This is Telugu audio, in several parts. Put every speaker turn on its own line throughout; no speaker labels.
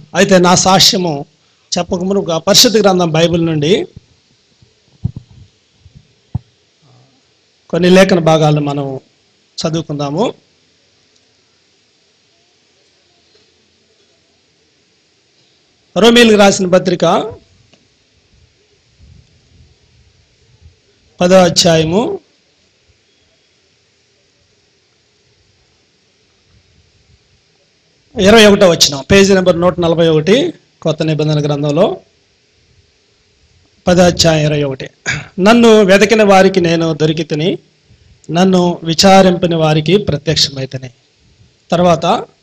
అయితే నా సాక్ష్యము చెప్పక మునుపు పరిశుద్ధ గ్రంథం బైబిల్ నుండి కొన్ని లేఖన భాగాలు మనం చదువుకుందాము రోమిల్కి రాసిన పత్రిక పదో అధ్యాయము ఇరవై ఒకటో వచ్చిన పేజీ నెంబర్ నూట నలభై ఒకటి కొత్త నిబంధన గ్రంథంలో పదో అధ్యాయం ఇరవై ఒకటి నన్ను వెతకిన వారికి నేను దొరికితిని నన్ను విచారింపిన వారికి ప్రత్యక్షమైతని తర్వాత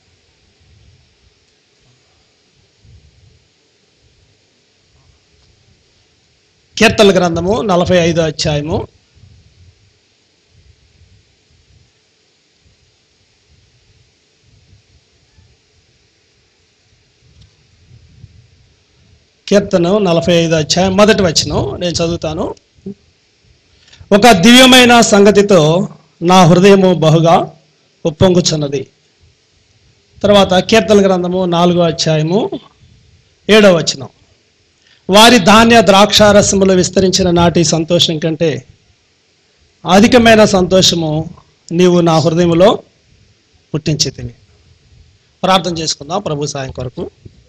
కీర్తన గ్రంథము నలభై ఐదో అధ్యాయము కీర్తన నలభై ఐదో అధ్యాయం మొదటి వచనం నేను చదువుతాను ఒక దివ్యమైన సంగతితో నా హృదయము బహుగా ఉప్పొంగుచున్నది తర్వాత కీర్తన గ్రంథము నాలుగో అధ్యాయము ఏడో వచనం వారి ధాన్య ద్రాక్షారసములు విస్తరించిన నాటి సంతోషం కంటే అధికమైన సంతోషము నీవు నా హృదయములో పుట్టించితివి ప్రార్థన చేసుకుందాం ప్రభు సాయం కొరకు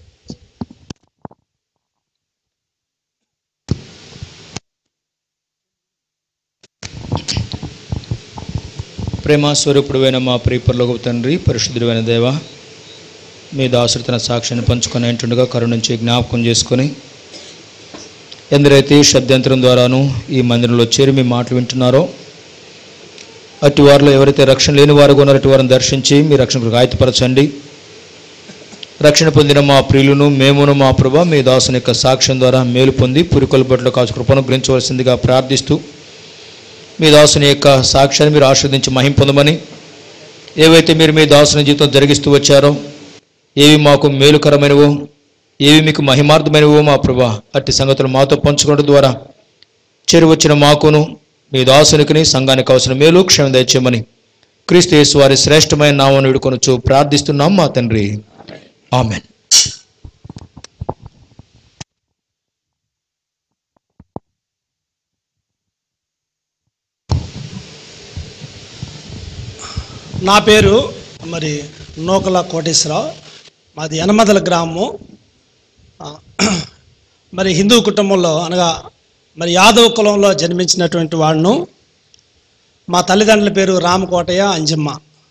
ప్రేమ స్వరూపుడువైన మా ప్రియపరలోక తండ్రి పరిశుద్ధుడైన దేవ మీ దాసుడు తన సాక్ష్యాన్ని పంచుకొని ఏంటుండగా కరుణించి జ్ఞాపకం చేసుకొని ఎందరైతే ఈ శబ్దాంతరం ద్వారాను ఈ మందిరంలో చేరి మీ మాటలు వింటున్నారో అట్టి వారిలో ఎవరైతే రక్షణ లేని వారు ఉన్నారో అట్టి వారిని దర్శించి మీ రక్షణకు ఆయతపరచండి రక్షణ పొందిన మా ప్రియులను మేమును మా ప్రభ మీ దాసుని యొక్క సాక్ష్యం ద్వారా మేలు పొంది పురికొల బట్టలు కాచు కృపను గ్రహించవలసిందిగా ప్రార్థిస్తూ మీ దాసుని యొక్క సాక్ష్యాన్ని మీరు ఆస్వాదించి మహిం పొందమని ఏవైతే మీరు మీ దాసుని జీవితం జరిగిస్తూ వచ్చారో ఏవి మాకు మేలుకరమైనవో ఏవి మీకు మహిమార్థమైనవో మా ప్రభా అట్టి సంగతులు మాతో పంచుకోవడం ద్వారా చెరు వచ్చిన మాకును మీ దాసునికిని సంఘానికి అవసరం మేలు క్షేమం దయచేయమని క్రీస్తు యేసు వారి శ్రేష్టమైన నామను విడుకొనొచ్చు ప్రార్థిస్తున్నాం మా తండ్రి ఆమెన్
నా పేరు మరి నూకల కోటేశ్వరరావు మాది యనమదల గ్రామము ఆ, మరి హిందూ కుటుంబంలో అనగా మరి యాదవ కులంలో జన్మించినటువంటి వాడును మా తల్లిదండ్రుల పేరు రామకోటయ్య అంజమ్మ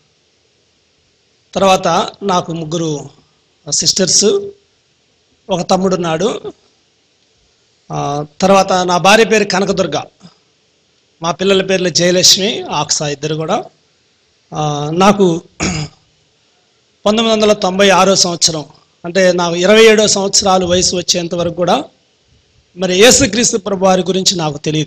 తర్వాత నాకు ముగ్గురు సిస్టర్స్ ఒక తమ్ముడు ఉన్నాడు ఆ, తర్వాత నా భార్య పేరు కనకదుర్గ మా పిల్లల పేర్లు జయలక్ష్మి ఆక్సా ఇద్దరు కూడా ఆ, నాకు పంతొమ్మిది వందల తొంభై ఆరో సంవత్సరం అంటే నాకు ఇరవై ఏడో సంవత్సరాలు వయసు వచ్చేంత వరకు కూడా మరి యేసుక్రీస్తు ప్రభు వారి గురించి నాకు తెలియదు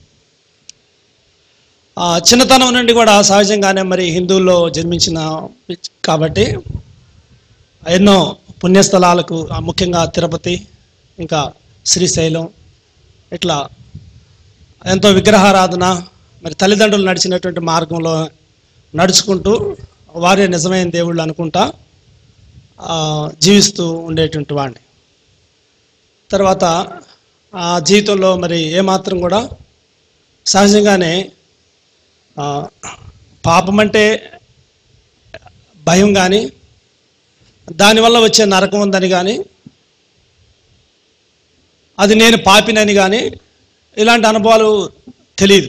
ఆ, చిన్నతనం నుండి కూడా సహజంగానే మరి హిందువుల్లో జన్మించిన కాబట్టి ఎన్నో పుణ్యస్థలాలకు ఆ, ముఖ్యంగా తిరుపతి ఇంకా శ్రీశైలం ఇట్లా ఎంతో విగ్రహారాధన మరి తల్లిదండ్రులు నడిచినటువంటి మార్గంలో నడుచుకుంటూ వారే నిజమైన దేవుళ్ళు అనుకుంటా ఆ, జీవిస్తూ ఉండేటువంటి వాడిని తర్వాత ఆ జీవితంలో మరి ఏమాత్రం కూడా సహజంగానే ఆ, పాపం అంటే భయం కానీ దానివల్ల వచ్చే నరకం ఉందని కానీ అది నేను పాపినని కానీ ఇలాంటి అనుభవాలు తెలియదు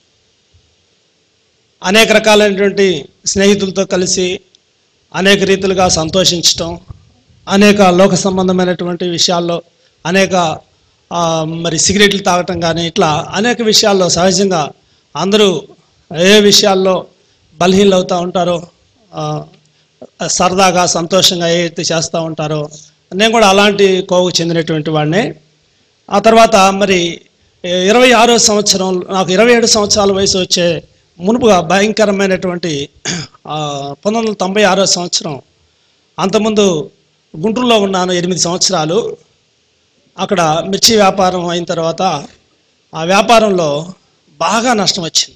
అనేక రకాలైనటువంటి స్నేహితులతో కలిసి అనేక రీతిలుగా సంతోషించటం అనేక లోక సంబంధమైనటువంటి విషయాల్లో అనేక ఆ, మరి సిగరెట్లు తాగటం కానీ ఇట్లా అనేక విషయాల్లో సహజంగా అందరూ ఏ విషయాల్లో బలహీనలు అవుతూ ఉంటారో ఆ, సరదాగా సంతోషంగా ఏదైతే చేస్తూ ఉంటారో నేను కూడా అలాంటి కోవకు చెందినటువంటి వాడినే ఆ తర్వాత మరి ఇరవై ఆరో సంవత్సరం నాకు ఇరవై ఏడు సంవత్సరాల వయసు వచ్చే మునుపుగా భయంకరమైనటువంటి ఆ, పంతొమ్మిది వందల తొంభై ఆరో సంవత్సరం అంతకుముందు గుంటూరులో ఉన్నాను ఎనిమిది సంవత్సరాలు అక్కడ మిర్చి వ్యాపారం అయిన తర్వాత ఆ వ్యాపారంలో బాగా నష్టం వచ్చింది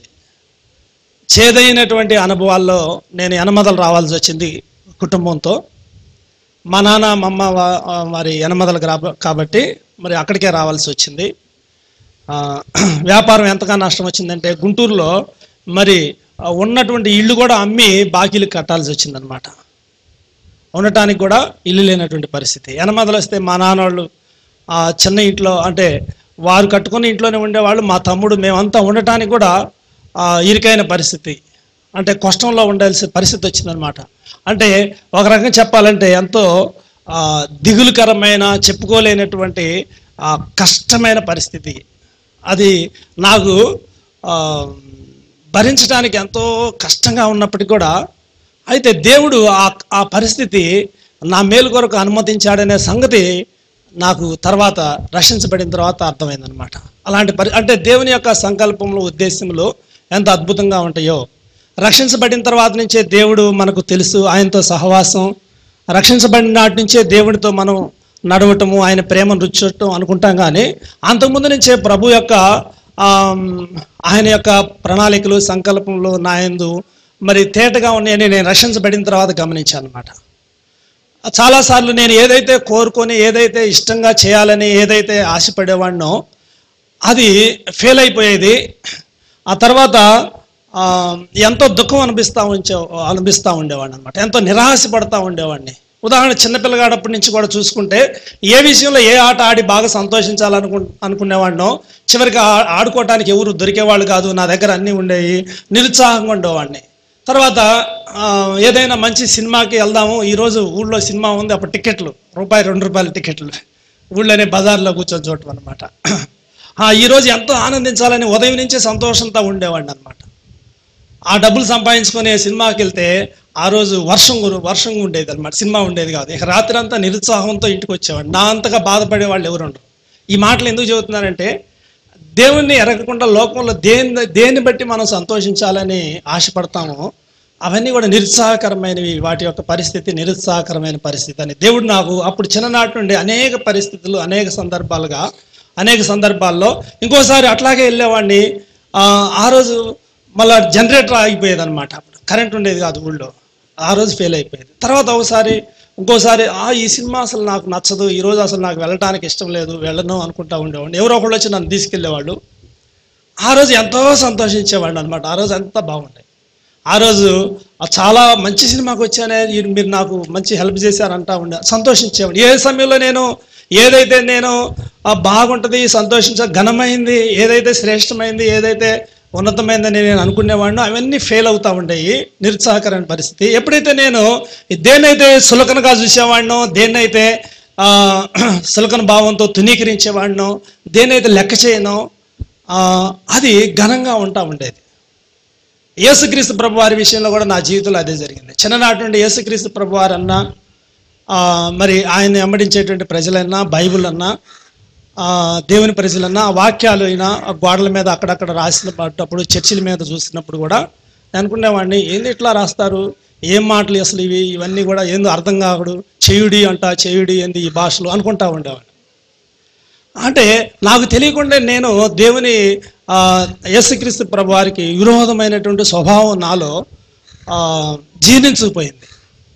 చేదైనటువంటి అనుభవాల్లో నేను ఎనమదలు రావాల్సి వచ్చింది కుటుంబంతో మా నాన్న మా అమ్మ వా- ఆ, మరి యనమదల గ్రాబ కాబట్టి మరి అక్కడికే రావాల్సి వచ్చింది ఆ, వ్యాపారం ఎంతగా నష్టం వచ్చిందంటే గుంటూరులో మరి ఆ, ఉన్నటువంటి ఇల్లు కూడా అమ్మి బాకీలు కట్టాల్సి వచ్చిందనమాట ఉండటానికి కూడా ఇల్లు లేనటువంటి పరిస్థితి యనమదలు వస్తే మా నాన్నవాళ్ళు ఆ చిన్న ఇంట్లో అంటే వారు కట్టుకున్న ఇంట్లోనే ఉండేవాళ్ళు మా తమ్ముడు మేమంతా ఉండటానికి కూడా ఆ, ఇరుకైన పరిస్థితి అంటే కష్టంలో ఉండాల్సిన పరిస్థితి వచ్చిందనమాట అంటే ఒక రకంగా చెప్పాలంటే ఎంతో ఆ, దిగులుకరమైన చెప్పుకోలేనటువంటి ఆ, కష్టమైన పరిస్థితి అది నాకు ఆ, భరించడానికి ఎంతో కష్టంగా ఉన్నప్పటికీ కూడా అయితే దేవుడు ఆ ఆ పరిస్థితి నా మేలు కొరకు అనుమతించాడనే సంగతి నాకు తర్వాత రక్షించబడిన తర్వాత అర్థమైందనమాట అలాంటి పరి అంటే దేవుని యొక్క సంకల్పంలో ఉద్దేశంలో ఎంత అద్భుతంగా ఉంటాయో రక్షించబడిన తర్వాత నుంచే దేవుడు మనకు తెలుసు ఆయనతో సహవాసం రక్షించబడిన నాటి నుంచే దేవుడితో మనం నడవటము ఆయన ప్రేమను రుచటం అనుకుంటాం కానీ అంతకుముందు నుంచే ప్రభు యొక్క ఆమ్, ఆయన యొక్క ప్రణాళికలు సంకల్పంలో నాయందు మరి తేటగా ఉన్నాయని నేను రక్షించబడిన తర్వాత గమనించాను అనమాట చాలాసార్లు నేను ఏదైతే కోరుకొని ఏదైతే ఇష్టంగా చేయాలని ఏదైతే ఆశపడేవాడినో అది ఫెయిల్ అయిపోయేది ఆ తర్వాత ఆ, ఎంతో దుఃఖం అనిపిస్తూ ఉంచే అనిపిస్తూ ఉండేవాడిని అనమాట ఎంతో నిరాశపడతా ఉండేవాడిని ఉదాహరణ చిన్నపిల్లగాడప్పటి నుంచి కూడా చూసుకుంటే ఏ విషయంలో ఏ ఆట ఆడి బాగా సంతోషించాలనుకు అనుకునేవాడినో చివరికి ఆ- ఆడుకోవటానికి ఎవరు దొరికేవాళ్ళు కాదు నా దగ్గర అన్నీ ఉండేవి నిరుత్సాహంగా ఉండేవాడిని తర్వాత ఆ, ఏదైనా మంచి సినిమాకి వెళ్దాము ఈరోజు ఊళ్ళో సినిమా ఉంది అప్పుడు టికెట్లు రూపాయి రెండు రూపాయల టికెట్లు ఊళ్ళోనే బజార్లో కూర్చొని చూడటం అనమాట ఈరోజు ఎంతో ఆనందించాలని ఉదయం నుంచే సంతోషంతో ఉండేవాడిని అనమాట ఆ డబ్బులు సంపాదించుకొని సినిమాకి వెళ్తే ఆ రోజు వర్షం గురు వర్షం ఉండేది అనమాట సినిమా ఉండేది కాదు ఇక రాత్రి అంతా నిరుత్సాహంతో ఇంటికి వచ్చేవాడు నా అంతగా బాధపడే వాళ్ళు ఎవరు ఉండరు ఈ మాటలు ఎందుకు చెబుతున్నానంటే దేవుణ్ణి ఎరగకుండా లోకంలో దేని దేన్ని బట్టి మనం సంతోషించాలని ఆశపడతామో అవన్నీ కూడా నిరుత్సాహకరమైనవి వాటి యొక్క పరిస్థితి నిరుత్సాహకరమైన పరిస్థితి అని దేవుడు నాకు అప్పుడు చిన్ననాటి నుండి అనేక పరిస్థితులు అనేక సందర్భాలుగా అనేక సందర్భాల్లో ఇంకోసారి అట్లాగే వెళ్ళేవాడిని ఆ, ఆ రోజు మళ్ళా జనరేటర్ ఆగిపోయేది అనమాట అప్పుడు కరెంట్ ఉండేది కాదు ఊళ్ళో ఆ రోజు ఫెయిల్ అయిపోయేది తర్వాత ఒకసారి ఇంకోసారి ఆ ఈ సినిమా అసలు నాకు నచ్చదు ఈ రోజు అసలు నాకు వెళ్ళటానికి ఇష్టం లేదు వెళ్ళను అనుకుంటా ఉండేవాడిని ఎవరో ఒకళ్ళు వచ్చి నన్ను తీసుకెళ్ళేవాళ్ళు ఆ రోజు ఎంతో సంతోషించేవాడిని అనమాట ఆ రోజు అంతా బాగుండే ఆ రోజు ఆ చాలా మంచి సినిమాకి వచ్చానే ఈ- మీరు నాకు మంచి హెల్ప్ చేశారంటా ఉండే సంతోషించేవాడు ఏ సమయంలో నేను ఏదైతే నేను ఆ, బాగుంటుంది సంతోషించ ఘనమైంది ఏదైతే శ్రేష్టమైంది ఏదైతే ఉన్నతమైందని నేను అనుకునేవాడినో అవన్నీ ఫెయిల్ అవుతా ఉండేవి నిరుత్సాహకరమైన పరిస్థితి ఎప్పుడైతే నేను దేన్నైతే సులకనగా చూసేవాడినో దేన్నైతే ఆ, సులకన భావంతో తునీకరించేవాడినో దేన్నైతే లెక్క చేయనో ఆ, అది ఘనంగా ఉంటా ఉండేది యేసుక్రీస్తు ప్రభు వారి విషయంలో కూడా నా జీవితంలో అదే జరిగింది చిన్ననాటి నుండి యేసుక్రీస్తు ప్రభు వారు అన్నా ఆ, మరి ఆయన వెంబడించేటువంటి ప్రజలన్నా బైబిల్ అన్నా ఆ, దేవుని ప్రజలన్నా ఆ వాక్యాలు అయినా ఆ గోడల మీద అక్కడక్కడ రాసిన పడ్డప్పుడు చర్చిల మీద చూసినప్పుడు కూడా నేను అనుకునేవాడిని ఏంది ఇట్లా రాస్తారు ఏం మాటలు అసలు ఇవి ఇవన్నీ కూడా ఏందో అర్థం కాకూడదు చేయుడి అంట చేయుడి ఏంది ఈ భాషలో అనుకుంటా ఉండేవాడిని అంటే నాకు తెలియకుండా నేను దేవుని ఆ, యేసుక్రీస్తు ప్రభు వారికి విరోధమైనటువంటి స్వభావం నాలో ఆ, జీర్ణించుకుపోయింది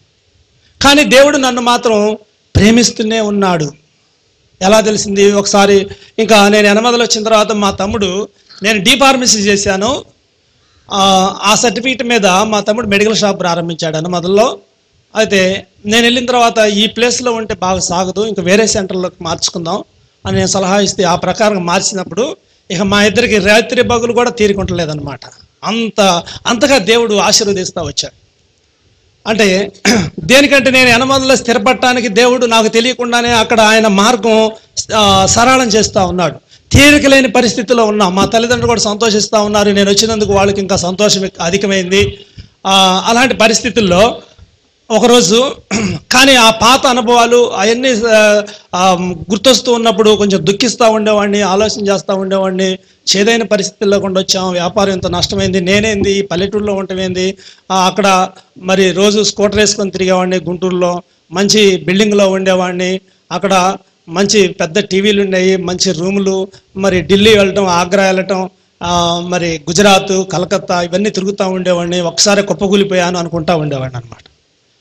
కానీ దేవుడు నన్ను మాత్రం ప్రేమిస్తూనే ఉన్నాడు ఎలా తెలిసింది ఒకసారి ఇంకా నేను ఎనమదలు వచ్చిన తర్వాత మా తమ్ముడు నేను డీ ఫార్మసీ చేశాను ఆ, ఆ సర్టిఫికేట్ మీద మా తమ్ముడు మెడికల్ షాప్ ప్రారంభించాడు అనమదల్లో అయితే నేను వెళ్ళిన తర్వాత ఈ ప్లేస్లో ఉంటే బాగా సాగదు ఇంకా వేరే సెంటర్లోకి మార్చుకుందాం అని నేను సలహా ఇస్తే ఆ ప్రకారం మార్చినప్పుడు ఇక మా ఇద్దరికి రాత్రి బగులు కూడా తీరుకుంటలేదన్నమాట అంత అంతగా దేవుడు ఆశీర్వదిస్తూ వచ్చాడు అంటే దేనికంటే నేను ఎనమదలో స్థిరపడటానికి దేవుడు నాకు తెలియకుండానే అక్కడ ఆయన మార్గం ఆ, సరళం చేస్తూ ఉన్నాడు తీరిక లేని పరిస్థితిలో ఉన్నాం మా తల్లిదండ్రులు కూడా సంతోషిస్తూ ఉన్నారు నేను వచ్చినందుకు వాళ్ళకి ఇంకా సంతోషం ఎక్- అధికమైంది ఆ, అలాంటి పరిస్థితుల్లో ఒకరోజు కానీ ఆ పాత అనుభవాలు అవన్నీ ఆ, ఆ, గుర్తొస్తూ ఉన్నప్పుడు కొంచెం దుఃఖిస్తూ ఉండేవాడిని ఆలోచన చేస్తూ ఉండేవాడిని చేదైన పరిస్థితుల్లో కొండ వచ్చాం వ్యాపారం ఇంత నష్టమైంది నేనేంది ఈ పల్లెటూరులో ఉండటమేంది ఆ, అక్కడ మరి రోజు స్కూటర్ వేసుకొని తిరిగేవాడిని గుంటూరులో మంచి బిల్డింగ్లో ఉండేవాడిని అక్కడ మంచి పెద్ద టీవీలు ఉండేవి మంచి రూములు మరి ఢిల్లీ వెళ్ళటం ఆగ్రా వెళ్ళటం ఆ, మరి గుజరాత్ కలకత్తా ఇవన్నీ తిరుగుతూ ఉండేవాడిని ఒకసారి కుప్పకూలిపోయాను అనుకుంటా ఉండేవాడిని అనమాట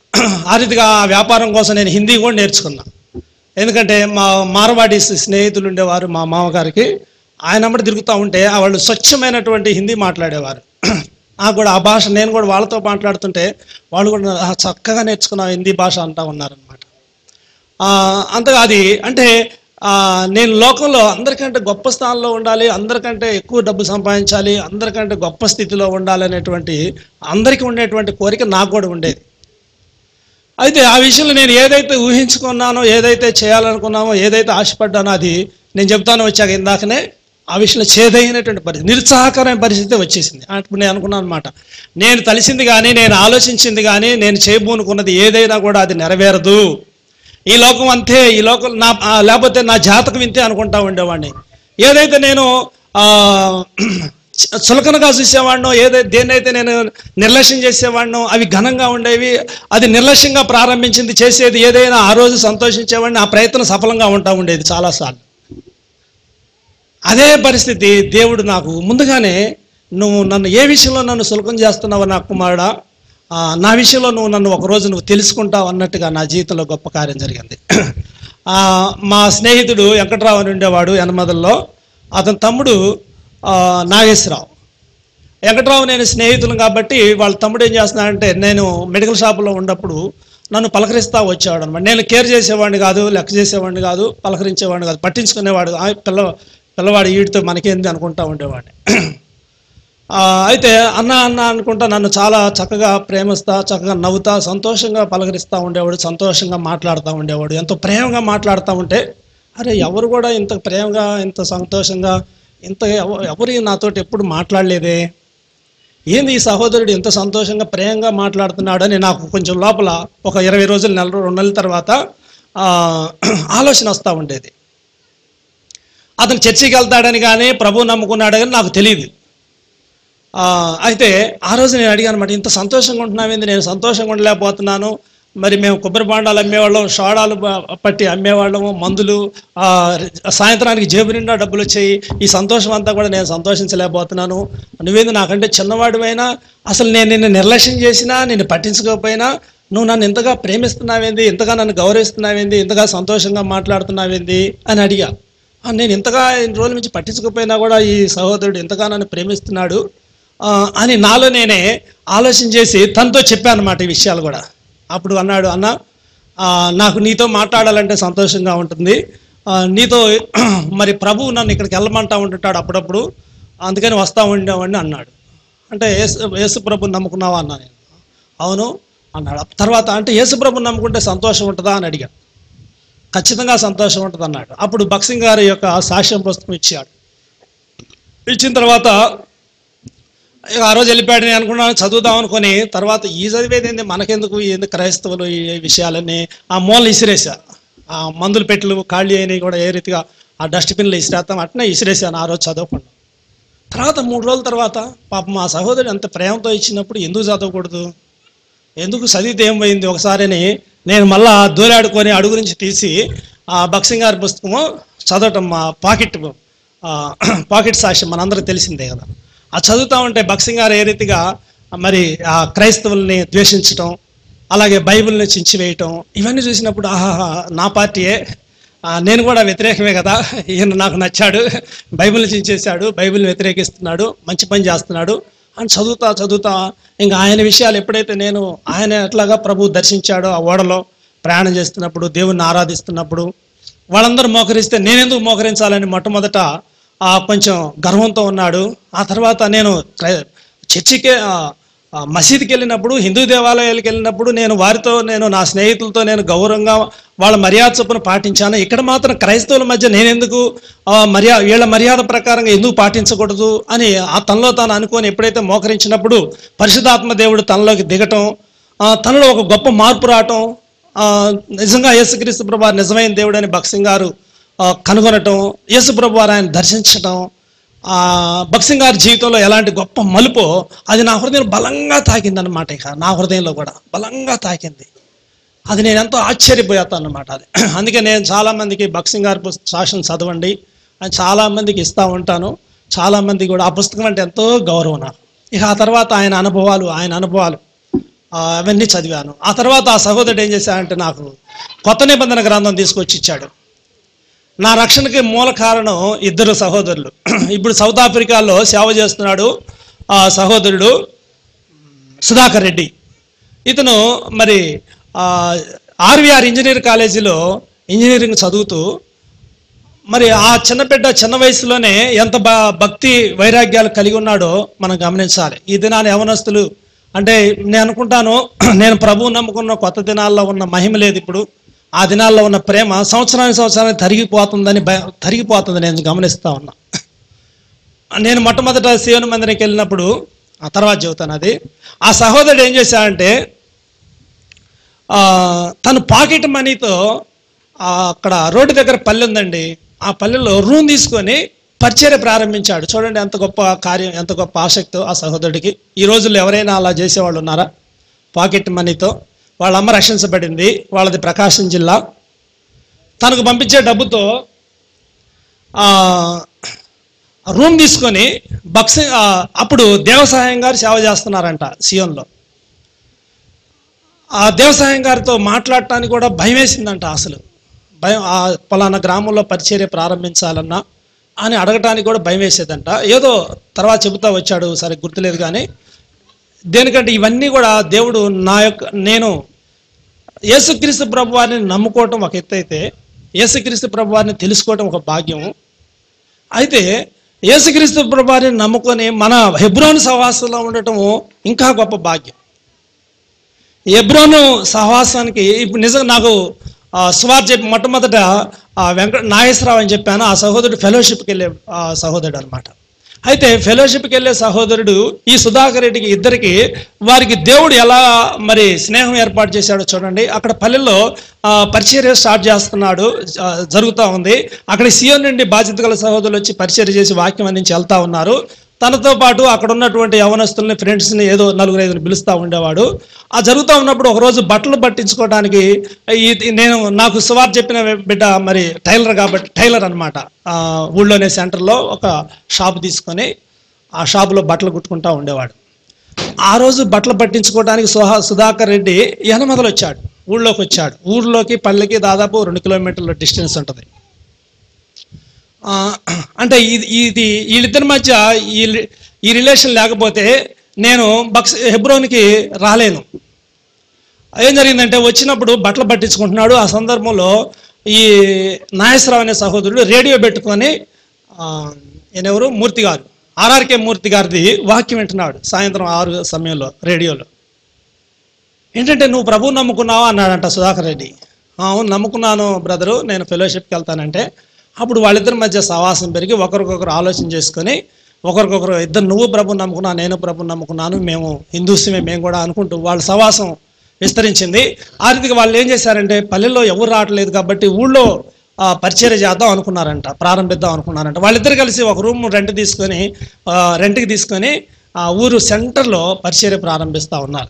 ఆ రీతిగా ఆ వ్యాపారం కోసం నేను హిందీ కూడా నేర్చుకున్నా ఎందుకంటే మా మార్వాడి స్నేహితులు ఉండేవారు మా మామగారికి ఆయన అమ్మడి తిరుగుతూ ఉంటే ఆ వాళ్ళు స్వచ్ఛమైనటువంటి హిందీ మాట్లాడేవారు నాకు కూడా ఆ భాష నేను కూడా వాళ్ళతో మాట్లాడుతుంటే వాళ్ళు కూడా "ఆ, చక్కగా నేర్చుకున్నావు హిందీ భాష అంటా ఉన్నారనమాట అంతగా అది అంటే ఆ, నేను లోకంలో అందరికంటే గొప్ప స్థానంలో ఉండాలి అందరికంటే ఎక్కువ డబ్బు సంపాదించాలి అందరికంటే గొప్ప స్థితిలో ఉండాలి అనేటువంటి అందరికీ ఉండేటువంటి కోరిక నాకు కూడా ఉండేది అయితే ఆ విషయంలో నేను ఏదైతే ఊహించుకున్నానో ఏదైతే చేయాలనుకున్నామో ఏదైతే ఆశపడ్డానో అది నేను చెప్తాను వచ్చాక ఇందాకనే ఆ విషయంలో చేదైనటువంటి పరిస్థితి నిరుత్సాహకరమైన పరిస్థితి వచ్చేసింది అప్పుడు నేను అనుకున్నాను అనమాట నేను తలిసింది కానీ నేను ఆలోచించింది కానీ నేను చేయబోనుకున్నది ఏదైనా కూడా అది నెరవేరదు ఈ లోకం అంతే ఈ లోకం నా ఆ, లేకపోతే నా జాతకం ఇంతే అనుకుంటా ఉండేవాడిని ఏదైతే నేను ఆ, చ- చులకనగా చూసేవాడినో ఏదైతే దేన్నైతే నేను నిర్లక్ష్యం చేసేవాడినో అవి ఘనంగా ఉండేవి అది నిర్లక్ష్యంగా ప్రారంభించింది చేసేది ఏదైనా ఆ రోజు సంతోషించేవాడిని ఆ ప్రయత్నం సఫలంగా ఉంటా ఉండేది చాలాసార్లు అదే పరిస్థితి దేవుడు నాకు ముందుగానే నువ్వు నన్ను ఏ విషయంలో నన్ను సులకం చేస్తున్నావు నా కుమారుడా ఆ, నా విషయంలో నువ్వు నన్ను ఒకరోజు నువ్వు తెలుసుకుంటావు అన్నట్టుగా నా జీవితంలో గొప్ప కార్యం జరిగింది ఆ, మా స్నేహితుడు వెంకట్రావు అని ఉండేవాడు యనమదల్లో అతని తమ్ముడు ఆ, నాగేశ్వరరావు వెంకట్రావు నేను స్నేహితులు కాబట్టి వాళ్ళ తమ్ముడు ఏం చేస్తున్నాడంటే నేను మెడికల్ షాపులో ఉన్నప్పుడు నన్ను పలకరిస్తా వచ్చేవాడు అనమాట నేను కేర్ చేసేవాడిని కాదు లెక్క చేసేవాడిని కాదు పలకరించేవాడిని కాదు పట్టించుకునేవాడు ఆ పిల్ల పిల్లవాడు వీడితో మనకేంది అనుకుంటా ఉండేవాడిని ఆ, అయితే అన్న అన్న అనుకుంటా నన్ను చాలా చక్కగా ప్రేమిస్తా చక్కగా నవ్వుతా సంతోషంగా పలకరిస్తూ ఉండేవాడు సంతోషంగా మాట్లాడుతూ ఉండేవాడు ఎంతో ప్రేమగా మాట్లాడుతూ ఉంటే అరే ఎవరు కూడా ఇంత ప్రేమగా ఇంత సంతోషంగా ఇంత ఎవ- ఎవరు నాతోటి ఎప్పుడు మాట్లాడలేదే ఏంది ఈ సహోదరుడు ఇంత సంతోషంగా ప్రేమగా మాట్లాడుతున్నాడని నాకు కొంచెం లోపల ఒక ఇరవై రోజులు నెల రో- రెండు నెలల తర్వాత ఆ, ఆలోచన వస్తూ ఉండేది అతను చర్చికి వెళ్తాడని కానీ ప్రభు నమ్ముకున్నాడు కానీ నాకు తెలియదు ఆ, అయితే ఆ రోజు నేను అడిగాను అనమాట ఇంత సంతోషంగా ఉంటున్నామేంది నేను సంతోషంగా ఉండలేకపోతున్నాను మరి మేము కొబ్బరి బాండాలు అమ్మేవాళ్ళం షోడాలు బ- పట్టి అమ్మేవాళ్ళము మందులు ఆ, సాయంత్రానికి జేబు నిండా డబ్బులు వచ్చాయి ఈ సంతోషం అంతా కూడా నేను సంతోషించలేకపోతున్నాను నువ్వేంది నాకంటే చిన్నవాడివైనా అసలు నేను నిన్ను నిర్లక్ష్యం చేసినా నిన్ను పట్టించుకోకపోయినా నువ్వు నన్ను ఇంతగా ప్రేమిస్తున్నావేంది ఇంతగా నన్ను గౌరవిస్తున్నావేంది ఇంతగా సంతోషంగా మాట్లాడుతున్నావేంది అని అడిగా "ఆ, నేను ఇంతగా ఇన్ని రోజుల నుంచి పట్టించుకోకపోయినా కూడా ఈ సహోదరుడు ఇంతగా నన్ను ప్రేమిస్తున్నాడు ఆ, అని నాలో నేనే ఆలోచన చేసి తనతో చెప్పాను అనమాట ఈ విషయాలు కూడా అప్పుడు అన్నాడు అన్న ఆ, నాకు నీతో మాట్లాడాలంటే సంతోషంగా ఉంటుంది ఆ, నీతో మరి ప్రభువు నన్ను ఇక్కడికి వెళ్ళమంటా ఉంటుంటాడు అప్పుడప్పుడు అందుకని వస్తూ ఉండేవాడిని అన్నాడు అంటే యేసు యేసు ప్రభుని నమ్ముకున్నావా అన్నా నేను అవును అన్నాడు తర్వాత అంటే యేసు ప్రభుని నమ్ముకుంటే సంతోషం ఉంటుందా అని అడిగాను ఖచ్చితంగా సంతోషం ఉంటుంది అన్నాడు అప్పుడు బక్సింగ్ గారి యొక్క సాక్ష్యం పుస్తకం ఇచ్చాడు ఇచ్చిన తర్వాత ఇక ఆ రోజు వెళ్ళిపోయాడు నేను అనుకున్నాను చదువుదాం అనుకొని తర్వాత ఈ చదివేది ఏంది మనకెందుకు ఎందుకు క్రైస్తవులు ఈ విషయాలన్నీ ఆ మూలలు ఇసిరేసా ఆ మందులు పెట్టెలు ఖాళీ అయినవి కూడా ఏ రీతిగా ఆ డస్ట్బిన్లు ఇసిరేస్తాం అట్నే ఇసిరేసాను ఆ రోజు చదవకుండా తర్వాత మూడు రోజుల తర్వాత పాప మా సహోదరుడు ఎంత ప్రేమతో ఇచ్చినప్పుడు ఎందుకు చదవకూడదు ఎందుకు చదివితే ఏం పోయింది ఒకసారిని నేను మళ్ళా దూరాడుకొని అడుగు నుంచి తీసి ఆ బక్సింగ్ గారి పుస్తకము చదవటం మా పాకెట్ ఆ, పాకెట్ సాక్ష్యం మనందరికీ తెలిసిందే కదా ఆ చదువుతా ఉంటే బక్సింగ్ గారు ఏ రీతిగా మరి ఆ క్రైస్తవుల్ని ద్వేషించటం అలాగే బైబిల్ని చించివేయటం ఇవన్నీ చూసినప్పుడు ఆహాహా నా పార్టీయే ఆ, నేను కూడా వ్యతిరేకమే కదా ఈయన నాకు నచ్చాడు బైబిల్ని చించేశాడు బైబిల్ని వ్యతిరేకిస్తున్నాడు మంచి పని చేస్తున్నాడు అని చదువుతా చదువుతా ఇంకా ఆయన విషయాలు ఎప్పుడైతే నేను ఆయన ఎట్లాగా ప్రభు దర్శించాడో ఆ ఓడలో ప్రయాణం చేస్తున్నప్పుడు దేవుణ్ణి ఆరాధిస్తున్నప్పుడు వాళ్ళందరూ మోకరిస్తే నేనెందుకు మోకరించాలని మొట్టమొదట ఆ కొంచెం గర్వంతో ఉన్నాడు ఆ తర్వాత నేను క్రై- చర్చికే ఆ, ఆ, మసీదుకి వెళ్ళినప్పుడు హిందూ దేవాలయాలకు వెళ్ళినప్పుడు నేను వారితో నేను నా స్నేహితులతో నేను గౌరవంగా వాళ్ళ మర్యాద చొప్పున పాటించాను ఇక్కడ మాత్రం క్రైస్తవుల మధ్య నేనెందుకు మర్యాద వీళ్ళ మర్యాద ప్రకారంగా ఎందుకు పాటించకూడదు అని ఆ తనలో తాను అనుకొని ఎప్పుడైతే మోకరించినప్పుడు పరిశుధాత్మ దేవుడు తనలోకి దిగటం ఆ, తనలో ఒక గొప్ప మార్పు రావటం ఆ, నిజంగా యేసుక్రీస్తు ప్రభు వారు నిజమైన దేవుడు అని భక్సింగ్ గారు ఆ, కనుగొనటం యేసు ప్రభు వారు ఆయన దర్శించటం ఆ, భక్సింగ్ గారి జీవితంలో ఎలాంటి గొప్ప మలుపో అది నా హృదయంలో బలంగా తాకింది అనమాట ఇక నా హృదయంలో కూడా బలంగా తాకింది అది నేను ఎంతో ఆశ్చర్యపోయాను అనమాట అది అందుకే నేను చాలామందికి భక్సింగ్ గారి పుస్తకం శాసనం చదవండి అని చాలామందికి ఇస్తూ ఉంటాను చాలామంది కూడా ఆ పుస్తకం అంటే ఎంతో గౌరవం నాకు ఇక ఆ తర్వాత ఆయన అనుభవాలు ఆయన అనుభవాలు ఆ, అవన్నీ చదివాను ఆ తర్వాత ఆ సహోదరుడు ఏం చేశాడంటే నాకు కొత్త నిబంధన గ్రంథం తీసుకొచ్చి ఇచ్చాడు నా రక్షణకి మూల కారణం ఇద్దరు సహోదరులు ఇప్పుడు సౌత్ ఆఫ్రికాలో సేవ చేస్తున్నాడు ఆ సహోదరుడు సుధాకర్ రెడ్డి ఇతను మరి ఆర్వీఆర్ ఇంజనీర్ కాలేజీలో ఇంజనీరింగ్ చదువుతూ మరి ఆ చిన్న బిడ్డ చిన్న వయసులోనే ఎంత బ భక్తి వైరాగ్యాలు కలిగి ఉన్నాడో మనం గమనించాలి ఈ దినాన్ని యవనస్తులు అంటే నేను అనుకుంటాను నేను ప్రభువు నమ్ముకున్న కొత్త దినాల్లో ఉన్న మహిమ లేదు ఇప్పుడు ఆ దినాల్లో ఉన్న ప్రేమ సంవత్సరానికి సంవత్సరానికి తరిగిపోతుందని భయ తరిగిపోతుంది నేను గమనిస్తా ఉన్నా నేను మొట్టమొదట శివన మందిరికి వెళ్ళినప్పుడు ఆ తర్వాత చెబుతాను అది ఆ సహోదరుడు ఏం చేశాడంటే ఆ, తను పాకెట్ మనీతో ఆ, అక్కడ రోడ్డు దగ్గర పల్లె ఉందండి ఆ పల్లెలో రూమ్ తీసుకొని పరిచర్య ప్రారంభించాడు చూడండి ఎంత గొప్ప కార్యం ఎంత గొప్ప ఆసక్తో ఆ సహోదరుడికి ఈ రోజుల్లో ఎవరైనా అలా చేసేవాళ్ళు ఉన్నారా పాకెట్ మనీతో వాళ్ళ అమ్మ రక్షించబడింది వాళ్ళది ప్రకాశం జిల్లా తనకు పంపించే డబ్బుతో ఆ, రూమ్ తీసుకొని బక్సి ఆ, అప్పుడు దేవసాయం గారు సేవ చేస్తున్నారంట సియోన్లో ఆ దేవసాయం గారితో మాట్లాడటానికి కూడా భయం వేసిందంట అసలు భయం ఆ పలానా గ్రామంలో పరిచర్య ప్రారంభించాలన్నా అని అడగటానికి కూడా భయం వేసేదంట ఏదో తర్వాత చెబుతా వచ్చాడు సరే గుర్తులేదు కానీ దేనికంటే ఇవన్నీ కూడా దేవుడు నా యొక్క నేను యేసుక్రీస్తు ప్రభు వారిని నమ్ముకోవటం ఒక ఎత్తు అయితే యేసుక్రీస్తు ప్రభు వారిని తెలుసుకోవటం ఒక భాగ్యము అయితే యేసుక్రీస్తు ప్రభు వారిని నమ్ముకొని మన హెబ్రోన్ సహవాసంలో ఉండటము ఇంకా గొప్ప భాగ్యం ఎబ్రోను సహవాసానికి ఇప్పుడు నిజంగా నాకు ఆ, సువార్ చెప్పి మొట్టమొదట ఆ, వెంకట నాగేశ్వరరావు అని చెప్పాను ఆ సహోదరుడు ఫెలోషిప్కి వెళ్ళే ఆ, సహోదరుడు అనమాట అయితే ఫెలోషిప్కి వెళ్ళే సహోదరుడు ఈ సుధాకర్ రెడ్డికి ఇద్దరికి వారికి దేవుడు ఎలా మరి స్నేహం ఏర్పాటు చేశాడో చూడండి అక్కడ పల్లెల్లో ఆ, పరిచర్య స్టార్ట్ చేస్తున్నాడు ఆ, జరుగుతూ ఉంది అక్కడ సీఎం నుండి బాధ్యత గల సహోదరులు వచ్చి పరిచర్య చేసి వాక్యం అందించి వెళ్తా ఉన్నారు తనతో పాటు అక్కడ ఉన్నటువంటి యవనస్తుల్ని ఫ్రెండ్స్ని ఏదో నలుగురు ఐదుగురు పిలుస్తూ ఉండేవాడు ఆ జరుగుతూ ఉన్నప్పుడు ఒకరోజు బట్టలు పట్టించుకోవడానికి ఈ నేను నాకు సువార్ చెప్పిన బిడ్డ మరి టైలర్ కాబట్టి టైలర్ అనమాట ఊళ్ళోనే సెంటర్లో ఒక షాప్ తీసుకొని ఆ షాపులో బట్టలు కుట్టుకుంటా ఉండేవాడు ఆ రోజు బట్టలు పట్టించుకోవడానికి సుహా సుధాకర్ రెడ్డి యనమదలు వచ్చాడు ఊళ్ళోకి వచ్చాడు ఊళ్ళోకి పల్లెకి దాదాపు రెండు కిలోమీటర్ల డిస్టెన్స్ ఉంటుంది ఆ, అంటే ఇది ఇది వీళ్ళిద్దరి మధ్య ఈ రి- ఈ రిలేషన్ లేకపోతే నేను బక్స్ హెబ్రోన్కి రాలేను ఏం జరిగిందంటే వచ్చినప్పుడు బట్టలు పట్టించుకుంటున్నాడు ఆ సందర్భంలో ఈ నాగేశ్వరరావు అనే సహోదరుడు రేడియో పెట్టుకొని ఆ, ఈయనెవరు మూర్తి గారు ఆర్ఆర్కే మూర్తి గారిది వాక్యం వింటున్నాడు సాయంత్రం ఆరు సమయంలో రేడియోలో ఏంటంటే నువ్వు ప్రభువు నమ్ముకున్నావా అన్నాడంట సుధాకర్ రెడ్డి "ఆ, అవును నమ్ముకున్నాను బ్రదరు నేను ఫెలోషిప్కి వెళ్తానంటే అప్పుడు వాళ్ళిద్దరి మధ్య సవాసం పెరిగి ఒకరికొకరు ఆలోచన చేసుకొని ఒకరికొకరు ఇద్దరు నువ్వు ప్రభు నమ్ముకున్నా నేను ప్రభు నమ్ముకున్నాను మేము హిందూస్మే మేము కూడా అనుకుంటూ వాళ్ళ సవాసం విస్తరించింది ఆ రీతిగా వాళ్ళు ఏం చేశారంటే పల్లెల్లో ఎవరు రావట్లేదు కాబట్టి ఊళ్ళో ఆ, పరిచర్య చేద్దాం అనుకున్నారంట ప్రారంభిద్దాం అనుకున్నారంట వాళ్ళిద్దరు కలిసి ఒక రూమ్ రెంట్ తీసుకొని ఆ, రెంట్కి తీసుకొని ఆ ఊరు సెంటర్లో పరిచర్య ప్రారంభిస్తూ ఉన్నారు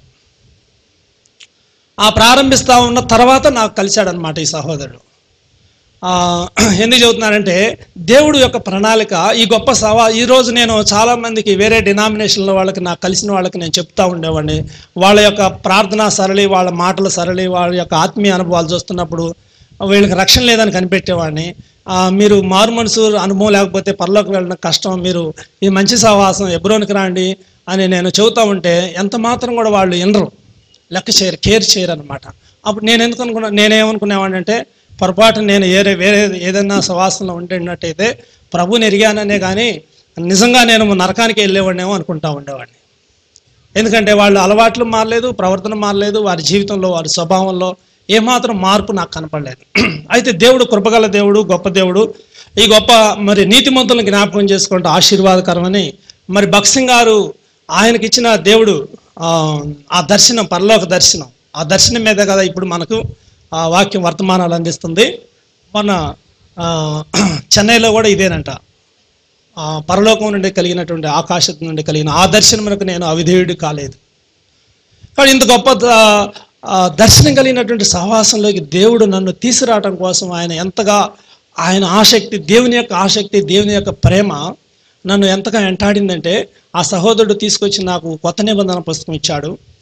ఆ ప్రారంభిస్తా ఉన్న తర్వాత నాకు కలిశాడనమాట ఈ సహోదరుడు ఆ, ఎందుకు చెబుతున్నానంటే దేవుడు యొక్క ప్రణాళిక ఈ గొప్ప సవా ఈ రోజు నేను చాలా మందికి వేరే డినామినేషన్ల వాళ్ళకి నాకు కలిసిన వాళ్ళకి నేను చెప్తా ఉండేవాడిని వాళ్ళ యొక్క ప్రార్థనా సరళి వాళ్ళ మాటల సరళి వాళ్ళ యొక్క ఆత్మీయ అనుభవాలు చూస్తున్నప్పుడు వీళ్ళకి రక్షణ లేదని కనిపెట్టేవాడిని ఆ, మీరు మారు మనసు అనుభవం లేకపోతే పరలోకి వెళ్ళడం కష్టం మీరు ఈ మంచి సహవాసం ఎబ్రోనికి రాండి అని నేను చెబుతా ఉంటే ఎంత మాత్రం కూడా వాళ్ళు వినరు లెక్క చేయరు కేర్ చేయరు అనమాట అప్పుడు నేను ఎందుకు అనుకున్నా నేనేమనుకునేవాడిని అంటే పొరపాటు నేను ఏరే వేరే ఏదైనా సవాసంలో ఉంటున్నట్టయితే ప్రభుని ఎరిగాననే కానీ నిజంగా నేను నరకానికి వెళ్ళేవాడినేమో అనుకుంటా ఉండేవాడిని ఎందుకంటే వాళ్ళు అలవాట్లు మారలేదు ప్రవర్తన మారలేదు వారి జీవితంలో వారి స్వభావంలో ఏమాత్రం మార్పు నాకు కనపడలేదు అయితే దేవుడు కృపగల దేవుడు గొప్ప దేవుడు ఈ గొప్ప మరి నీతిమంతులను జ్ఞాపకం చేసుకుంటూ ఆశీర్వాదకరమని మరి భక్సింగ్ గారు ఆయనకి ఇచ్చిన దేవుడు ఆ, ఆ దర్శనం పరలోక దర్శనం ఆ దర్శనం మీద కదా ఇప్పుడు మనకు ఆ వాక్యం వర్తమానాలు అందిస్తుంది మొన్న ఆ, చెన్నైలో కూడా ఇదేనంట ఆ పరలోకం నుండి కలిగినటువంటి ఆకాశం నుండి కలిగిన ఆ దర్శనమునకు నేను అవిధేయుడు కాలేదు కానీ ఇంత గొప్ప ఆ, ఆ, దర్శనం కలిగినటువంటి సహవాసంలోకి దేవుడు నన్ను తీసుకురావటం కోసం ఆయన ఎంతగా ఆయన ఆసక్తి దేవుని యొక్క ఆసక్తి దేవుని యొక్క ప్రేమ నన్ను ఎంతగా వెంటాడిందంటే ఆ సహోదరుడు తీసుకొచ్చి నాకు కొత్త నిబంధన పుస్తకం ఇచ్చాడు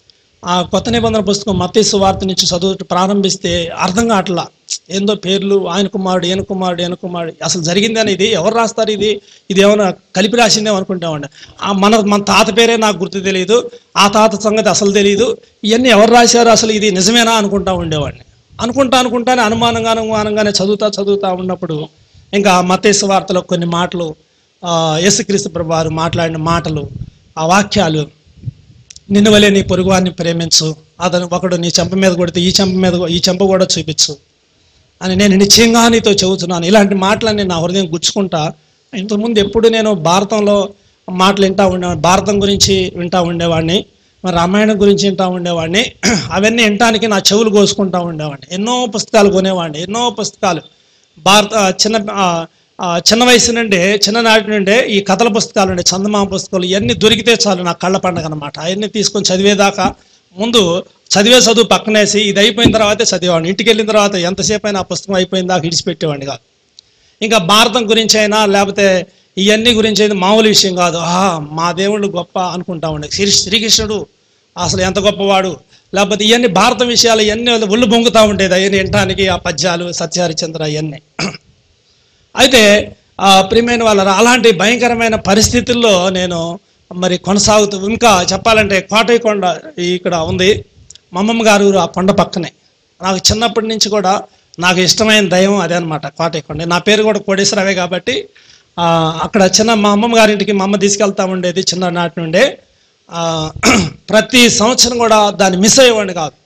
ఆ కొత్త నిబంధన పుస్తకం మత్తయి వార్త నుంచి చదువు ప్రారంభిస్తే అర్థం కావట్లా ఏందో పేర్లు ఆయన కుమారుడు ఈయన కుమారుడు ఈయన కుమారుడు అసలు జరిగిందని ఇది ఎవరు రాస్తారు ఇది ఇది ఏమైనా కలిపి రాసిందేమో అనుకుంటామండి ఆ మన మన తాత పేరే నాకు గుర్తు తెలియదు ఆ తాత సంగతి అసలు తెలియదు ఇవన్నీ ఎవరు రాశారు అసలు ఇది నిజమేనా అనుకుంటా ఉండేవాడిని అనుకుంటా అనుకుంటానే అనుమానంగా అనుమానంగానే చదువుతా చదువుతా ఉన్నప్పుడు ఇంకా మతేసు వార్తలో కొన్ని మాటలు ఆ, యేసుక్రీస్తు ప్రభు వారు మాట్లాడిన మాటలు ఆ వాక్యాలు నిన్ను వలే నీ పొరుగువాన్ని ప్రేమించు అతను ఒకడు నీ చెంప మీద కొడితే ఈ చెంప మీద ఈ చెంప కూడా చూపించు అని నేను నిశ్చయంగా నీతో చెబుతున్నాను ఇలాంటి మాటలన్నీ నా హృదయం గుచ్చుకుంటా ఇంతకుముందు ఎప్పుడు నేను భారతంలో మాటలు వింటా ఉండేవాడిని భారతం గురించి వింటా ఉండేవాడిని మరి రామాయణం గురించి వింటా ఉండేవాడిని అవన్నీ వినటానికి నా చెవులు కోసుకుంటా ఉండేవాడిని ఎన్నో పుస్తకాలు కొనేవాడిని ఎన్నో పుస్తకాలు భారత చిన్న ఆ, ఆ, చిన్న వయసు నుండి చిన్ననాటి నుండే ఈ కథల పుస్తకాలు ఉండే చందమామ పుస్తకాలు ఇవన్నీ దొరికితే చాలు నా కళ్ళ పండగ అనమాట అవన్నీ తీసుకొని చదివేదాకా ముందు చదివే చదువు పక్కనేసి ఇది అయిపోయిన తర్వాతే చదివేవాడిని ఇంటికి వెళ్ళిన తర్వాత ఎంతసేపు అయినా ఆ పుస్తకం అయిపోయిన దాకా ఇడిచిపెట్టేవాడిని కాదు ఇంకా భారతం గురించి అయినా లేకపోతే ఇవన్నీ గురించి అయితే మామూలు విషయం కాదు ఆహా మా దేవుళ్ళు గొప్ప అనుకుంటా ఉండే శ్రీ శ్రీకృష్ణుడు అసలు ఎంత గొప్పవాడు లేకపోతే ఇవన్నీ భారతం విషయాలు ఇవన్నీ ఒళ్ళు బొంగుతూ ఉండేది అవన్నీ వినటానికి ఆ పద్యాలు సత్యహరిచంద్ర ఇవన్నీ అయితే ఆ ప్రియమైన వాళ్ళ అలాంటి భయంకరమైన పరిస్థితుల్లో నేను మరి కొనసాగుతూ ఇంకా చెప్పాలంటే కోటయ్యకొండ ఇక్కడ ఉంది మా అమ్మమ్మ గారు ఊరు ఆ కొండ పక్కనే నాకు చిన్నప్పటి నుంచి కూడా నాకు ఇష్టమైన దైవం అదే అనమాట కోటయ్యకొండ నా పేరు కూడా కోడేశ్వరవే కాబట్టి ఆ, అక్కడ చిన్న మా అమ్మమ్మ గారింటికి మా అమ్మ తీసుకెళ్తా ఉండేది చిన్ననాటి నుండే ఆ, ప్రతి సంవత్సరం కూడా దాన్ని మిస్ అయ్యేవాడిని కాదు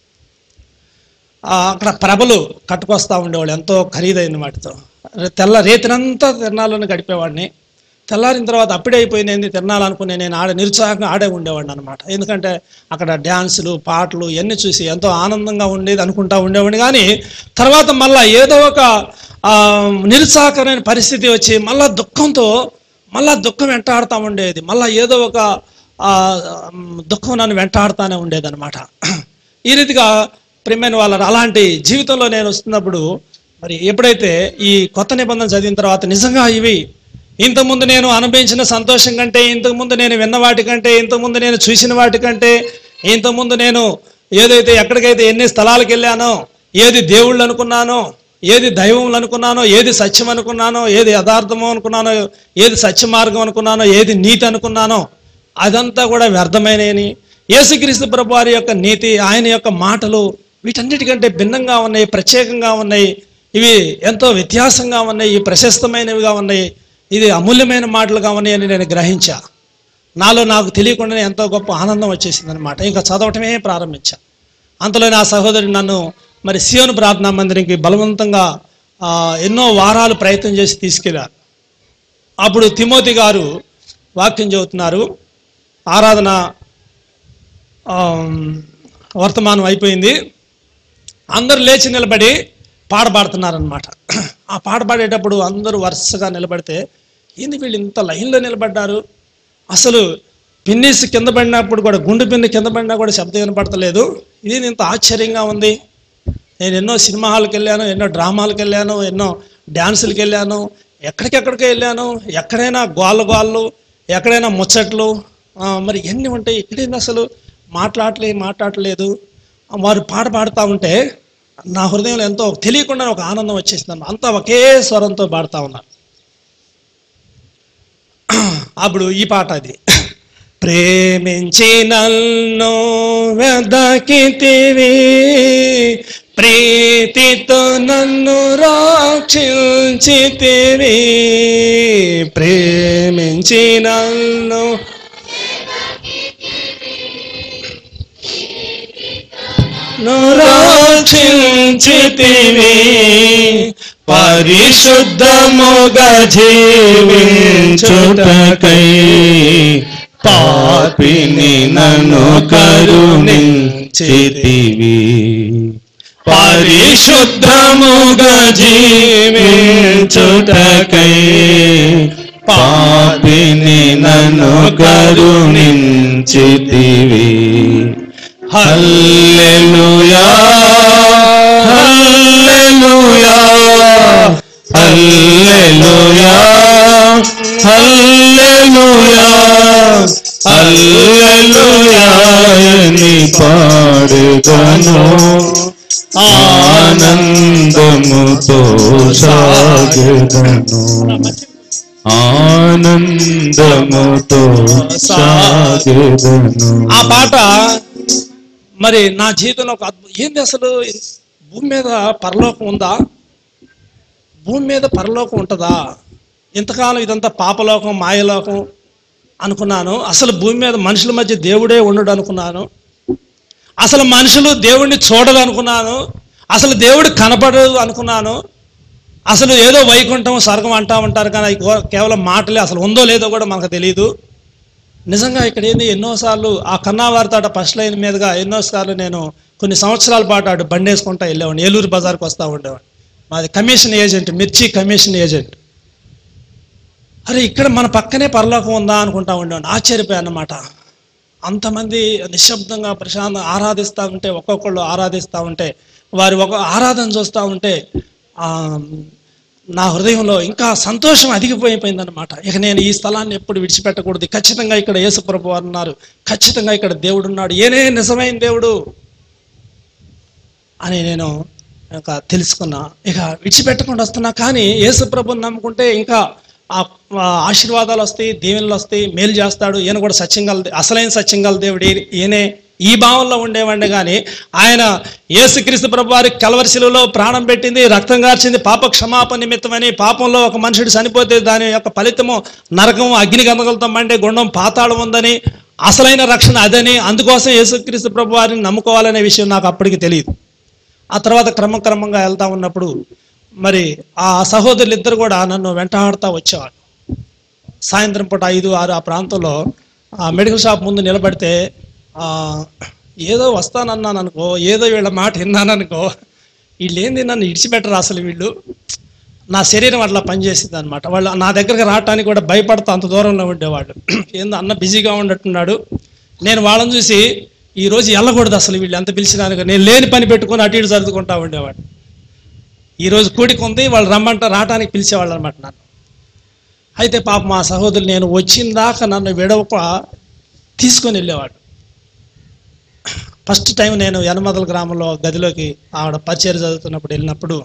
ఆ, అక్కడ ప్రభలు కట్టుకొస్తా ఉండేవాళ్ళు ఎంతో ఖరీదైన వాటితో తెల్ల రేతినంతా తిరణాలను గడిపేవాడిని తెల్లారిన తర్వాత అప్పుడే అయిపోయింది తిరణాలనుకునే నేను ఆడ నిరుత్సాహంగా ఆడే ఉండేవాడిని అనమాట ఎందుకంటే అక్కడ డ్యాన్సులు పాటలు ఇవన్నీ చూసి ఎంతో ఆనందంగా ఉండేది అనుకుంటా ఉండేవాడిని కానీ తర్వాత మళ్ళా ఏదో ఒక ఆ, నిరుత్సాహకరమైన పరిస్థితి వచ్చి మళ్ళా దుఃఖంతో మళ్ళా దుఃఖం వెంటాడుతూ ఉండేది మళ్ళా ఏదో ఒక ఆ, దుఃఖం నన్ను వెంటాడుతూనే ఉండేది అనమాట ఈ రీతిగా ప్రియమైన వాళ్ళ అలాంటి జీవితంలో నేను వస్తున్నప్పుడు మరి ఎప్పుడైతే ఈ కొత్త నిబంధన చదివిన తర్వాత నిజంగా ఇవి ఇంతకుముందు నేను అనుభవించిన సంతోషం కంటే ఇంతకుముందు నేను విన్న వాటికంటే ఇంతకుముందు నేను చూసిన వాటికంటే ఇంతకుముందు నేను ఏదైతే ఎక్కడికైతే ఎన్ని స్థలాలకు వెళ్ళానో ఏది దేవుళ్ళు అనుకున్నానో ఏది దైవం అనుకున్నానో ఏది సత్యం అనుకున్నానో ఏది యథార్థమో అనుకున్నానో ఏది సత్య మార్గం అనుకున్నానో ఏది నీతి అనుకున్నానో అదంతా కూడా వ్యర్థమైనని యేసుక్రీస్తు ప్రభు వారి యొక్క నీతి ఆయన యొక్క మాటలు వీటన్నిటికంటే భిన్నంగా ఉన్నాయి ప్రత్యేకంగా ఉన్నాయి ఇవి ఎంతో వ్యత్యాసంగా ఉన్నాయి ఇవి ప్రశస్తమైనవిగా ఉన్నాయి ఇది అమూల్యమైన మాటలుగా ఉన్నాయని నేను గ్రహించా నాలో నాకు తెలియకుండానే ఎంతో గొప్ప ఆనందం వచ్చేసింది అనమాట ఇంకా చదవటమే ప్రారంభించా అంతలో నా సహోదరుడు నన్ను మరి సియోను ప్రార్థనా మందిరంకి బలవంతంగా ఆ, ఎన్నో వారాలు ప్రయత్నం చేసి తీసుకెళ్ళారు అప్పుడు తిమోతి గారు వాక్యం చెబుతున్నారు ఆరాధన ఆమ్, వర్తమానం అయిపోయింది అందరూ లేచి నిలబడి పాట పాడుతున్నారనమాట ఆ పాట పాడేటప్పుడు అందరూ వరుసగా నిలబడితే ఏంది వీళ్ళు ఇంత లైన్లో నిలబడ్డారు అసలు పిన్నిస్ కింద పడినప్పుడు కూడా గుండు పిన్ని కింద పడినా కూడా శబ్దం వినపడతలేదు ఇది ఇంత ఆశ్చర్యంగా ఉంది నేను ఎన్నో సినిమా హాల్కి వెళ్ళాను ఎన్నో డ్రామాలకు వెళ్ళాను ఎన్నో డ్యాన్సులకు వెళ్ళాను ఎక్కడికెక్కడికి వెళ్ళాను ఎక్కడైనా గోళ్ళ గోళ్ళు ఎక్కడైనా ముచ్చట్లు ఆ, మరి ఎన్ని ఉంటాయి ఇక్కడేంది అసలు మాట్లాడలే మాట్లాడలేదు వారు పాట పాడుతూ ఉంటే నా హృదయంలో ఎంతో తెలియకుండా ఒక ఆనందం వచ్చేసింది అంతా ఒకే స్వరంతో పాడుతూ ఉన్నారు అప్పుడు ఈ పాట అది ప్రేమించి నన్ను వెదకితివి ప్రీతితో నన్ను రాక్షించితివి ప్రేమించి నన్ను రాక్షించితివి
పరిశుద్ధముగా జీవించుటకై పాపిని నన్ను కరుణించితివి పరిశుద్ధముగా జీవించుటకై పాపిని నన్ను కరుణించితివి హల్లెలూయా హల్లెలూయా హల్లెలూయా హల్లెలూయా హల్లెలూయాని పాడెదను ఆనందముతో సాగెదను ఆనందముతో సాగెదను
ఆ పాట మరి నా జీవితంలో ఒక అద్భుతం ఏంది అసలు భూమి మీద పరలోకం ఉందా భూమి మీద పరలోకం ఉంటుందా ఇంతకాలం ఇదంతా పాపలోకం మాయలోకం అనుకున్నాను అసలు భూమి మీద మనుషుల మధ్య దేవుడే ఉండడు అనుకున్నాను అసలు మనుషులు దేవుడిని చూడరు అనుకున్నాను అసలు దేవుడు కనపడదు అనుకున్నాను అసలు ఏదో వైకుంఠం స్వర్గం అంటా ఉంటారు కానీ అది కో- కేవలం మాటలే అసలు ఉందో లేదో కూడా మనకు తెలియదు నిజంగా ఇక్కడ ఏంది ఎన్నోసార్లు ఆ కన్నావారి తాట ఫస్ట్ లైన్ మీదుగా ఎన్నోసార్లు నేను కొన్ని సంవత్సరాల పాటు అటు బండి వేసుకుంటా వెళ్ళేవాడిని ఏలూరు బజార్కి వస్తూ ఉండేవాడిని మాది కమిషన్ ఏజెంట్ మిర్చి కమిషన్ ఏజెంట్ అరే ఇక్కడ మన పక్కనే పరలోకం ఉందా అనుకుంటా ఉండేవాడిని ఆశ్చర్యపోయా అన్నమాట అంతమంది నిశ్శబ్దంగా ప్రశాంతం ఆరాధిస్తూ ఉంటే ఒక్కొక్కళ్ళు ఆరాధిస్తూ ఉంటే వారి ఒక ఆరాధన చూస్తూ ఉంటే ఆ, నా హృదయంలో ఇంకా సంతోషం అధిగిపోయిపోయిందనమాట ఇక నేను ఈ స్థలాన్ని ఎప్పుడు విడిచిపెట్టకూడదు ఖచ్చితంగా ఇక్కడ యేసుప్రభు వారు ఉన్నారు ఖచ్చితంగా ఇక్కడ దేవుడు ఉన్నాడు ఏనే నిజమైన దేవుడు అని నేను ఇంకా తెలుసుకున్నా ఇక విడిచిపెట్టకుండా వస్తున్నా కానీ యేసుప్రభుని నమ్ముకుంటే ఇంకా ఆ ఆ ఆశీర్వాదాలు వస్తాయి దీవెనలు వస్తాయి మేలు చేస్తాడు ఈయన కూడా సత్యంగల అసలైన సత్యంగల దేవుడు ఈయన- ఈయనే ఈ భావంలో ఉండేవాడిని కానీ ఆయన యేసుక్రీస్తు ప్రభు వారి కలవరిశిలలో ప్రాణం పెట్టింది రక్తం కార్చింది పాప క్షమాపణ నిమిత్తమని పాపంలో ఒక మనుషుడు చనిపోతే దాని యొక్క ఫలితము నరకము అగ్ని గంధకలతో మండే గుండం పాతాళం ఉందని అసలైన రక్షణ అదని అందుకోసం యేసుక్రీస్తు ప్రభు వారిని నమ్ముకోవాలనే విషయం నాకు అప్పటికి తెలియదు ఆ తర్వాత క్రమక్రమంగా వెళ్తా ఉన్నప్పుడు మరి ఆ సహోదరులు ఇద్దరు కూడా నన్ను వెంటాడుతూ వచ్చేవాడు సాయంత్రం పూట ఐదు ఆరు ఆ ప్రాంతంలో ఆ మెడికల్ షాప్ ముందు నిలబడితే ఆ, ఏదో వస్తానన్నాను అనుకో ఏదో వీళ్ళ మాట విన్నాననుకో వీళ్ళు ఏంది నన్ను ఇడిచిపెట్టరు అసలు వీళ్ళు నా శరీరం అట్లా పనిచేసింది అనమాట వాళ్ళు నా దగ్గరకు రావటానికి కూడా భయపడుతూ అంత దూరంలో ఉండేవాళ్ళు ఏందో అన్న బిజీగా ఉన్నట్టున్నాడు నేను వాళ్ళని చూసి ఈ రోజు వెళ్ళకూడదు అసలు వీళ్ళు ఎంత పిలిచినాను నేను లేని పని పెట్టుకొని అటు ఇటు సర్దుకుంటా ఉండేవాడు ఈ రోజు కూడికి ఉంది వాళ్ళు రమ్మంట రావటానికి పిలిచేవాళ్ళు అనమాట నన్ను అయితే పాప మా సహోదరులు నేను వచ్చిన దాకా నన్ను విడవక తీసుకొని వెళ్ళేవాడు ఫస్ట్ టైం నేను యనమదల గ్రామంలో గదిలోకి ఆవిడ పరిచయం చదువుతున్నప్పుడు వెళ్ళినప్పుడు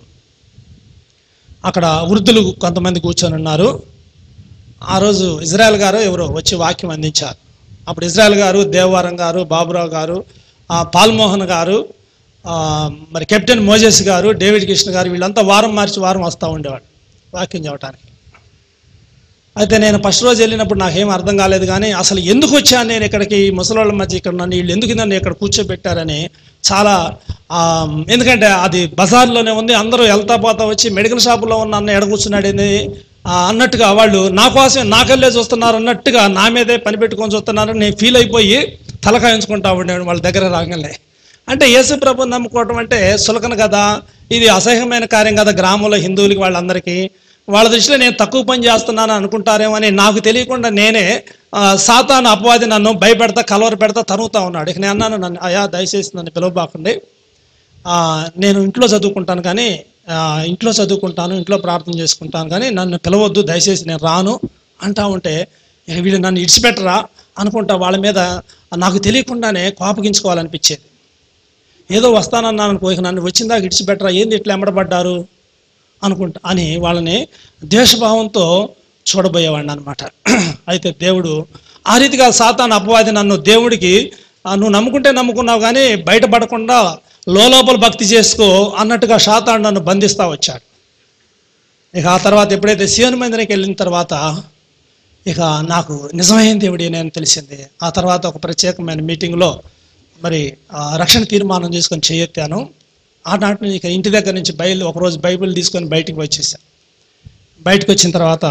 అక్కడ వృద్ధులు కొంతమంది కూర్చొని ఉన్నారు ఆ రోజు ఇజ్రాయెల్ గారు ఎవరో వచ్చి వాక్యం అందించారు అప్పుడు ఇజ్రాయెల్ గారు దేవవారం గారు బాబురావు గారు ఆ, పాల్మోహన్ గారు ఆ, మరి కెప్టెన్ మోజెస్ గారు డేవిడ్ కృష్ణ గారు వీళ్ళంతా వారం మార్చి వారం వస్తూ ఉండేవాడు వాక్యం చెప్పడానికి అయితే నేను ఫస్ట్ రోజు వెళ్ళినప్పుడు నాకేం అర్థం కాలేదు కానీ అసలు ఎందుకు వచ్చాను నేను ఇక్కడికి ఈ ముసలోళ్ళ మధ్య ఇక్కడ నన్ను వీళ్ళు ఎందుకు నన్ను ఇక్కడ కూర్చోబెట్టారని చాలా ఆ, ఎందుకంటే అది బజార్లోనే ఉంది అందరూ వెళ్తా పోతా వచ్చి మెడికల్ షాపులో ఉన్న అన్న ఎడ కూర్చున్నాడేంది ఆ, అన్నట్టుగా వాళ్ళు నా కోసం నాకల్లే చూస్తున్నారు అన్నట్టుగా నా మీదే పని పెట్టుకొని చూస్తున్నారు నేను ఫీల్ అయిపోయి తలకాయించుకుంటా ఉండేవాడు వాళ్ళ దగ్గర రాగానే అంటే యేసు ప్రభు నమ్ముకోవటం అంటే సులకన కదా ఇది అసహ్యమైన కార్యం కదా గ్రామంలో హిందువులకి వాళ్ళందరికీ వాళ్ళ దృష్టిలో నేను తక్కువ పని చేస్తున్నాను అనుకుంటారేమో అని నాకు తెలియకుండా నేనే ఆ, సాతాను అపవాది నన్ను భయపెడతా కలవర పెడతా తరుగుతా ఉన్నాడు ఇక నేను అన్నాను నన్ను అయా దయచేసి నన్ను పిలవబాకండి ఆ, నేను ఇంట్లో చదువుకుంటాను కానీ ఆ, ఇంట్లో చదువుకుంటాను ఇంట్లో ప్రార్థన చేసుకుంటాను కానీ నన్ను పిలవద్దు దయచేసి నేను రాను అంటా ఉంటే ఇక వీళ్ళు నన్ను ఇడిచిపెట్టరా అనుకుంటా వాళ్ళ మీద నాకు తెలియకుండానే కోపగించుకోవాలనిపించేది ఏదో వస్తానన్నాను అనుకో ఇక నన్ను వచ్చిందాక ఇడిచిపెట్టరా ఏంది ఇట్లా ఎమ్మడబడ్డారు అనుకుంటా అని వాళ్ళని ద్వేషభావంతో చూడబోయేవాడిని అనమాట అయితే దేవుడు ఆ రీతిగా సాతాను అపవాది నన్ను దేవుడికి ఆ, నువ్వు నమ్ముకుంటే నమ్ముకున్నావు కానీ బయటపడకుండా లోపల భక్తి చేసుకో అన్నట్టుగా సాతాను నన్ను బంధిస్తా వచ్చాడు ఇక ఆ తర్వాత ఎప్పుడైతే శివన్ మందిరానికి వెళ్ళిన తర్వాత ఇక నాకు నిజమైన దేవుడు నేను తెలిసింది ఆ తర్వాత ఒక ప్రత్యేకమైన మీటింగ్లో మరి ఆ, రక్షణ తీర్మానం చేసుకొని చేయెత్తాను ఆనాటి నుంచి ఇక ఇంటి దగ్గర నుంచి బయలు ఒకరోజు బైబిల్ తీసుకొని బయటికి వచ్చేసాను బయటకు వచ్చిన తర్వాత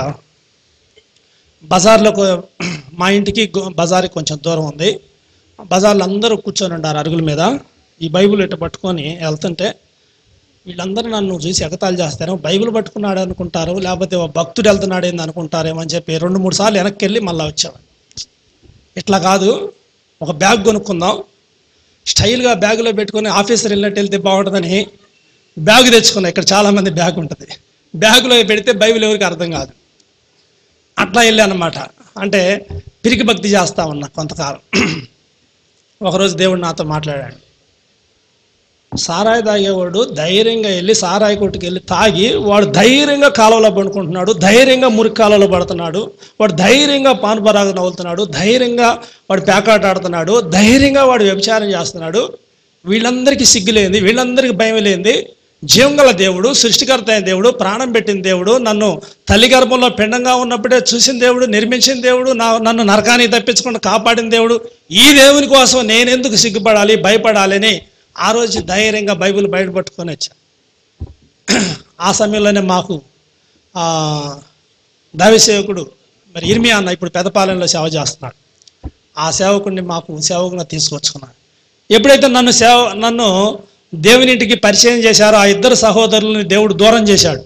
బజార్లో కొ- మా ఇంటికి గో- బజార్కి కొంచెం దూరం ఉంది బజార్లో అందరూ కూర్చొని ఉన్నారు అరుగుల మీద ఈ బైబిల్ ఇట్ట పట్టుకొని వెళ్తుంటే వీళ్ళందరూ నన్ను చూసి ఎగతాళి చేస్తారు బైబిల్ పట్టుకున్నాడు అనుకుంటారు లేకపోతే ఓ భక్తుడు వెళ్తున్నాడు ఏంది అనుకుంటారేమో అని చెప్పి రెండు మూడు సార్లు వెనక్కి వెళ్ళి మళ్ళీ వచ్చేవాడు ఇట్లా కాదు ఒక బ్యాగ్ కొనుక్కుందాం స్టైల్గా బ్యాగులో పెట్టుకొని ఆఫీసర్ వెళ్ళినట్టు వెళ్తే బాగుంటుందని బ్యాగ్ తెచ్చుకున్నా ఇక్కడ చాలామంది బ్యాగ్ ఉంటుంది బ్యాగులో పెడితే బైబిల్ ఎవరికి అర్థం కాదు అట్లా వెళ్ళానమాట అంటే పిరికి భక్తి చేస్తా ఉన్నా కొంతకాలం ఒకరోజు దేవుడు నాతో మాట్లాడాడు సారాయి తాగేవాడు ధైర్యంగా వెళ్ళి సారాయి కొట్టుకు వెళ్ళి తాగి వాడు ధైర్యంగా కాలువలో పడుకుంటున్నాడు ధైర్యంగా మురికి కాలువలో పడుతున్నాడు వాడు ధైర్యంగా పానుపరాగు నవ్వుతున్నాడు ధైర్యంగా వాడు పేకాట ఆడుతున్నాడు ధైర్యంగా వాడు వ్యభిచారం చేస్తున్నాడు వీళ్ళందరికీ సిగ్గులేంది వీళ్ళందరికీ భయం లేనిది జీవంగల దేవుడు సృష్టికర్త అయిన దేవుడు ప్రాణం పెట్టిన దేవుడు నన్ను తల్లి గర్భంలో పిండంగా ఉన్నప్పుడే చూసిన దేవుడు నిర్మించిన దేవుడు నా నన్ను నరకానికి తప్పించకుండా కాపాడిన దేవుడు ఈ దేవుని కోసం నేనెందుకు సిగ్గుపడాలి భయపడాలి అని ఆ రోజు ధైర్యంగా బైబిల్ బయట పట్టుకొని వచ్చా ఆ సమయంలోనే మాకు ఆ, దైవ సేవకుడు మరి ఇర్మియా అన్న ఇప్పుడు పెదపాలెంలో సేవ చేస్తున్నాడు ఆ సేవకుడిని మాకు సేవకుగా తీసుకొచ్చుకున్నాడు ఎప్పుడైతే నన్ను సేవ నన్ను దేవునింటికి పరిచయం చేశారో ఆ ఇద్దరు సహోదరులని దేవుడు దూరం చేశాడు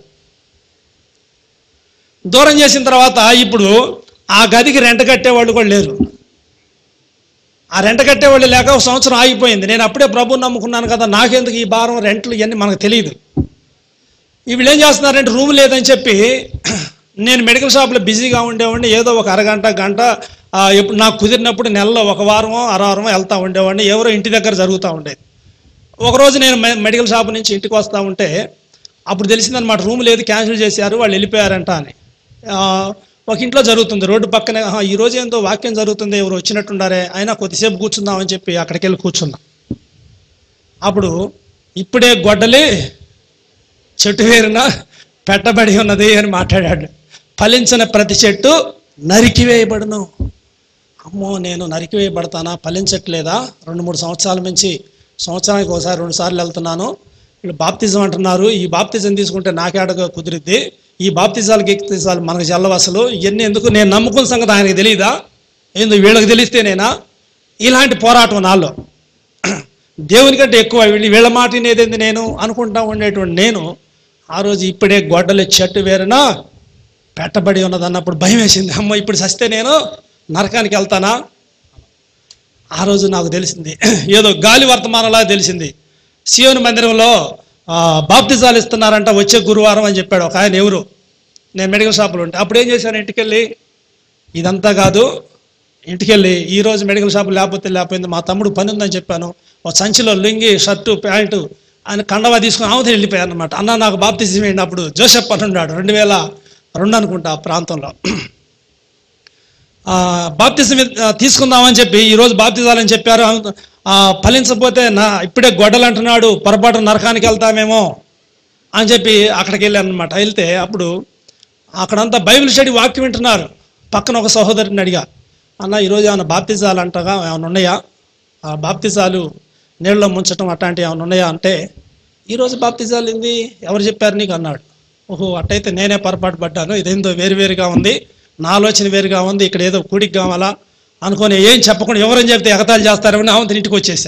దూరం చేసిన తర్వాత ఇప్పుడు ఆ గదికి రెంట కట్టేవాళ్ళు కూడా లేరు ఆ రెంట కట్టేవాళ్ళు లేక ఒక సంవత్సరం ఆగిపోయింది నేను అప్పుడే ప్రభుని నమ్ముకున్నాను కదా నాకెందుకు ఈ భారం రెంట్లు ఇవన్నీ మనకు తెలియదు వీళ్ళు ఏం చేస్తున్నారంటే రూమ్ లేదని చెప్పి నేను మెడికల్ షాప్లో బిజీగా ఉండేవాడిని ఏదో ఒక అరగంట గంట ఆ, ఎప్పుడు నాకు కుదిరినప్పుడు నెలలో ఒక వారమో అరవారమో వెళ్తూ ఉండేవాడిని ఎవరో ఇంటి దగ్గర జరుగుతూ ఉండేది ఒకరోజు నేను మె- మెడికల్ షాప్ నుంచి ఇంటికి వస్తూ ఉంటే అప్పుడు తెలిసిందనమాట రూమ్ లేదు క్యాన్సిల్ చేశారు వాళ్ళు వెళ్ళిపోయారంట అని ఆ, ఒక ఇంట్లో జరుగుతుంది రోడ్డు పక్కనే "ఆహా, ఈ రోజు ఏందో వాక్యం జరుగుతుంది ఎవరు వచ్చినట్టుండారే అయినా కొద్దిసేపు కూర్చుందామని చెప్పి అక్కడికి వెళ్ళి కూర్చున్నాం అప్పుడు ఇప్పుడే గొడ్డలి చెట్టు వేరున పెట్టబడి ఉన్నది అని మాట్లాడాడు ఫలించిన ప్రతి చెట్టు నరికివేయబడును అమ్మో నేను నరికివేయబడతానా ఫలించట్లేదా రెండు మూడు సంవత్సరాల నుంచి సంవత్సరానికి ఒకసారి రెండు సార్లు వెళ్తున్నాను వీళ్ళు బాప్తిజం అంటున్నారు ఈ బాప్తిజం తీసుకుంటే నాకేడగా కుదిరిద్ది ఈ బాప్తిజాలకి ఎక్కితిజాలు మనకు చెల్లవు అసలు ఇవన్నీ ఎందుకు నేను నమ్ముకున్న సంగతి ఆయనకి తెలియదా ఏందో వీళ్ళకి తెలిస్తేనేనా ఇలాంటి పోరాటం నాలో దేవుని కంటే ఎక్కువ వీళ్ళు వీళ్ళ మాట వినేదేంది నేను అనుకుంటా ఉండేటువంటి నేను ఆ రోజు ఇప్పుడే గొడ్డలి చెట్టు వేరున పెట్టబడి ఉన్నది అన్నప్పుడు భయం వేసింది అమ్మ ఇప్పుడు సస్తే నేను నరకానికి వెళ్తానా ఆ రోజు నాకు తెలిసింది ఏదో గాలి వర్తమానంలా తెలిసింది సియోని మందిరంలో ఆ, బాప్తిజాలు ఇస్తున్నారంట వచ్చే గురువారం అని చెప్పాడు ఒక ఆయన ఎవరు నేను మెడికల్ షాపులో ఉంటే అప్పుడు ఏం చేశాను ఇంటికెళ్ళి ఇదంతా కాదు ఇంటికెళ్ళి ఈ రోజు మెడికల్ షాప్ లేకపోతే లేకపోయింది మా తమ్ముడు పని ఉందని చెప్పాను ఒక సంచిలో లుంగి షర్టు ప్యాంటు ఆయన కండవా తీసుకుని ఆమెతో వెళ్ళిపోయాను అనమాట అన్న నాకు బాప్తిజం వేయండి అప్పుడు జోసెఫ్ అని ఉన్నాడు రెండు వేల రెండు అనుకుంటా ఆ ప్రాంతంలో ఆ, బాప్తిజం ఆ, తీసుకుందామని చెప్పి ఈరోజు బాప్తిజాలని చెప్పారు ఆ, ఫలించకపోతే నా ఇప్పుడే గొడ్డలు అంటున్నాడు పొరపాటు నరకానికి వెళ్తామేమో అని చెప్పి అక్కడికి వెళ్ళాను అనమాట వెళ్తే అప్పుడు అక్కడంతా బైబిల్ స్టడీ వాక్యం వింటున్నారు పక్కన ఒక సహోదరుని అడిగా అన్న ఈరోజు ఏమైనా బాప్తిజాలు అంటగా ఏమైనా ఉన్నాయా ఆ బాప్తిజాలు నీళ్ళలో ముంచటం అట్లాంటివి ఏమైనా ఉన్నాయా అంటే ఈరోజు బాప్తిజాలు ఏంది ఎవరు చెప్పారు నీకు అన్నాడు ఓహో అట్టయితే నేనే పొరపాటు పడ్డాను ఇదేందో వేరువేరుగా ఉంది నా ఆలోచన వేరుగా ఉంది ఇక్కడ ఏదో కూడికి కావాలా అనుకొని ఏం చెప్పకుండా ఎవరని చెప్తే ఎగతాళి చేస్తారని ఆమె ఇంటికి వచ్చేసా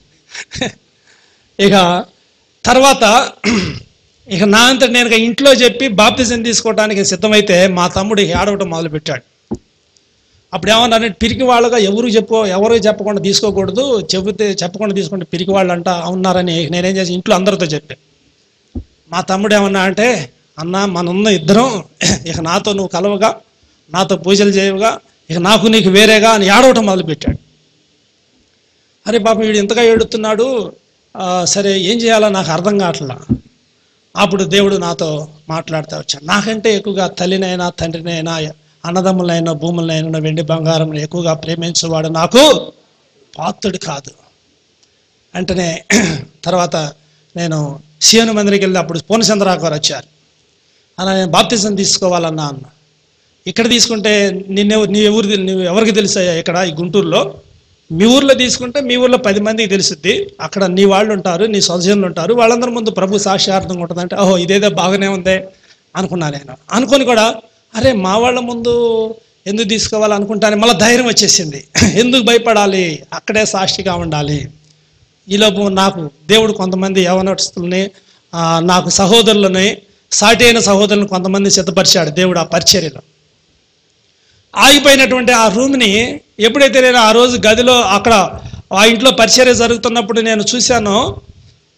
ఇక తర్వాత ఇక నా అంతా నేను ఇక ఇంట్లో చెప్పి బాప్తిజం తీసుకోవడానికి సిద్ధమైతే మా తమ్ముడు ఏడవటం మొదలుపెట్టాడు అప్పుడు ఏమన్నారంటే పిరికి వాళ్ళగా ఎవరు చెప్పు ఎవరు చెప్పకుండా తీసుకోకూడదు చెబితే చెప్పకుండా తీసుకుంటే పిరికి వాళ్ళు అంట ఉన్నారని నేనేం చేసి ఇంట్లో అందరితో చెప్పాను మా తమ్ముడు ఏమన్నా అంటే అన్న మనున్న ఇద్దరం ఇక నాతో నువ్వు కలవగా నాతో పూజలు చేయవుగా ఇక నాకు నీకు వేరేగా అని ఏడవటం మొదలుపెట్టాడు అరే పాపం వీడు ఇంతగా ఏడుతున్నాడు ఆ, సరే ఏం చేయాలో నాకు అర్థం కావట్లా అప్పుడు దేవుడు నాతో మాట్లాడుతూ వచ్చాడు నాకంటే ఎక్కువగా తల్లినైనా తండ్రినైనా అన్నదమ్ములైనా భూములైనా వెండి బంగారం ఎక్కువగా ప్రేమించేవాడు నాకు పాత్రుడు కాదు వెంటనే తర్వాత నేను సియోను మందిరికి వెళ్ళి అప్పుడు పూర్ణచంద్రరావు గారు వచ్చారు అలా నేను బాప్తిజం తీసుకోవాలన్నా అన్న ఇక్కడ తీసుకుంటే నిన్ను నీ ఎవరు నువ్వు ఎవరికి తెలుసాయా ఇక్కడ ఈ గుంటూరులో మీ ఊర్లో తీసుకుంటే మీ ఊర్లో పది మందికి తెలుసుద్ది అక్కడ నీ వాళ్ళు ఉంటారు నీ స్వజనులు ఉంటారు వాళ్ళందరి ముందు ప్రభు సాక్షార్థంగా ఉంటుందంటే ఓహో ఇదేదో బాగానే ఉంది అనుకున్నా నేను అనుకొని కూడా అరే మా వాళ్ళ ముందు ఎందుకు తీసుకోవాలి అనుకుంటానే మళ్ళీ ధైర్యం వచ్చేసింది ఎందుకు భయపడాలి అక్కడే సాక్షిగా ఉండాలి ఈలోపు నాకు దేవుడు కొంతమంది యవనస్తుల్ని ఆ, నాకు సహోదరులని సాటి అయిన సహోదరులను కొంతమంది సిద్ధపరిచాడు దేవుడు ఆ పరిచర్యలో ఆగిపోయినటువంటి ఆ రూమ్ని ఎప్పుడైతే నేను ఆ రోజు గదిలో అక్కడ ఆ ఇంట్లో పరిచర్య జరుగుతున్నప్పుడు నేను చూశానో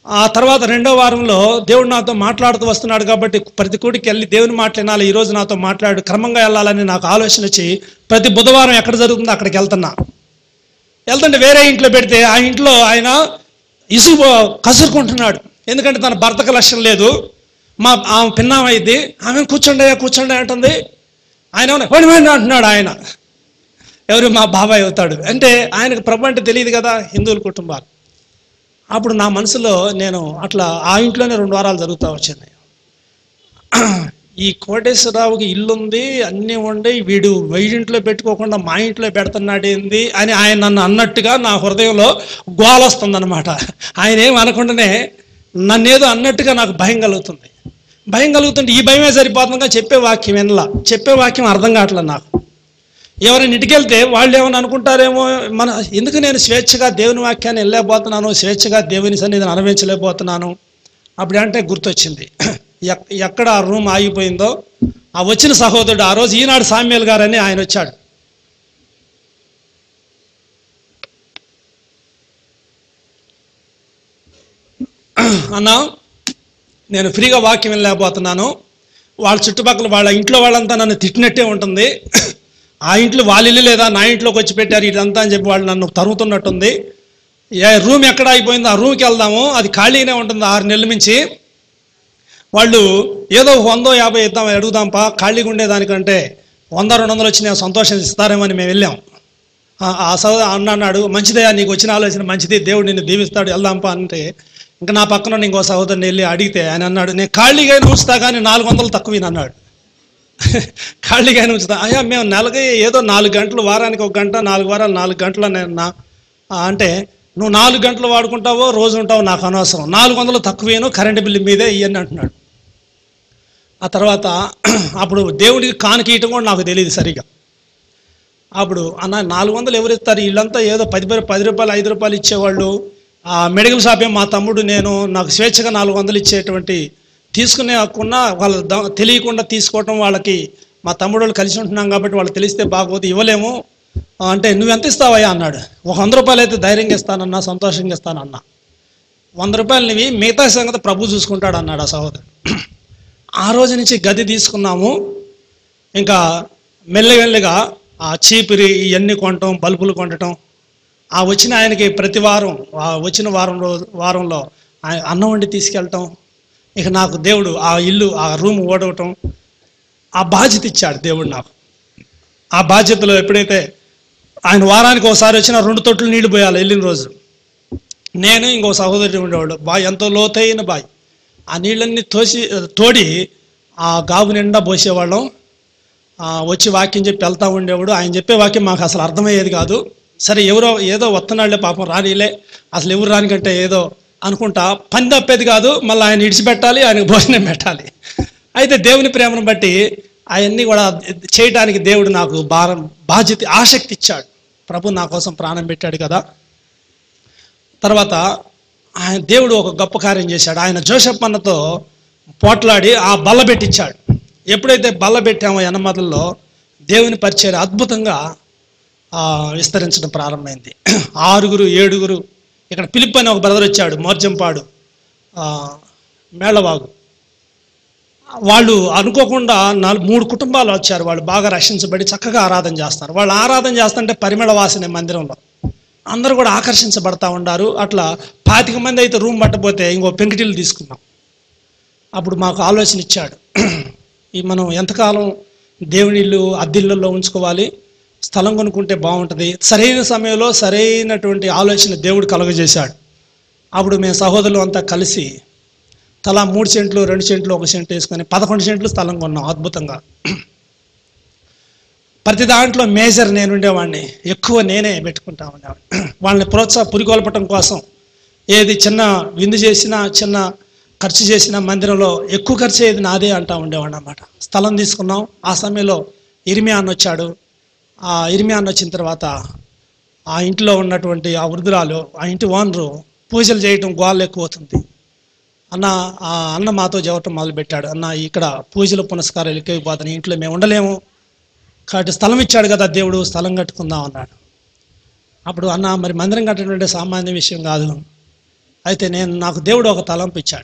ఆ తర్వాత రెండో వారంలో దేవుడు నాతో మాట్లాడుతూ వస్తున్నాడు కాబట్టి ప్రతి కూడికి వెళ్ళి దేవుని మాటలు వినాలి ఈ రోజు నాతో మాట్లాడు క్రమంగా వెళ్ళాలని నాకు ఆలోచన వచ్చి ప్రతి బుధవారం ఎక్కడ జరుగుతుందో అక్కడికి వెళ్తున్నా వెళ్తుంటే వేరే ఇంట్లో పెడితే ఆ ఇంట్లో ఆయన ఇసుగు కసురుకుంటున్నాడు ఎందుకంటే తన భర్తకు లక్ష్యం లేదు మా ఆమె పిన్నామైంది ఆమె కూర్చోండి కూర్చోండి అంటుంది ఆయన ఏమన్నా, "పోనీ, పోనీ" అంటున్నాడు ఆయన ఎవరు మా బాబాయ్ అవుతాడు అంటే ఆయనకు ప్రభు అంటే తెలియదు కదా హిందువుల కుటుంబాలు అప్పుడు నా మనసులో నేను అట్లా ఆ ఇంట్లోనే రెండు వారాలు జరుగుతూ వచ్చింది ఈ కోటేశ్వరరావుకి ఇల్లు ఉంది అన్నీ ఉండి వీడు వెయ్యింట్లో పెట్టుకోకుండా మా ఇంట్లో పెడుతున్నాడేంది అని ఆయన నన్ను అన్నట్టుగా నా హృదయంలో గోలొస్తుందన్నమాట ఆయన ఏం అనకుండానే నన్నేదో అన్నట్టుగా నాకు భయం కలుగుతుంది భయం కలుగుతుంటే ఈ భయమే సరిపోతుందిగా చెప్పే వాక్యం వినలా చెప్పే వాక్యం అర్థం కావట్లేదు నాకు ఎవరైనా ఇంటికెళ్తే వాళ్ళు ఏమైనా అనుకుంటారేమో మన ఎందుకు నేను స్వేచ్ఛగా దేవుని వాక్యాన్ని వెళ్ళలేకపోతున్నాను స్వేచ్ఛగా దేవుని సన్నిధిని అనుభవించలేకపోతున్నాను అప్పుడంటే గుర్తొచ్చింది ఎక్- ఎక్కడ ఆ రూమ్ ఆగిపోయిందో ఆ వచ్చిన సహోదరుడు ఆ రోజు ఈనాడు సామ్యుల్ గారని ఆయన వచ్చాడు అన్నా నేను ఫ్రీగా వాక్యం వెళ్ళలేకపోతున్నాను వాళ్ళ చుట్టుపక్కల వాళ్ళ ఇంట్లో వాళ్ళంతా నన్ను తిట్టినట్టే ఉంటుంది ఆ ఇంట్లో వాళ్ళ ఇల్లు లేదా నా ఇంట్లోకి వచ్చి పెట్టారు ఇదంతా అని చెప్పి వాళ్ళు నన్ను తరుగుతున్నట్టుంది ఏ రూమ్ ఎక్కడ అయిపోయిందో ఆ రూమ్కి వెళ్దాము అది ఖాళీనే ఉంటుంది ఆరు నెలల నుంచి వాళ్ళు ఏదో వందో యాభై ఇద్దాం అడుగుదాంపా ఖాళీగా ఉండేదానికంటే వంద రెండు వందలు వచ్చి నేను సంతోషం ఇస్తారేమో అని మేము వెళ్ళాం ఆ- ఆ సోద అన్న అన్నాడు మంచిదయ్యా నీకు వచ్చిన ఆలోచన మంచిది దేవుడు నిన్ను దీవిస్తాడు వెళ్దాంపా అంటే ఇంకా నా పక్కన ఉన్న ఇంకో సహోదరుని వెళ్ళి అడిగితే ఆయన అన్నాడు నేను ఖాళీగా ఉంచుతా కానీ నాలుగు వందలు తక్కువ అన్నాడు ఖాళీగా ఉంచుతా అయ్యా మేము నెలకి ఏదో నాలుగు గంటలు వారానికి ఒక గంట నాలుగు వారాలు నాలుగు గంటలు నేను నా ఆ, అంటే నువ్వు నాలుగు గంటలు వాడుకుంటావో రోజు ఉంటావో నాకు అనవసరం నాలుగు వందలు తక్కువేను కరెంటు బిల్లు మీదే ఇవన్నీ అంటున్నాడు ఆ తర్వాత అప్పుడు దేవుడికి కానుకీయటం కూడా నాకు తెలియదు సరిగా అప్పుడు అన్న నాలుగు వందలు ఎవరు ఇస్తారు వీళ్ళంతా ఏదో పది రూ- పది రూపాయలు ఐదు రూపాయలు ఇచ్చేవాళ్ళు ఆ మెడికల్ షాపే మా తమ్ముడు నేను నాకు స్వేచ్ఛగా నాలుగు వందలు ఇచ్చేటువంటి తీసుకునే హక్కున్నా వాళ్ళ ద- తెలియకుండా తీసుకోవటం వాళ్ళకి మా తమ్ముడు వాళ్ళు కలిసి ఉంటున్నాం కాబట్టి వాళ్ళు తెలిస్తే బాగోదు ఇవ్వలేము ఆ, అంటే నువ్వు ఎంత ఇస్తావయ్యా అన్నాడు ఒక వంద రూపాయలు అయితే ధైర్యంగా ఇస్తానన్నా సంతోషంగా ఇస్తానన్నా వంద రూపాయలు నీవి మిగతా సంగతి ప్రభు చూసుకుంటాడు అన్నాడు ఆ సహోదరు ఆ రోజు నుంచి గది తీసుకున్నాము ఇంకా మెల్లమెల్లగా ఆ చీపిరి ఇవన్నీ కొనటం బల్బులు కొనటం ఆ వచ్చిన ఆయనకి ప్రతి వారం ఆ వచ్చిన వారం రోజు వారంలో ఆయన అన్నం వండి తీసుకెళ్ళటం ఇక నాకు దేవుడు ఆ ఇల్లు ఆ రూమ్ ఓడవటం ఆ బాధ్యత ఇచ్చాడు దేవుడు నాకు ఆ బాధ్యతలో ఎప్పుడైతే ఆయన వారానికి ఒకసారి వచ్చిన రెండు తొట్లు నీళ్లు పోయాలి వెళ్ళిన రోజు నేను ఇంకో సహోదరుడు ఉండేవాడు బాయ్ ఎంతో లోతైన బాయ్ ఆ నీళ్ళన్నీ తోసి తోడి ఆ గాబు నిండా పోసేవాళ్ళం ఆ, వచ్చి వాక్యం చెప్పి వెళ్తా ఉండేవాడు ఆయన చెప్పే వాక్యం మాకు అసలు అర్థమయ్యేది కాదు సరే ఎవరో ఏదో వస్తున్నాళ్లే పాపం రానిలే అసలు ఎవరు రానికంటే ఏదో అనుకుంటా పని తప్పేది కాదు మళ్ళీ ఆయన ఇడిచిపెట్టాలి ఆయనకు భోజనం పెట్టాలి అయితే దేవుని ప్రేమను బట్టి అవన్నీ కూడా చేయటానికి దేవుడు నాకు భారం బాధ్యత ఆసక్తి ఇచ్చాడు ప్రభు నా కోసం ప్రాణం పెట్టాడు కదా తర్వాత ఆయన దేవుడు ఒక గొప్ప కార్యం చేశాడు ఆయన జోసెఫ్ అన్నతో పోట్లాడి ఆ బల్ల పెట్టించాడు ఎప్పుడైతే బల్ల పెట్టామో ఎనమదల్లో దేవుని పరిచయం అద్భుతంగా ఆ, విస్తరించడం ప్రారంభమైంది ఆరుగురు ఏడుగురు ఇక్కడ పిలిప్ అని ఒక బ్రదర్ వచ్చాడు మోర్జంపాడు ఆ, మేళవాగు వాళ్ళు అనుకోకుండా నాలుగు మూడు కుటుంబాలు వచ్చారు వాళ్ళు బాగా రక్షించబడి చక్కగా ఆరాధన చేస్తారు వాళ్ళు ఆరాధన చేస్తుంటే పరిమళ వాసనే మందిరంలో అందరూ కూడా ఆకర్షించబడతా ఉన్నారు అట్లా పాతిక మంది అయితే రూమ్ పట్టపోతే ఇంకో పెంకిటిల్లు తీసుకున్నాం అప్పుడు మాకు ఆలోచన ఇచ్చాడు ఈ మనం ఎంతకాలం దేవుని ఇల్లు అద్దిళ్ళల్లో ఉంచుకోవాలి స్థలం కొనుక్కుంటే బాగుంటుంది సరైన సమయంలో సరైనటువంటి ఆలోచన దేవుడు కలుగజేశాడు అప్పుడు మేము సహోదరులు అంతా కలిసి తలా మూడు సెంట్లు రెండు సెంట్లు ఒక సెంట్ వేసుకొని పదకొండు సెంట్లు స్థలం కొన్నాం అద్భుతంగా ప్రతి దాంట్లో మేజర్ నేను ఉండేవాడిని ఎక్కువ నేనే పెట్టుకుంటా ఉండేవాడిని వాళ్ళని ప్రోత్సాహ పురికొల్పటం కోసం ఏది చిన్న విందు చేసినా చిన్న ఖర్చు చేసిన మందిరంలో ఎక్కువ ఖర్చు అయ్యేది నాదే అంటా ఉండేవాడిని అన్నమాట స్థలం తీసుకున్నాం ఆ సమయంలో ఇరిమియా అన్న వచ్చాడు ఆ ఇరిమియా అన్న వచ్చిన తర్వాత ఆ ఇంట్లో ఉన్నటువంటి ఆ వృద్ధురాలు ఆ ఇంటి ఓనరు పూజలు చేయటం గోళ్ళు ఎక్కువ అవుతుంది అన్న ఆ అన్న మాతో చెప్పటం మొదలుపెట్టాడు అన్న ఇక్కడ పూజలు పునస్కారాలు ఎక్కువైపోతున్నాయి ఇంట్లో మేము ఉండలేము కాబట్టి స్థలం ఇచ్చాడు కదా దేవుడు స్థలం కట్టుకుందాం అన్నాడు అప్పుడు అన్న మరి మందిరం కట్టడం అంటే సామాన్య విషయం కాదు అయితే నేను నాకు దేవుడు ఒక తలంపు ఇచ్చాడు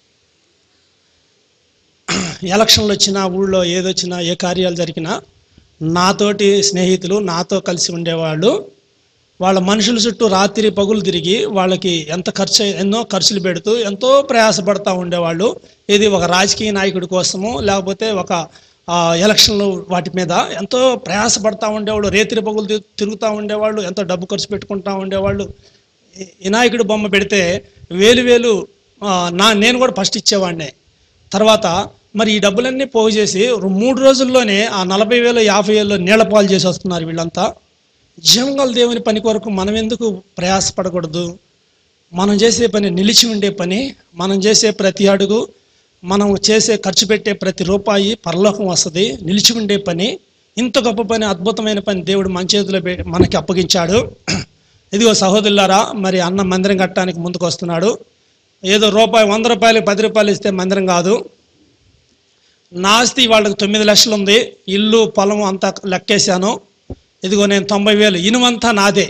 ఎలక్షన్లు వచ్చినా ఊళ్ళో ఏదొచ్చినా ఏ కార్యాలు జరిగినా నాతోటి స్నేహితులు నాతో కలిసి ఉండేవాళ్ళు వాళ్ళ మనుషుల చుట్టూ రాత్రి పగులు తిరిగి వాళ్ళకి ఎంత ఖర్చు ఎన్నో ఖర్చులు పెడుతూ ఎంతో ప్రయాసపడతా ఉండేవాళ్ళు ఇది ఒక రాజకీయ నాయకుడి కోసము లేకపోతే ఒక ఆ, ఎలక్షన్లు వాటి మీద ఎంతో ప్రయాసపడతా ఉండేవాళ్ళు రేతిరి పగులు తి- తిరుగుతూ ఉండేవాళ్ళు ఎంతో డబ్బు ఖర్చు పెట్టుకుంటా ఉండేవాళ్ళు ఈ- వినాయకుడి బొమ్మ పెడితే వేలు వేలు ఆ, నా నేను కూడా ఫస్ట్ ఇచ్చేవాడినే తర్వాత మరి ఈ డబ్బులన్నీ పోగు చేసి రు- మూడు రోజుల్లోనే ఆ నలభై వేలు యాభై వేలు నీళ్ల పాలు చేసి వస్తున్నారు వీళ్ళంతా జీవంగల దేవుని పని కొరకు మనం ఎందుకు ప్రయాసపడకూడదు మనం చేసే పని నిలిచి ఉండే పని మనం చేసే ప్రతి అడుగు మనం చేసే ఖర్చు పెట్టే ప్రతి రూపాయి పరలోకం వస్తుంది నిలిచి ఉండే పని ఇంత గొప్ప పని అద్భుతమైన పని దేవుడు మన చేతిలో పె- మనకి అప్పగించాడు ఇదిగో సహోదరులారా మరి అన్న మందిరం కట్టడానికి ముందుకు వస్తున్నాడు ఏదో రూపాయి వంద రూపాయలు పది రూపాయలు ఇస్తే మందిరం కాదు నా ఆస్తి వాళ్ళకి తొమ్మిది లక్షలు ఉంది ఇల్లు పొలం అంతా లెక్కేశాను ఇదిగో నేను తొంభై వేలు ఇనుమంతా నాదే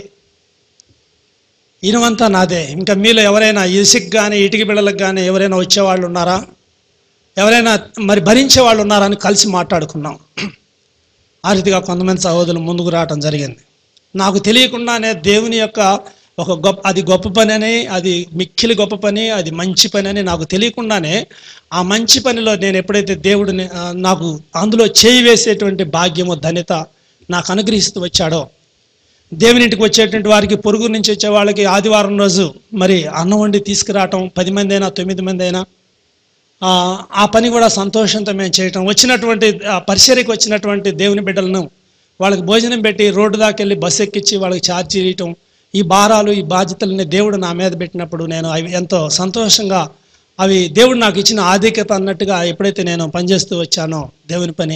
ఇనుమంతా నాదే ఇంకా మీలో ఎవరైనా ఇసుక్ కానీ ఇటుక బిళ్ళలకు కానీ ఎవరైనా వచ్చేవాళ్ళు ఉన్నారా ఎవరైనా మరి భరించే వాళ్ళు ఉన్నారా అని కలిసి మాట్లాడుకున్నాం ఆ రీతిగా కొంతమంది సహోదరులు ముందుకు రావటం జరిగింది నాకు తెలియకుండానే దేవుని యొక్క ఒక గొప్ప అది గొప్ప పని అని అది మిక్కిలి గొప్ప పని అది మంచి పని అని నాకు తెలియకుండానే ఆ మంచి పనిలో నేను ఎప్పుడైతే దేవుడిని ఆ, నాకు అందులో చేయి వేసేటువంటి భాగ్యము ధన్యత నాకు అనుగ్రహిస్తూ వచ్చాడో దేవుని ఇంటికి వచ్చేటువంటి వారికి పొరుగు నుంచి వచ్చే వాళ్ళకి ఆదివారం రోజు మరి అన్నం వండి తీసుకురావటం పది మంది అయినా తొమ్మిది మంది అయినా ఆ, ఆ పని కూడా సంతోషంతో మేము చేయటం వచ్చినటువంటి ఆ పరిసరికి వచ్చినటువంటి దేవుని బిడ్డలను వాళ్ళకి భోజనం పెట్టి రోడ్డు దాకా వెళ్ళి బస్సు ఎక్కించి వాళ్ళకి ఛార్జ్ చేయటం ఈ భారాలు ఈ బాధ్యతలని దేవుడు నా మీద పెట్టినప్పుడు నేను అవి ఎంతో సంతోషంగా అవి దేవుడు నాకు ఇచ్చిన ఆధిక్యత అన్నట్టుగా ఎప్పుడైతే నేను పనిచేస్తూ వచ్చానో దేవుని పని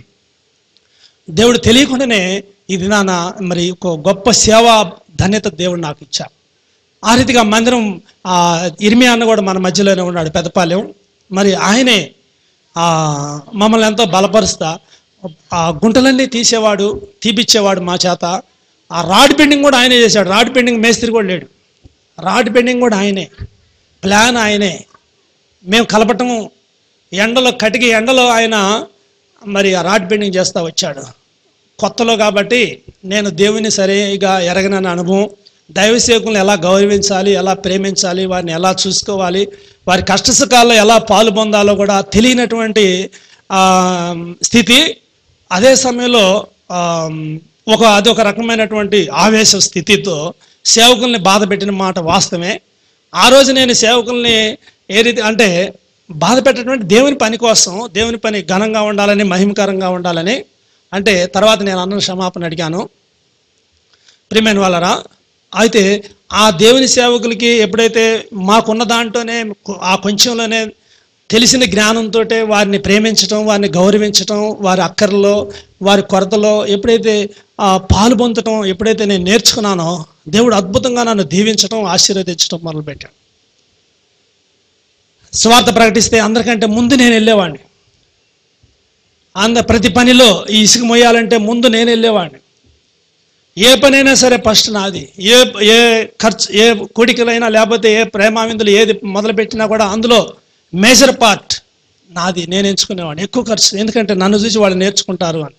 దేవుడు తెలియకుండానే ఇది నా మరి ఒక గొప్ప సేవా ధన్యత దేవుడు నాకు ఇచ్చాడు ఆ రీతిగా మందిరం ఆ ఇర్మియా అన్న కూడా మన మధ్యలోనే ఉన్నాడు పెద్దపాలెం మరి ఆయనే ఆ మమ్మల్ని ఎంతో బలపరుస్తా ఆ గుంటలన్నీ తీసేవాడు తీపిచ్చేవాడు మా చేత ఆ రాడ్ బెండింగ్ కూడా ఆయనే చేశాడు రాడ్ బెండింగ్ మేస్త్రి కూడా లేడు రాడ్ బెండింగ్ కూడా ఆయనే ప్లాన్ ఆయనే మేము కలపటము ఎండలో కటికి ఎండలో ఆయన మరి ఆ రాడ్ బెండింగ్ చేస్తూ వచ్చాడు కొత్తలో కాబట్టి నేను దేవుని సరిగా ఎరగనని అనుభవం దైవ సేవకులను ఎలా గౌరవించాలి ఎలా ప్రేమించాలి వారిని ఎలా చూసుకోవాలి వారి కష్టసుఖాల్లో ఎలా పాలు పొందాలో కూడా తెలియనటువంటి ఆ, స్థితి అదే సమయంలో ఆ, ఒక అదొక రకమైనటువంటి ఆవేశ స్థితితో సేవకుల్ని బాధ పెట్టిన మాట వాస్తవమే ఆ రోజు నేను సేవకుల్ని ఏ రీతి అంటే బాధ పెట్టటువంటి దేవుని పని కోసం దేవుని పని ఘనంగా ఉండాలని మహిమకరంగా ఉండాలని అంటే తర్వాత నేను అన్న క్షమాపణ అడిగాను ప్రియమైన వాళ్ళరా అయితే ఆ దేవుని సేవకులకి ఎప్పుడైతే మాకున్న దాంట్లోనే ఆ కొంచెంలోనే తెలిసిన జ్ఞానంతో వారిని ప్రేమించటం వారిని గౌరవించటం వారి అక్కర్లో వారి కొరతలో ఎప్పుడైతే ఆ పాలు పొందటం ఎప్పుడైతే నేను నేర్చుకున్నానో దేవుడు అద్భుతంగా నన్ను దీవించటం ఆశీర్వదించటం మొదలుపెట్టాడు స్వార్థ ప్రకటిస్తే అందరికంటే ముందు నేను వెళ్ళేవాడిని అంద ప్రతి పనిలో ఈ ఇసుక మొయ్యాలంటే ముందు నేను వెళ్ళేవాడిని ఏ పనైనా సరే ఫస్ట్ నాది ఏ ఏ ఖర్చు ఏ కోడికలైనా లేకపోతే ఏ ప్రేమావిందులు ఏది మొదలుపెట్టినా కూడా అందులో మేజర్ పార్ట్ నాది నేను ఎంచుకునేవాడిని ఎక్కువ ఖర్చు ఎందుకంటే నన్ను చూసి వాళ్ళు నేర్చుకుంటారు అని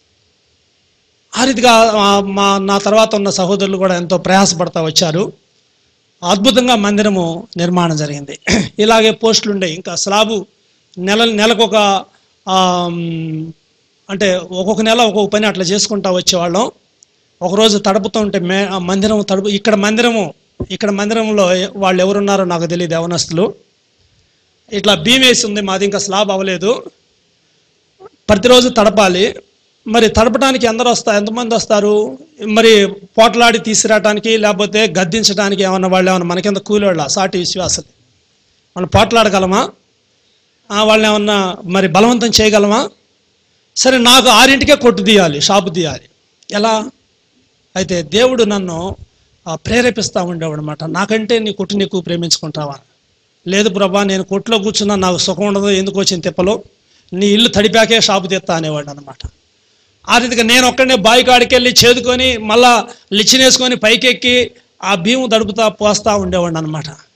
ఆ రీతిగా ఆ, మా నా తర్వాత ఉన్న సహోదరులు కూడా ఎంతో ప్రయాసపడతా వచ్చారు అద్భుతంగా మందిరము నిర్మాణం జరిగింది ఇలాగే పోస్టులు ఉండేవి ఇంకా స్లాబు నెల నెలకు ఒక ఆమ్, అంటే ఒక్కొక్క నెల ఒక్కొక్క పని అట్లా చేసుకుంటా వచ్చేవాళ్ళం ఒకరోజు తడుపుతూ ఉంటే మే ఆ మందిరం తడుపు ఇక్కడ మందిరము ఇక్కడ మందిరంలో వాళ్ళు ఎవరున్నారో నాకు తెలియదు యవనస్తులు ఇట్లా బీమ్ వేసి ఉంది మాది ఇంకా స్లాబ్ అవ్వలేదు ప్రతిరోజు తడపాలి మరి తడపడానికి ఎందరు వస్తారు ఎంతమంది వస్తారు మరి పోట్లాడి తీసుకురావడానికి లేకపోతే గద్దించడానికి ఏమన్నా వాళ్ళు ఏమన్నా మనకింద కూలివాళ్ళ సాటి విశ్వాసాలు మనం పోట్లాడగలమా ఆ, వాళ్ళని ఏమన్నా మరి బలవంతం చేయగలమా సరే నాకు ఆరింటికే కొట్టు తీయాలి షాపు తీయాలి ఎలా అయితే దేవుడు నన్ను ఆ, ప్రేరేపిస్తూ ఉండేవాడు అనమాట నాకంటే నీ కొట్టు నీకు ప్రేమించుకుంటావా లేదు ప్రభా నేను కొట్టులో కూర్చున్నా నాకు సుఖం ఉండదు ఎందుకు వచ్చిన తిప్పలు నీ ఇల్లు తడిపాకే షాపు తీస్తా అనేవాడు అనమాట ఆ రీతిగా నేను ఒక్కడనే బావి కాడికి వెళ్ళి చేదుకొని మళ్ళా లిచ్చినేసుకొని పైకెక్కి ఆ భీము దడుపుతా పోస్తా ఉండేవాడిని అనమాట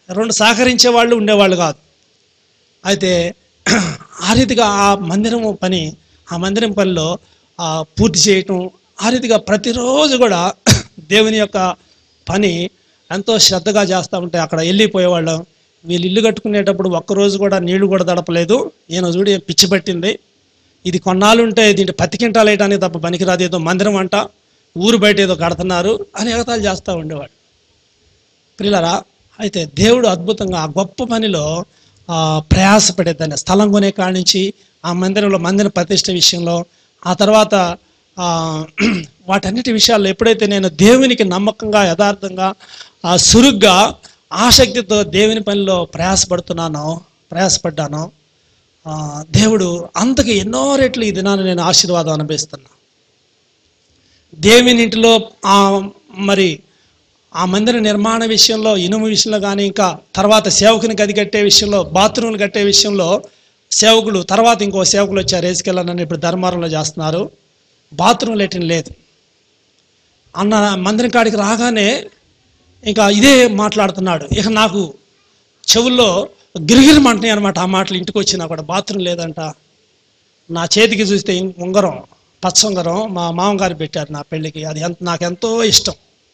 రెండు సహకరించే వాళ్ళు ఉండేవాళ్ళు కాదు అయితే ఆ రీతిగా ఆ మందిరం పని ఆ మందిరం పనిలో ఆ, పూర్తి చేయటం ఆ రీతిగా ప్రతిరోజు కూడా దేవుని యొక్క పని ఎంతో శ్రద్ధగా చేస్తూ ఉంటే అక్కడ వెళ్ళిపోయేవాళ్ళం వీళ్ళు ఇల్లు కట్టుకునేటప్పుడు ఒక్కరోజు కూడా నీళ్లు కూడా తడపలేదు నేను చూడి పిచ్చి పట్టింది ఇది కొన్నాళ్ళు ఉంటే దీంట్లో పత్తి కింటాలు వేయడానికి తప్ప పనికిరాదు ఏదో మందిరం అంట ఊరు బయట ఏదో కడుతున్నారు అని ఎగతాలు చేస్తూ ఉండేవాడు ప్రియులరా అయితే దేవుడు అద్భుతంగా ఆ గొప్ప పనిలో ఆ, ప్రయాసపడేదాన్ని స్థలం కొనే కాడి నుంచి ఆ మందిరంలో మందిర ప్రతిష్ట విషయంలో ఆ తర్వాత ఆ, వాటన్నిటి విషయాల్లో ఎప్పుడైతే నేను దేవునికి నమ్మకంగా యథార్థంగా ఆ, సురుగ్గా ఆసక్తితో దేవుని పనిలో ప్రయాసపడుతున్నానో ప్రయాసపడ్డానో ఆ, దేవుడు అంతకు ఎన్నో రెట్లు ఈ దినాన్ని నేను ఆశీర్వాదం అనుభవిస్తున్నా దేవుని ఇంటిలో ఆ మరి ఆ మందిర నిర్మాణ విషయంలో ఇనుము విషయంలో కానీ ఇంకా తర్వాత సేవకుని గది కట్టే విషయంలో బాత్రూమ్లు కట్టే విషయంలో సేవకులు తర్వాత ఇంకో సేవకులు వచ్చారు రేసుకెళ్ళాలని ఇప్పుడు ధర్మారంలో చేస్తున్నారు బాత్రూమ్ లెట్రిన్ లేదు అన్న మందిరం కాడికి రాగానే ఇంకా ఇదే మాట్లాడుతున్నాడు ఇక నాకు చెవుల్లో గిరిగిరిమంటున్నాయి అనమాట ఆ మాటలు ఇంటికి వచ్చినా కూడా బాత్రూమ్ లేదంట నా చేతికి చూస్తే ఇం- ఉంగరం పచ్చ ఉంగరం మా మామగారు పెట్టారు నా పెళ్ళికి అది ఎంత నాకెంతో ఇష్టం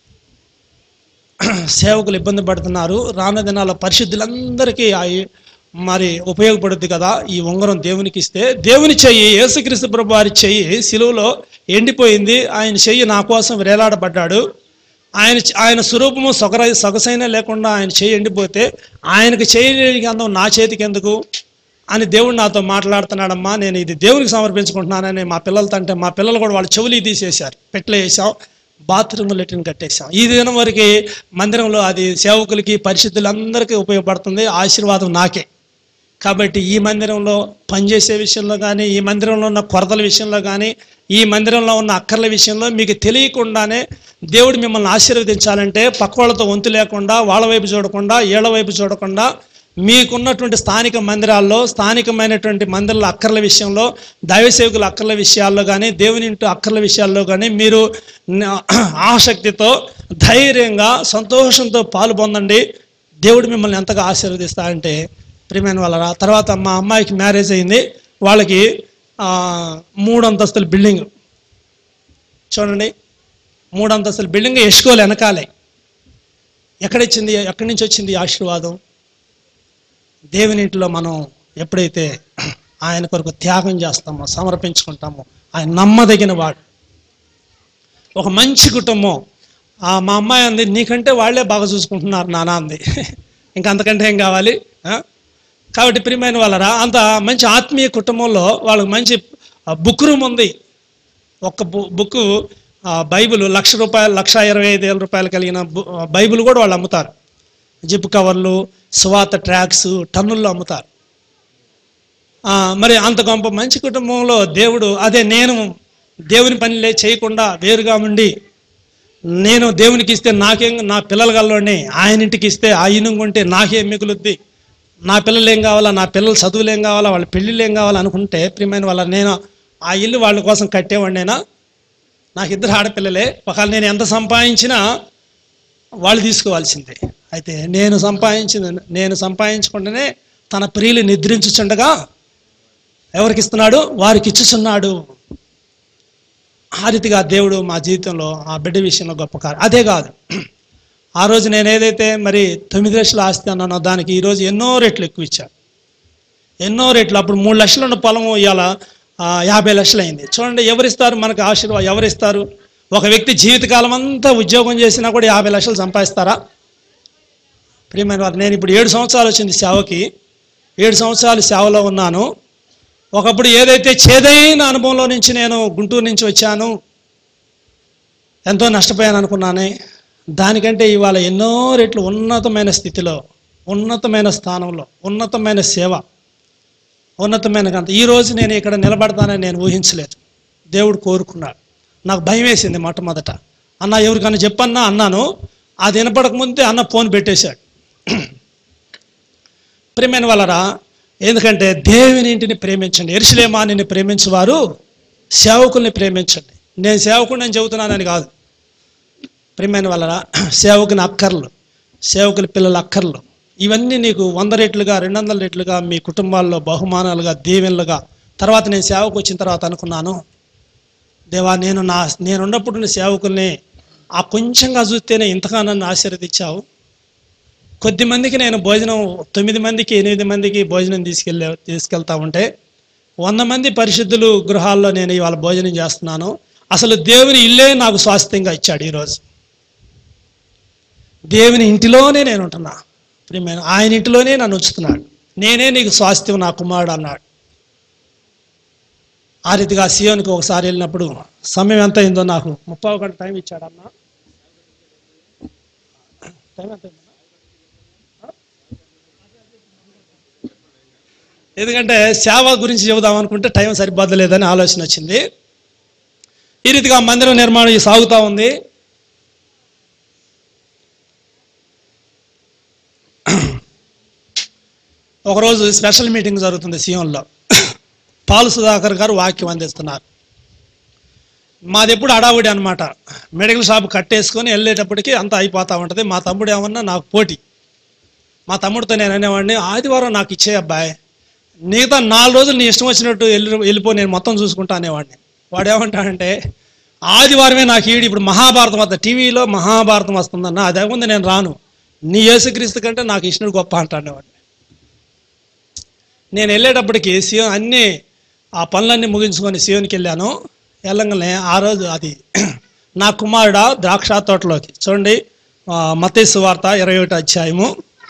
సేవకులు ఇబ్బంది పడుతున్నారు రానున్న దినాల్లో పరిశుద్ధులందరికీ ఆ ఈ- మరి ఉపయోగపడుద్ది కదా ఈ ఉంగరం దేవునికి ఇస్తే దేవుని చెయ్యి యేసుక్రీస్తు ప్రభు వారి చెయ్యి సిలువలో ఎండిపోయింది ఆయన చెయ్యి నా కోసం వేలాడబడ్డాడు ఆయన ఆయన స్వరూపము సొగర సొగసైన లేకుండా ఆయన చేయి ఎండిపోతే ఆయనకు చేయడానికి అందం నా చేతికి ఎందుకు అని దేవుడు నాతో మాట్లాడుతున్నాడమ్మా నేను ఇది దేవునికి సమర్పించుకుంటున్నానని మా పిల్లలతో అంటే మా పిల్లలు కూడా వాళ్ళ చెవులు తీసేశారు పెట్లో వేసాం బాత్రూమ్ లెట్రిన్ కట్టేసాం ఈ దినం వరకు మందిరంలో అది సేవకులకి పరిశుద్ధులందరికీ ఉపయోగపడుతుంది ఆశీర్వాదం నాకే కాబట్టి ఈ మందిరంలో పనిచేసే విషయంలో కానీ ఈ మందిరంలో ఉన్న కొరతల విషయంలో కానీ ఈ మందిరంలో ఉన్న అక్కర్ల విషయంలో మీకు తెలియకుండానే దేవుడు మిమ్మల్ని ఆశీర్వదించాలంటే పక్క వాళ్ళతో వంతు లేకుండా వాళ్ళ వైపు చూడకుండా ఏళ్ళ వైపు చూడకుండా మీకున్నటువంటి స్థానిక మందిరాల్లో స్థానికమైనటువంటి మందిరాల అక్కర్ల విషయంలో దైవ సేవకుల అక్కర్ల విషయాల్లో కానీ దేవుని ఇంటి అక్కర్ల విషయాల్లో కానీ మీరు న- ఆసక్తితో ధైర్యంగా సంతోషంతో పాలు పొందండి దేవుడు మిమ్మల్ని ఎంతగా ఆశీర్వదిస్తా అంటే ప్రియమైన వాళ్ళ తర్వాత మా అమ్మాయికి మ్యారేజ్ అయింది వాళ్ళకి ఆ, మూడు అంతస్తుల బిల్డింగ్ చూడండి మూడు అంతస్తుల బిల్డింగ్ ఎసుకోలు వెనకాలే ఎక్కడిచ్చింది ఎక్కడి నుంచి వచ్చింది ఈ ఆశీర్వాదం దేవుని ఇంట్లో మనం ఎప్పుడైతే ఆయన కొరకు త్యాగం చేస్తామో సమర్పించుకుంటామో ఆయన నమ్మదగిన వాడు ఒక మంచి కుటుంబం ఆ మా అమ్మాయి అంది నీకంటే వాళ్ళే బాగా చూసుకుంటున్నారు నాన్న అంది ఇంకా అంతకంటే ఏం కావాలి ఆ? కాబట్టి ప్రియమైన వాళ్ళరా అంత మంచి ఆత్మీయ కుటుంబంలో వాళ్ళకి మంచి బుక్ రూమ్ ఉంది ఒక్క బు బుక్ బైబిల్ లక్ష రూపాయలు లక్ష ఇరవై ఐదు వేల రూపాయలు కలిగిన బు- ఆ, బైబిల్ కూడా వాళ్ళు అమ్ముతారు జిప్ కవర్లు సువాత ట్రాక్స్ టన్నుల్లో అమ్ముతారు ఆ, మరి అంత గొప్ప మంచి కుటుంబంలో దేవుడు అదే నేను దేవుని పనిలే చేయకుండా వేరుగా ఉండి నేను దేవునికి ఇస్తే నాకేం నా పిల్లల గల్లోనే ఆయన ఇంటికి ఇస్తే ఆ ఇనుంగుంటే నాకేం మిగులుద్ది నా పిల్లలు ఏం కావాలా నా పిల్లలు చదువులు ఏం కావాలా వాళ్ళ పెళ్ళిళ్ళు ఏం కావాలా అనుకుంటే ప్రియమైన వాళ్ళ నేను ఆ ఇల్లు వాళ్ళ కోసం కట్టేవాడినేనా నాకు ఇద్దరు ఆడపిల్లలే ఒకవేళ నేను ఎంత సంపాదించినా వాళ్ళు తీసుకోవాల్సిందే అయితే నేను సంపాదించిన నేను సంపాదించుకుంటేనే తన ప్రియులు నిద్రించుచుండగా ఎవరికి ఇస్తున్నాడు వారికి ఇచ్చుచున్నాడు ఆ రీతిగా దేవుడు మా జీవితంలో ఆ బిడ్డ విషయంలో గొప్ప కార్యం అదే కాదు ఆ రోజు నేను ఏదైతే మరి తొమ్మిది లక్షలు ఆస్తి అన్నానో దానికి ఈరోజు ఎన్నో రెట్లు ఎక్కువ ఇచ్చాడు ఎన్నో రెట్లు అప్పుడు మూడు లక్షలు ఉన్న పొలం ఇవాళ ఆ, యాభై లక్షలు అయింది చూడండి ఎవరిస్తారు మనకు ఆశీర్వాదం ఎవరిస్తారు ఒక వ్యక్తి జీవితకాలం అంతా ఉద్యోగం చేసినా కూడా యాభై లక్షలు సంపాదిస్తారా ప్రియమైన వారు నేను ఇప్పుడు ఏడు సంవత్సరాలు వచ్చింది సేవకి ఏడు సంవత్సరాలు సేవలో ఉన్నాను ఒకప్పుడు ఏదైతే చేదైన అనుభవంలో నుంచి నేను గుంటూరు నుంచి వచ్చాను ఎంతో నష్టపోయాను అనుకున్నానే దానికంటే ఇవాళ ఎన్నో రెట్లు ఉన్నతమైన స్థితిలో ఉన్నతమైన స్థానంలో ఉన్నతమైన సేవ ఉన్నతమైన గంత ఈ రోజు నేను ఇక్కడ నిలబడతానని నేను ఊహించలేదు దేవుడు కోరుకున్నాడు నాకు భయం వేసింది మొట్టమొదట అన్న ఎవరికన్నా చెప్పన్నా అన్నాను అది వినపడక ముందే అన్న ఫోన్ పెట్టేశాడు ప్రేమైన వాళ్ళరా ఎందుకంటే దేవుని ఇంటిని ప్రేమించండి ఎరుసలేమా నిన్ను ప్రేమించేవారు సేవకుల్ని ప్రేమించండి నేను సేవకుడిని అని చెబుతున్నానని కాదు ప్రియమైన వాళ్ళరా సేవకుని అక్కర్లు సేవకుల పిల్లల అక్కర్లు ఇవన్నీ నీకు వంద రెట్లుగా రెండు వందల రెట్లుగా మీ కుటుంబాల్లో బహుమానాలుగా దీవెనలుగా తర్వాత నేను సేవకు వచ్చిన తర్వాత అనుకున్నాను దేవా నేను నా నేను ఉన్నప్పుడు నీ సేవకుల్ని ఆ కొంచెంగా చూస్తేనే ఇంతగా నన్ను ఆశీర్వదించావు కొద్ది మందికి నేను భోజనం తొమ్మిది మందికి ఎనిమిది మందికి భోజనం తీసుకెళ్ళే తీసుకెళ్తా ఉంటే వంద మంది పరిశుద్ధులు గృహాల్లో నేను ఇవాళ భోజనం చేస్తున్నాను అసలు దేవుని ఇల్లే నాకు స్వాస్థ్యంగా ఇచ్చాడు ఈరోజు దేవుని ఇంటిలోనే నేను ఉంటున్నా ప్రియమైన ఆయన ఇంటిలోనే నన్ను ఉంచుతున్నాడు నేనే నీకు స్వాస్థ్యం నా కుమారుడు అన్నాడు ఆ రీతిగా సియోనికి ఒకసారి వెళ్ళినప్పుడు సమయం ఎంత అయిందో నాకు ముప్పై ఒకటి టైం ఇచ్చాడన్నా టైం ఎంత అయిందన్నా? ఎందుకంటే సేవ గురించి చెబుదాం అనుకుంటే టైం సరిపోదలేదని ఆలోచన వచ్చింది ఈ రీతిగా మందిరం నిర్మాణం సాగుతూ ఉంది ఒకరోజు స్పెషల్ మీటింగ్ జరుగుతుంది సీఎంలో పాలు సుధాకర్ గారు వాక్యం అందిస్తున్నారు మాది ఎప్పుడు అడావుడి అనమాట మెడికల్ షాప్ కట్టేసుకొని వెళ్ళేటప్పటికి అంతా అయిపోతూ ఉంటుంది మా తమ్ముడు ఏమన్నా నాకు పోటీ మా తమ్ముడితో నేను అనేవాడిని ఆదివారం నాకు ఇచ్చే అబ్బాయి మిగతా నాలుగు రోజులు నీ ఇష్టం వచ్చినట్టు వెళ్ళి వెళ్ళిపో నేను మొత్తం చూసుకుంటా అనేవాడిని వాడు ఏమంటాడంటే ఆదివారమే నాకు ఈడు ఇప్పుడు మహాభారతం వద్ద టీవీలో మహాభారతం వస్తుందన్న అదే ముందు నేను రాను నీ యేసుక్రీస్తు కంటే నాకు ఇష్టడు గొప్ప అంటాడేవాడిని నేను వెళ్ళేటప్పటికి సీఎం అన్నీ ఆ పనులన్నీ ముగించుకొని సీఎంకి వెళ్ళాను వెళ్ళంగానే ఆ రోజు అది నా కుమారుడ ద్రాక్ష తోటలోకి చూడండి మతేసు వార్త ఇరవై ఒకటి అధ్యాయము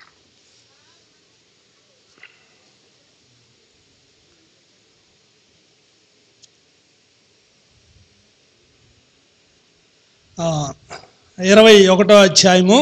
ఆ, ఇరవై ఒకటో అధ్యాయము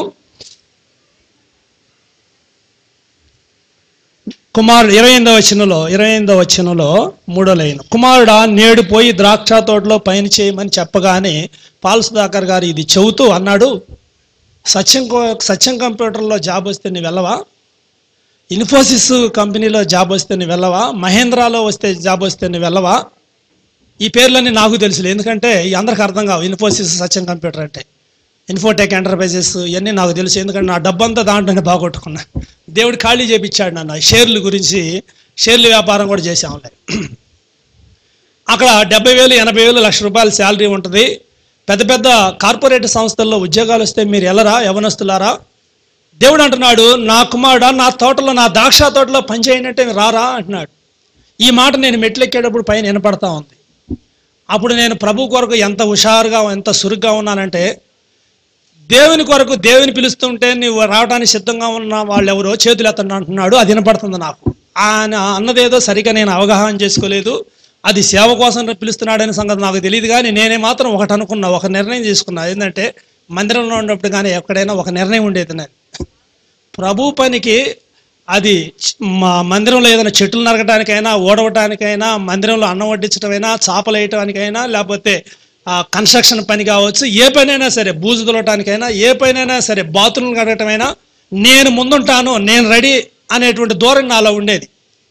కుమారుడు ఇరవై ఎనిమిదో వచనంలో ఇరవై ఎనిమిదో వచనంలో మూడో లైన్ కుమారుడా నేడు పోయి ద్రాక్ష తోటలో పైన చేయమని చెప్పగానే పాల్ సుధాకర్ గారు ఇది చెబుతూ అన్నాడు సత్యం కో- సత్యం కంప్యూటర్లో జాబ్ వస్తే నువ్వు వెళ్ళవా ఇన్ఫోసిస్ కంపెనీలో జాబ్ వస్తే నువ్వు వెళ్ళవా మహేంద్రాలో వస్తే జాబ్ వస్తే నువ్వు వెళ్ళవా ఈ పేర్లన్నీ నాకు తెలుసులే ఎందుకంటే ఈ అందరికి అర్థం కావు ఇన్ఫోసిస్ సత్యం కంప్యూటర్ అంటే ఇన్ఫోటెక్ ఎంటర్ప్రైజెస్ ఇవన్నీ నాకు తెలుసు ఎందుకంటే నా డబ్బంతా దాంట్లోనే బాగొట్టుకున్నా దేవుడు ఖాళీ చేపించాడు నన్ను ఈ షేర్ల గురించి షేర్ల వ్యాపారం కూడా చేసాంలే అక్కడ డెబ్బై వేలు ఎనభై వేలు లక్ష రూపాయల శాలరీ ఉంటుంది పెద్ద పెద్ద కార్పొరేట్ సంస్థల్లో ఉద్యోగాలు వస్తే మీరు ఎలరా యవనస్తులారా దేవుడు అంటున్నాడు నా కుమారుడా నా తోటలో నా ద్రాక్ష తోటలో పనిచేయనంటే రారా అంటున్నాడు ఈ మాట నేను మెట్లెక్కేటప్పుడు పైన వినపడతా ఉంది అప్పుడు నేను ప్రభు కొరకు ఎంత హుషారుగా ఎంత సురుగ్గా ఉన్నానంటే దేవుని కొరకు దేవుని పిలుస్తుంటే నువ్వు రావడానికి సిద్ధంగా ఉన్న వాళ్ళు ఎవరో చేతులు ఎత్తండి అంటున్నాడు అది వినపడుతుంది నాకు ఆయన అన్నదేదో సరిగా నేను అవగాహన చేసుకోలేదు అది సేవ కోసం పిలుస్తున్నాడనే సంగతి నాకు తెలియదు కానీ నేనే మాత్రం ఒకటి అనుకున్నా ఒక నిర్ణయం తీసుకున్నా ఏంటంటే మందిరంలో ఉన్నప్పుడు కానీ ఎక్కడైనా ఒక నిర్ణయం ఉండేది నేను ప్రభు పనికి అది చ- మా మందిరంలో ఏదైనా చెట్లు నరకటానికైనా ఓడవటానికైనా మందిరంలో అన్నం వడ్డించడమైనా చాపలు వేయటానికైనా లేకపోతే ఆ, కన్స్ట్రక్షన్ పని కావచ్చు ఏ పనైనా సరే బూజు తులటానికైనా ఏ పనైనా సరే బాత్రూమ్లు కడగటమైనా నేను ముందుంటాను నేను రెడీ అనేటువంటి ధోరణి నాలో ఉండేది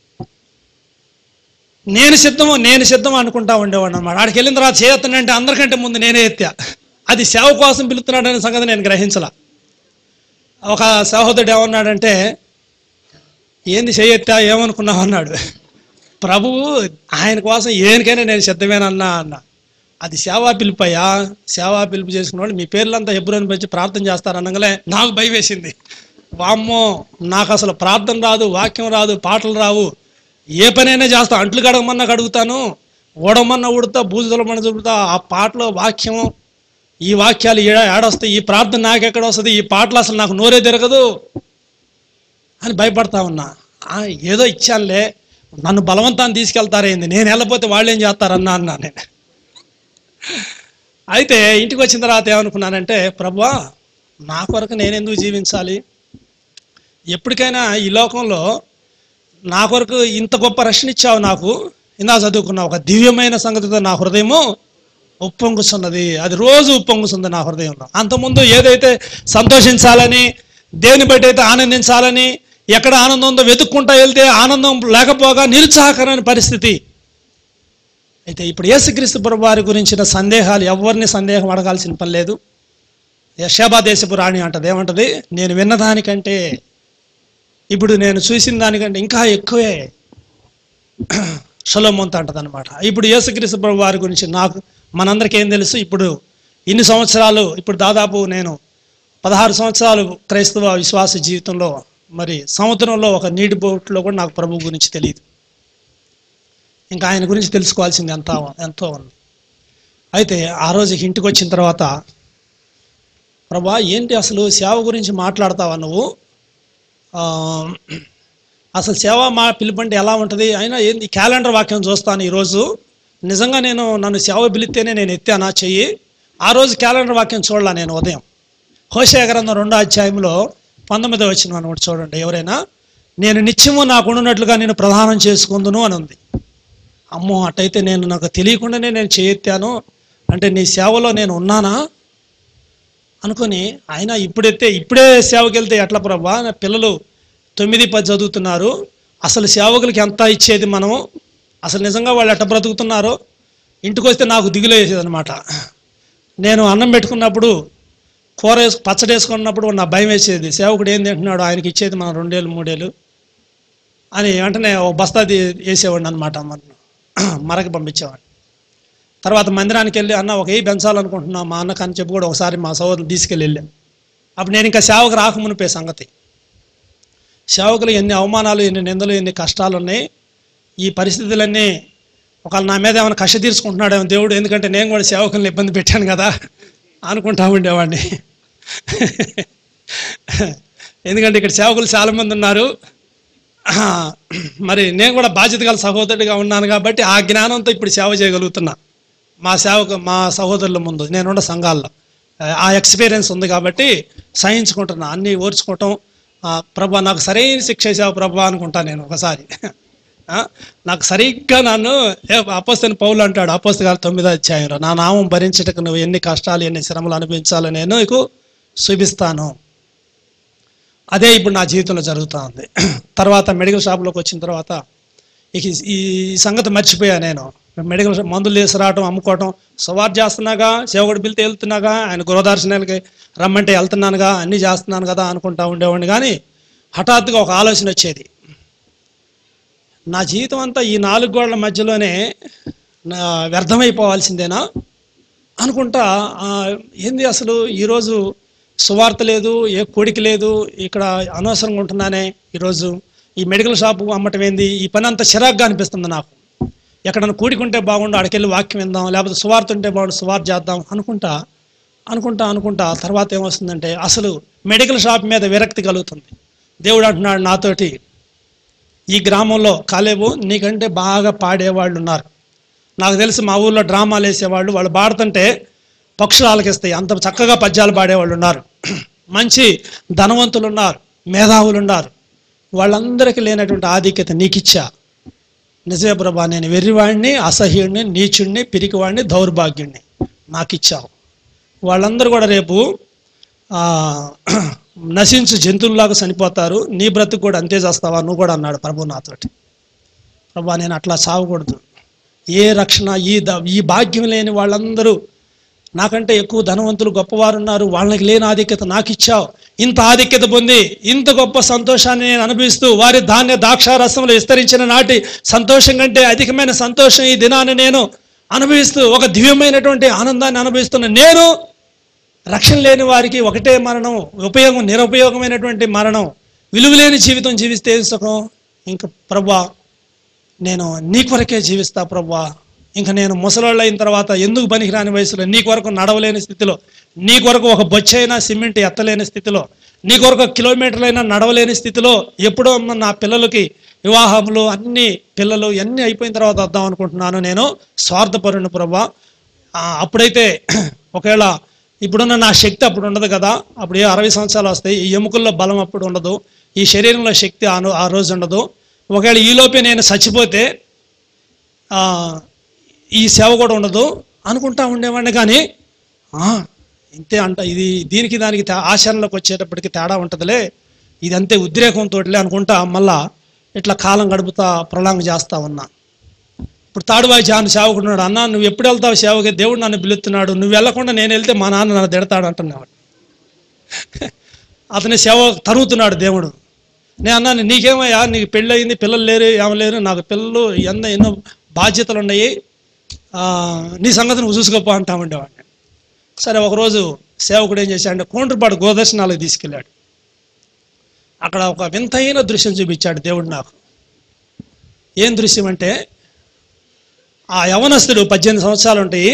నేను సిద్ధము నేను సిద్ధం అనుకుంటా ఉండేవాడు అనమాట ఆడికి వెళ్ళిన తర్వాత చేయొత్తానంటే అందరికంటే ముందు నేనే ఎత్తా అది సేవ కోసం పిలుస్తున్నాడనే సంగతి నేను గ్రహించలా ఒక సహోదరుడు ఏమన్నాడంటే ఏంది చేయెత్తా ఏమనుకున్నావు అన్నాడు ప్రభువు ఆయన కోసం ఏనికైనా నేను సిద్ధమేనన్నా అన్న అది సేవా పిలుపయ్యా సేవా పిలుపు చేసుకున్నాడు మీ పేర్లంతా ఎబ్బురని పెంచి ప్రార్థన చేస్తారనగానే నాకు భయం వేసింది వామ్మో నాకు అసలు ప్రార్థన రాదు వాక్యం రాదు పాటలు రావు ఏ పనైనా చేస్తా అంట్లు కడగమన్నా కడుగుతాను ఊడమన్నా ఊడుతా బూజుదలమన్నా చూపుతా ఆ పాటలో వాక్యం ఈ వాక్యాలు ఏడ ఏడొస్తాయి ఈ ప్రార్థన నాకెక్కడ వస్తుంది ఈ పాటలు అసలు నాకు నోరే తిరగదు అని భయపడతా ఉన్నా ఆ, ఏదో ఇచ్చానులే నన్ను బలవంతాన్ని తీసుకెళ్తారేంది నేను వెళ్ళపోతే వాళ్ళు ఏం చేస్తారన్నా అన్నా నేను అయితే ఇంటికి వచ్చిన తర్వాత ఏమనుకున్నానంటే ప్రభువా నా కొరకు నేను ఎందుకు జీవించాలి ఎప్పటికైనా ఈ లోకంలో నా కొరకు ఇంత గొప్ప రక్షణ ఇచ్చావు నాకు ఇందా చదువుకున్నా ఒక దివ్యమైన సంగతితో నా హృదయము ఉప్పొంగుతున్నది అది రోజు ఉప్పొంగుతుంది నా హృదయంలో అంతకుముందు ఏదైతే సంతోషించాలని దేని బట్టి అయితే ఆనందించాలని ఎక్కడ ఆనందం ఉందో వెతుక్కుంటా వెళ్తే ఆనందం లేకపోగా నిరుత్సాహకరమైన పరిస్థితి అయితే ఇప్పుడు యేసుక్రీస్తు ప్రభు వారి గురించిన సందేహాలు ఎవరిని సందేహం అడగాల్సిన పని లేదు యశాబా దేశపు రాణి అంటది ఏమంటది నేను విన్నదానికంటే ఇప్పుడు నేను చూసిన దానికంటే ఇంకా ఎక్కువే సులభంత అంటది అనమాట ఇప్పుడు యేసుక్రీస్తు ప్రభు వారి గురించి నాకు మనందరికీ ఏం తెలుసు ఇప్పుడు ఇన్ని సంవత్సరాలు ఇప్పుడు దాదాపు నేను పదహారు సంవత్సరాలు క్రైస్తవ విశ్వాస జీవితంలో మరి సముద్రంలో ఒక నీటి బోట్లో కూడా నాకు ప్రభు గురించి తెలియదు ఇంకా ఆయన గురించి తెలుసుకోవాల్సింది ఎంత ఎంతో ఉంది అయితే ఆ రోజు ఇంటికి వచ్చిన తర్వాత ప్రభా ఏంటి అసలు సేవ గురించి మాట్లాడతావా నువ్వు ఆ, అసలు సేవ మా పిలుపంటే ఎలా ఉంటుంది అయినా ఏంది క్యాలెండర్ వాక్యం చూస్తాను ఈరోజు నిజంగా నేను నన్ను సేవ పిలిస్తేనే నేను ఎత్తానా చెయ్యి ఆ రోజు క్యాలెండర్ వాక్యం చూడాల నేను ఉదయం హోషయ గ్రంథం రెండో అధ్యాయంలో పంతొమ్మిదో వచ్చిన అనమాట చూడండి ఎవరైనా నేను నిత్యము నాకు ఉండున్నట్లుగా నేను ప్రధానం చేసుకుందును అని ఉంది అమ్మో అట్టయితే నేను నాకు తెలియకుండానే నేను చేయెత్తాను అంటే నీ సేవలో నేను ఉన్నానా అనుకొని ఆయన ఇప్పుడైతే ఇప్పుడే సేవకి వెళ్తే ఎట్లా ప్రభా నా పిల్లలు తొమ్మిది పది చదువుతున్నారు అసలు సేవకులకి ఎంత ఇచ్చేది మనము అసలు నిజంగా వాళ్ళు ఎట్ట బ్రతుకుతున్నారో ఇంటికి వస్తే నాకు దిగులు వేసేది అనమాట నేను అన్నం పెట్టుకున్నప్పుడు కూర వేసు పచ్చడి వేసుకున్నప్పుడు నా భయం వేసేది సేవకుడు ఏం తింటున్నాడు ఆయనకి ఇచ్చేది మనం రెండేళ్ళు మూడేళ్ళు అని వెంటనే ఓ బస్తా తీ- వేసేవాడిని అనమాట మరకి పంపించేవాడిని తర్వాత మందిరానికి వెళ్ళి అన్న ఒక ఏ పెంచాలనుకుంటున్నా మా అన్నకు అని చెప్పి కూడా ఒకసారి మా సహోదరులు తీసుకెళ్ళి వెళ్ళాం అప్పుడు నేను ఇంకా సేవకు రాకమునిపే సంగతి సేవకులు ఎన్ని అవమానాలు ఎన్ని నిందలు ఎన్ని కష్టాలు ఉన్నాయి ఈ పరిస్థితులన్నీ ఒకవేళ నా మీద ఏమైనా కష్ట తీర్చుకుంటున్నాడేమో దేవుడు ఎందుకంటే నేను కూడా సేవకుల్ని ఇబ్బంది పెట్టాను కదా అనుకుంటా ఉండేవాడిని ఎందుకంటే ఇక్కడ సేవకులు చాలామంది ఉన్నారు ఆ, మరి నేను కూడా బాధ్యత గల సహోదరుడిగా ఉన్నాను కాబట్టి ఆ జ్ఞానంతో ఇప్పుడు సేవ చేయగలుగుతున్నా మా సేవకు మా సహోదరుల ముందు నేనున్న సంఘాల్లో ఆ ఎక్స్పీరియన్స్ ఉంది కాబట్టి సహించుకుంటున్నా అన్నీ ఓర్చుకోవటం ఆ, ప్రభా నాకు సరైన శిక్ష చేసావు ప్రభా అనుకుంటా నేను ఒకసారి ఆ, నాకు సరిగ్గా నన్ను అపోస్తని పౌలు అంటాడు అపోస్త గారు తొమ్మిదో అధ్యాయంలో నా నామం భరించటకు నువ్వు ఎన్ని కష్టాలు ఎన్ని శ్రమలు అనిపించాలో నేను నీకు చూపిస్తాను అదే ఇప్పుడు నా జీవితంలో జరుగుతూ ఉంది తర్వాత మెడికల్ షాప్లోకి వచ్చిన తర్వాత ఇక ఈ- ఈ సంగతి మర్చిపోయా నేను మెడికల్ షాప్ మందులు తీసుకురావటం అమ్ముకోవటం సువార్ చేస్తున్నాగా సేవకుడు పిలితే వెళ్తున్నాగా ఆయన గృహదర్శనాలకి రమ్మంటే వెళ్తున్నానుగా అన్నీ చేస్తున్నాను కదా అనుకుంటా ఉండేవాడిని కానీ హఠాత్తుగా ఒక ఆలోచన వచ్చేది నా జీవితం అంతా ఈ నాలుగు గోడల మధ్యలోనే నా వ్యర్థమైపోవాల్సిందేనా అనుకుంటా ఆ, ఏంది అసలు ఈరోజు సువార్త లేదు ఏ కోడికి లేదు ఇక్కడ అనవసరంగా ఉంటున్నానే ఈరోజు ఈ మెడికల్ షాపు అమ్మటం ఏంది ఈ పని అంతా చిరాగ్గా అనిపిస్తుంది నాకు ఎక్కడన్నా కూడికుంటే బాగుండు అక్కడికెళ్ళి వాక్యం విందాం లేకపోతే సువార్త ఉంటే బాగుండు సువార్త చేద్దాం అనుకుంటా అనుకుంటా అనుకుంటా తర్వాత ఏమొస్తుందంటే అసలు మెడికల్ షాప్ మీద విరక్తి కలుగుతుంది దేవుడు అంటున్నాడు నాతోటి ఈ గ్రామంలో కాలేబు నీకంటే బాగా పాడేవాళ్ళు ఉన్నారు నాకు తెలిసి మా ఊర్లో డ్రామాలు వేసేవాళ్ళు వాళ్ళు పాడుతుంటే పక్షులు ఆలకిస్తాయి అంత చక్కగా పద్యాలు పాడేవాళ్ళు ఉన్నారు మంచి ధనవంతులు ఉన్నారు మేధావులు ఉన్నారు వాళ్ళందరికీ లేనటువంటి ఆధిక్యత నీకిచ్చా నిజమే ప్రభా నేను వెర్రివాడిని అసహ్యుడిని నీచుడిని పిరికివాడిని దౌర్భాగ్యుడిని నాకు ఇచ్చావు వాళ్ళందరూ కూడా రేపు ఆ, నశించు జంతువుల్లాగా చనిపోతారు నీ బ్రతుకు కూడా అంతే చేస్తావా నువ్వు కూడా అన్నాడు ప్రభు నాతోటి ప్రభా నేను అట్లా చావకూడదు ఏ రక్షణ ఈ ద ఈ భాగ్యం లేని వాళ్ళందరూ నాకంటే ఎక్కువ ధనవంతులు గొప్పవారు ఉన్నారు వాళ్ళకి లేని ఆధిక్యత నాకు ఇచ్చావు ఇంత ఆధిక్యత పొంది ఇంత గొప్ప సంతోషాన్ని నేను అనుభవిస్తూ వారి ధాన్య ద్రాక్షారసంలో విస్తరించిన నాటి సంతోషం కంటే అధికమైన సంతోషం ఈ దినాన్ని నేను అనుభవిస్తూ ఒక దివ్యమైనటువంటి ఆనందాన్ని అనుభవిస్తున్న నేను రక్షణ లేని వారికి ఒకటే మరణం ఉపయోగం నిరుపయోగమైనటువంటి మరణం విలువలేని జీవితం జీవిస్తే ఏం సుఖం ఇంక ప్రభా నేను నీ కొరకే జీవిస్తా ప్రభా ఇంకా నేను ముసలోళ్ళు అయిన తర్వాత ఎందుకు పనికిరాని వయసులో నీ కొరకు నడవలేని స్థితిలో నీ కొరకు ఒక బొచ్చైనా సిమెంట్ ఎత్తలేని స్థితిలో నీ కొరకు ఒక కిలోమీటర్లైనా నడవలేని స్థితిలో ఎప్పుడో ఉన్న నా పిల్లలకి వివాహములు అన్ని పిల్లలు అన్నీ అయిపోయిన తర్వాత వద్దాం అనుకుంటున్నాను నేను స్వార్థపరుని ప్రభా ఆ, అప్పుడైతే ఒకవేళ ఇప్పుడున్న నా శక్తి అప్పుడు ఉండదు కదా అప్పుడు ఏ అరవై సంవత్సరాలు వస్తాయి ఈ ఎముకల్లో బలం అప్పుడు ఉండదు ఈ శరీరంలో శక్తి ఆ నో- ఆ రోజు ఉండదు ఒకవేళ ఈలోపే నేను చచ్చిపోతే ఆ, ఈ సేవ కూడా ఉండదు అనుకుంటా ఉండేవాడిని కానీ ఆ, ఇంతే అంట ఇది దీనికి దానికి తే- ఆచరణలోకి వచ్చేటప్పటికి తేడా ఉంటుందిలే ఇది అంతే ఉద్రేకంతోటిలే అనుకుంటా మళ్ళా ఇట్లా కాలం గడుపుతా ప్రొలాంగ్ చేస్తా ఉన్నా ఇప్పుడు తాడువాయి జాన్ సేవకుడు ఉన్నాడు అన్న నువ్వు ఎప్పుడు వెళ్తావు సేవకి దేవుడు నన్ను పిలుస్తున్నాడు నువ్వు వెళ్లకుండా నేను వెళ్తే మా నాన్న నన్ను తిడతాడు అంటున్నాడు అతని సేవ తరుగుతున్నాడు దేవుడు నేను అన్నాను నీకేమయ్యా నీకు పెళ్ళి అయింది పిల్లలు లేరు ఏమ లేరు నాకు పిల్లలు ఎన్నో ఎన్నో బాధ్యతలు ఉన్నాయి ఆ, నీ సంగతి నువ్వు చూసుకోపో అంటా ఉండేవాడిని సరే ఒకరోజు సేవకుడు ఏం చేశాడంటే కోండ్రపాడు గోదర్శనాలకు తీసుకెళ్ళాడు అక్కడ ఒక వింతైన దృశ్యం చూపించాడు దేవుడు నాకు ఏం దృశ్యం అంటే ఆ యవనస్తుడు పద్దెనిమిది సంవత్సరాలు ఉంటాయి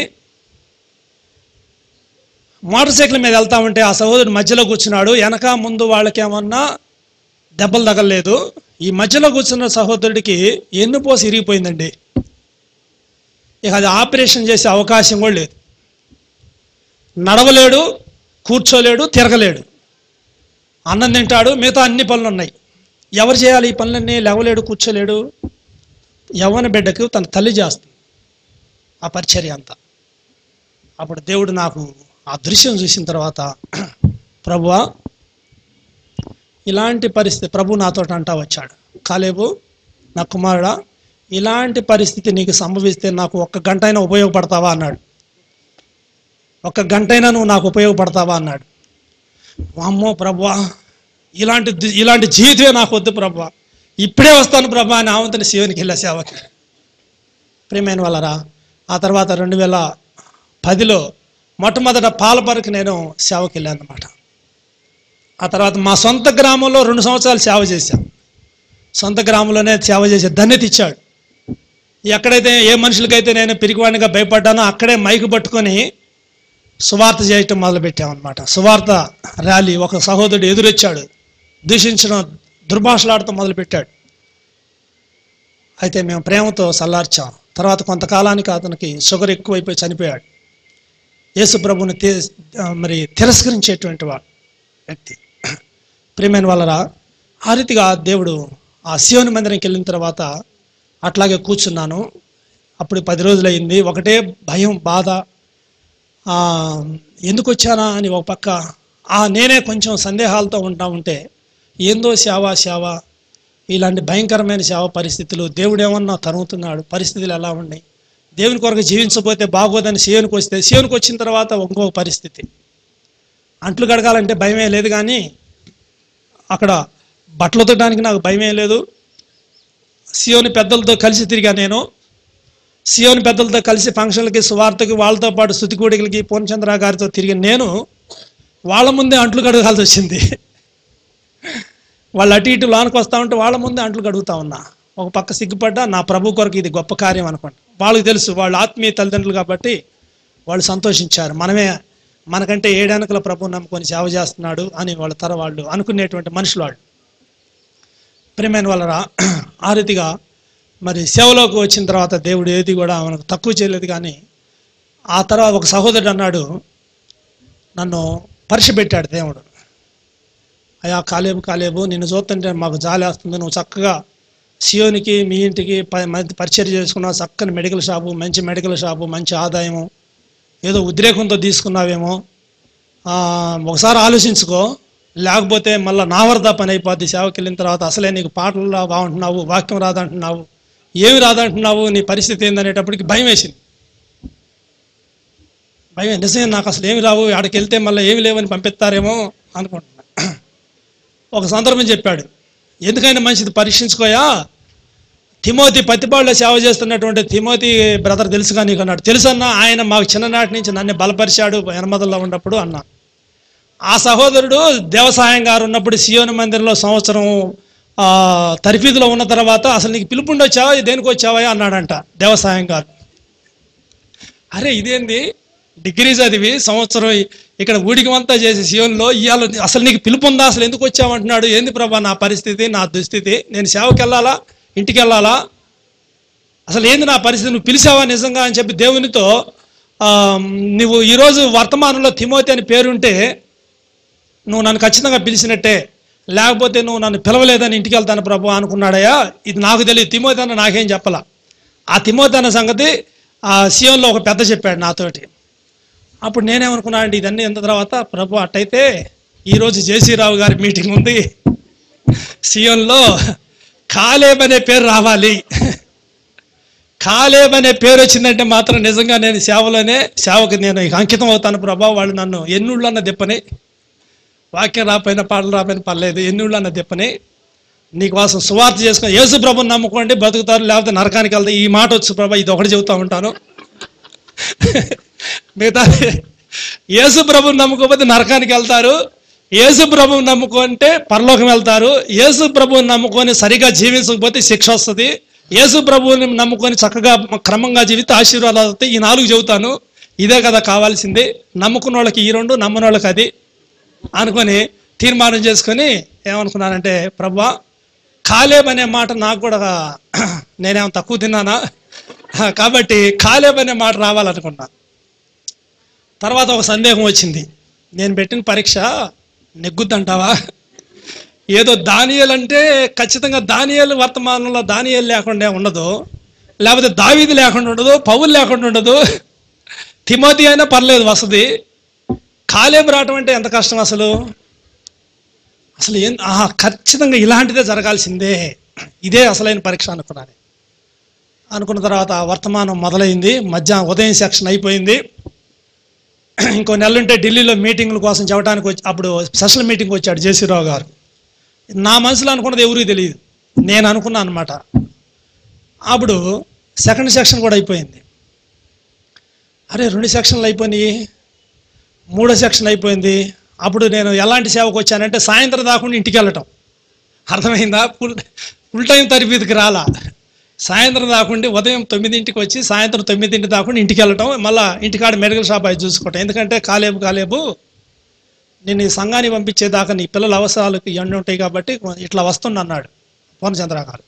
మోటార్ సైకిల్ మీద వెళ్తా ఉంటే ఆ సహోదరుడు మధ్యలో కూర్చున్నాడు వెనక ముందు వాళ్ళకేమన్నా దెబ్బలు తగలలేదు ఈ మధ్యలో కూర్చున్న సహోదరుడికి ఎన్నుపోసి ఇరిగిపోయిందండి ఇక అది ఆపరేషన్ చేసే అవకాశం కూడా లేదు నడవలేడు కూర్చోలేడు తిరగలేడు అన్నం తింటాడు మిగతా అన్ని పనులు ఉన్నాయి ఎవరు చేయాలి ఈ పనులన్నీ లేవలేడు కూర్చోలేడు యవ్వన బిడ్డకు తన తల్లి చేస్తుంది ఆ పరిచర్య అంతా అప్పుడు దేవుడు నాకు ఆ దృశ్యం చూసిన తర్వాత ప్రభువా ఇలాంటి పరిస్థితి ప్రభు నాతో అంటా వచ్చాడు కాలేబు నా కుమారుడా ఇలాంటి పరిస్థితి నీకు సంభవిస్తే నాకు ఒక్క గంట అయినా ఉపయోగపడతావా అన్నాడు ఒక్క గంట అయినా నువ్వు నాకు ఉపయోగపడతావా అన్నాడు అమ్మో ప్రభా ఇలాంటి ది- ఇలాంటి జీవితమే నాకు వద్దు ప్రభా ఇప్పుడే వస్తాను ప్రభా అని ఆవంతని శివునికి వెళ్ళా సేవకి ప్రియమైన వాళ్ళరా ఆ తర్వాత రెండు వేల పదిలో మొట్టమొదట పాలపరకు నేను సేవకి వెళ్ళాను అనమాట ఆ తర్వాత మా సొంత గ్రామంలో రెండు సంవత్సరాలు సేవ చేశాం సొంత గ్రామంలోనే సేవ చేసే ధన్యత ఇచ్చాడు ఎక్కడైతే ఏ మనుషులకైతే నేను పిరికివాడిగా భయపడ్డానో అక్కడే మైకు పట్టుకొని సువార్త చేయటం మొదలుపెట్టామన్నమాట సువార్త ర్యాలీ ఒక సహోదరుడు ఎదురొచ్చాడు దూషించడం దుర్భాషలాడటం మొదలుపెట్టాడు అయితే మేము ప్రేమతో సల్లార్చాం తర్వాత కొంతకాలానికి అతనికి షుగర్ ఎక్కువైపోయి చనిపోయాడు యేసు ప్రభుని తి ఆ, మరి తిరస్కరించేటువంటి వాడు వ్యక్తి ప్రియమైన వాళ్ళరా ఆ రీతిగా దేవుడు ఆ శివుని మందిరంకి వెళ్ళిన తర్వాత అట్లాగే కూర్చున్నాను అప్పుడు పది రోజులైంది ఒకటే భయం బాధ ఆ, ఎందుకు వచ్చానా అని ఒక పక్క ఆ నేనే కొంచెం సందేహాలతో ఉంటా ఉంటే ఏందో సేవ సేవ ఇలాంటి భయంకరమైన సేవ పరిస్థితులు దేవుడు ఏమన్నా తరుగుతున్నాడు పరిస్థితులు ఎలా ఉన్నాయి దేవుని కొరకు జీవించకపోతే బాగోదని సీయోనికి వస్తే సీయోనికి వచ్చిన తర్వాత ఇంకొక పరిస్థితి అంట్లు కడగాలంటే భయమే లేదు కానీ అక్కడ బట్టలు ఉతకడానికి నాకు భయమే లేదు సియోని పెద్దలతో కలిసి తిరిగా నేను సియోని పెద్దలతో కలిసి ఫంక్షన్లకి సువార్తకి వాళ్ళతో పాటు స్థుతికూడికలకి పూర్ణచంద్ర గారితో తిరిగి నేను వాళ్ళ ముందే అంట్లు కడగాల్సి వచ్చింది వాళ్ళు అటు ఇటు లోనికి వస్తా ఉంటే వాళ్ళ ముందే అంట్లు కడుగుతా ఉన్నా ఒక పక్క సిగ్గుపడ్డా నా ప్రభు కొరకు ఇది గొప్ప కార్యం అనుకోండి వాళ్ళకి తెలుసు వాళ్ళు ఆత్మీయ తల్లిదండ్రులు కాబట్టి వాళ్ళు సంతోషించారు మనమే మనకంటే ఏడానుకల ప్రభు నమ్ముకొని సేవ చేస్తున్నాడు అని వాళ్ళ తర వాళ్ళు అనుకునేటువంటి మనుషులు వాళ్ళు ప్రియమైన వాళ్ళరా ఆ రీతిగా మరి సేవలోకి వచ్చిన తర్వాత దేవుడు ఏది కూడా మనకు తక్కువ చేయలేదు కానీ ఆ తర్వాత ఒక సహోదరుడు అన్నాడు నన్ను పరీక్ష పెట్టాడు దేవుడు అయ్యా కాలేబు కాలేబు నిన్ను చూస్తుంటే మాకు జాలేస్తుంది నువ్వు చక్కగా సియోనికి మీ ఇంటికి ప- మంచి పరిచయం చేసుకున్నావు చక్కని మెడికల్ షాపు మంచి మెడికల్ షాపు మంచి ఆదాయము ఏదో ఉద్రేకంతో తీసుకున్నావేమో ఆ, ఒకసారి ఆలోచించుకో లేకపోతే మళ్ళీ నా వరద పని అయిపోద్ది సేవకి వెళ్ళిన తర్వాత అసలే నీకు పాటలు రా బాగుంటున్నావు వాక్యం రాదంటున్నావు ఏమి రాదంటున్నావు నీ పరిస్థితి ఏందనేటప్పటికి భయం వేసింది భయం నిజమే నాకు అసలు ఏమి రావు ఆడికి వెళ్తే మళ్ళీ ఏమి లేవని పంపిస్తారేమో అనుకుంటున్నా ఒక సందర్భం చెప్పాడు ఎందుకైనా మంచిది పరీక్షించుకోయా తిమోతి పత్తిపాడులో సేవ చేస్తున్నటువంటి తిమోతి బ్రదర్ తెలుసుగా నీకు అన్నాడు తెలుసన్నా ఆయన మాకు చిన్ననాటి నుంచి నన్ను బలపరిచాడు ఎనమదల్లో ఉన్నప్పుడు అన్నా ఆ సహోదరుడు దేవసాయం గారు ఉన్నప్పుడు సియోని మందిరంలో సంవత్సరం ఆ, తరిఫీదులో ఉన్న తర్వాత అసలు నీకు పిలుపుండి వచ్చావా దేనికి వచ్చావా అన్నాడంట దేవసాయం గారు అరే ఇదేంది డిగ్రీ చదివి సంవత్సరం ఇక్కడ ఊడికమంతా చేసి సియోన్లో ఇవాళ అసలు నీకు పిలుపు ఉందా అసలు ఎందుకు వచ్చావంటున్నాడు ఏంది ప్రభా నా పరిస్థితి నా దుస్థితి నేను సేవకి వెళ్ళాలా ఇంటికి వెళ్ళాలా అసలు ఏంది నా పరిస్థితి నువ్వు పిలిచావా నిజంగా అని చెప్పి దేవునితో ఆ, నువ్వు ఈరోజు వర్తమానంలో తిమోతి అని పేరుంటే నువ్వు నన్ను ఖచ్చితంగా పిలిచినట్టే లేకపోతే నువ్వు నన్ను పిలవలేదని ఇంటికి వెళ్తాను ప్రభు అనుకున్నాడయ్యా ఇది నాకు తెలియదు తిమోతి అన్న నాకేం చెప్పలా ఆ తిమోతి అన్న సంగతి ఆ సీఎంలో ఒక పెద్ద చెప్పాడు నాతోటి అప్పుడు నేనేమనుకున్నా అండి ఇదన్నీ ఎంత తర్వాత ప్రభు అట్టయితే ఈరోజు జేసీరావు గారి మీటింగ్ ఉంది సీఎంలో కాలేబ్ అనే పేరు రావాలి కాలేబ్ అనే పేరు వచ్చిందంటే మాత్రం నిజంగా నేను సేవలోనే సేవకు నేను ఇక అంకితం అవుతాను ప్రభా వాళ్ళు నన్ను ఎన్నుళ్ళు అన్న తిప్పని వాక్యం రాపోయిన పాటలు రాపోయిన పర్లేదు ఎన్నుళ్ళు అన్న తిప్పని నీకోసం సువార్త చేసుకొని యేసు ప్రభుని నమ్ముకోండి బతుకుతారు లేకపోతే నరకానికి వెళ్తారు ఈ మాట వచ్చు ప్రభా ఇది ఒకటి చెబుతా ఉంటాను మిగతా యేసు ప్రభుని నమ్ముకోకపోతే నరకానికి వెళ్తారు యేసు ప్రభుని నమ్ముకుంటే పరలోకం వెళ్తారు యేసు ప్రభువుని నమ్ముకొని సరిగా జీవించకపోతే శిక్ష వస్తుంది యేసు ప్రభువుని నమ్ముకొని చక్కగా క్రమంగా జీవితే ఆశీర్వాదాలు వస్తాయి ఈ నాలుగు చెబుతాను ఇదే కదా కావాల్సింది నమ్ముకున్న వాళ్ళకి ఈ రెండు నమ్మని వాళ్ళకి అది అనుకొని తీర్మానం చేసుకొని ఏమనుకున్నానంటే ప్రభా కాలేబ్ అనే మాట నాకు కూడా నేనేమో తక్కువ తిన్నానా కాబట్టి కాలేబ్ అనే మాట రావాలనుకున్నా తర్వాత ఒక సందేహం వచ్చింది నేను పెట్టిన పరీక్ష నెగ్గుద్దంటావా ఏదో దానియలు అంటే ఖచ్చితంగా దానియలు వర్తమానంలో దానియలు లేకుండా ఉండదు లేకపోతే దావీది లేకుండా ఉండదు పౌలు లేకుండా ఉండదు తిమోతి అయినా పర్లేదు వసతి కాలేబు రావటం అంటే ఎంత కష్టం అసలు అసలు ఏం ఆహా, ఖచ్చితంగా ఇలాంటిదే జరగాల్సిందే ఇదే అసలైన పరీక్ష అనుకున్నాను అనుకున్న తర్వాత వర్తమానం మొదలైంది మధ్యాహ్నం ఉదయం సెక్షన్ అయిపోయింది ఇంకో నెలలుంటే ఢిల్లీలో మీటింగ్ల కోసం చెప్పడానికి వచ్చి అప్పుడు స్పెషల్ మీటింగ్ వచ్చాడు జేసీరావు గారు నా మనసులో అనుకున్నది ఎవరికి తెలియదు నేను అనుకున్నాను అనమాట అప్పుడు సెకండ్ సెక్షన్ కూడా అయిపోయింది అరే రెండు సెక్షన్లు అయిపోయినాయి మూడో సెక్షన్ అయిపోయింది అప్పుడు నేను ఎలాంటి సేవకు వచ్చానంటే సాయంత్రం దాకుండా ఇంటికి వెళ్ళటం అర్థమైందా ఫుల్ ఫుల్ టైం తరబీదికి రాలా సాయంత్రం దాకుండి ఉదయం తొమ్మిదింటికి వచ్చి సాయంత్రం తొమ్మిదింటి దాకుండా ఇంటికి వెళ్ళటం మళ్ళీ ఇంటికాడ మెడికల్ షాప్ అవి చూసుకోవటం ఎందుకంటే కాలేబు కాలేబు నేను ఈ సంఘాన్ని పంపించేదాకా నీ పిల్లల అవసరాలకు ఇవన్నీ ఉంటాయి కాబట్టి ఇట్లా వస్తున్నా అన్నాడు పూర్ణచంద్ర గారు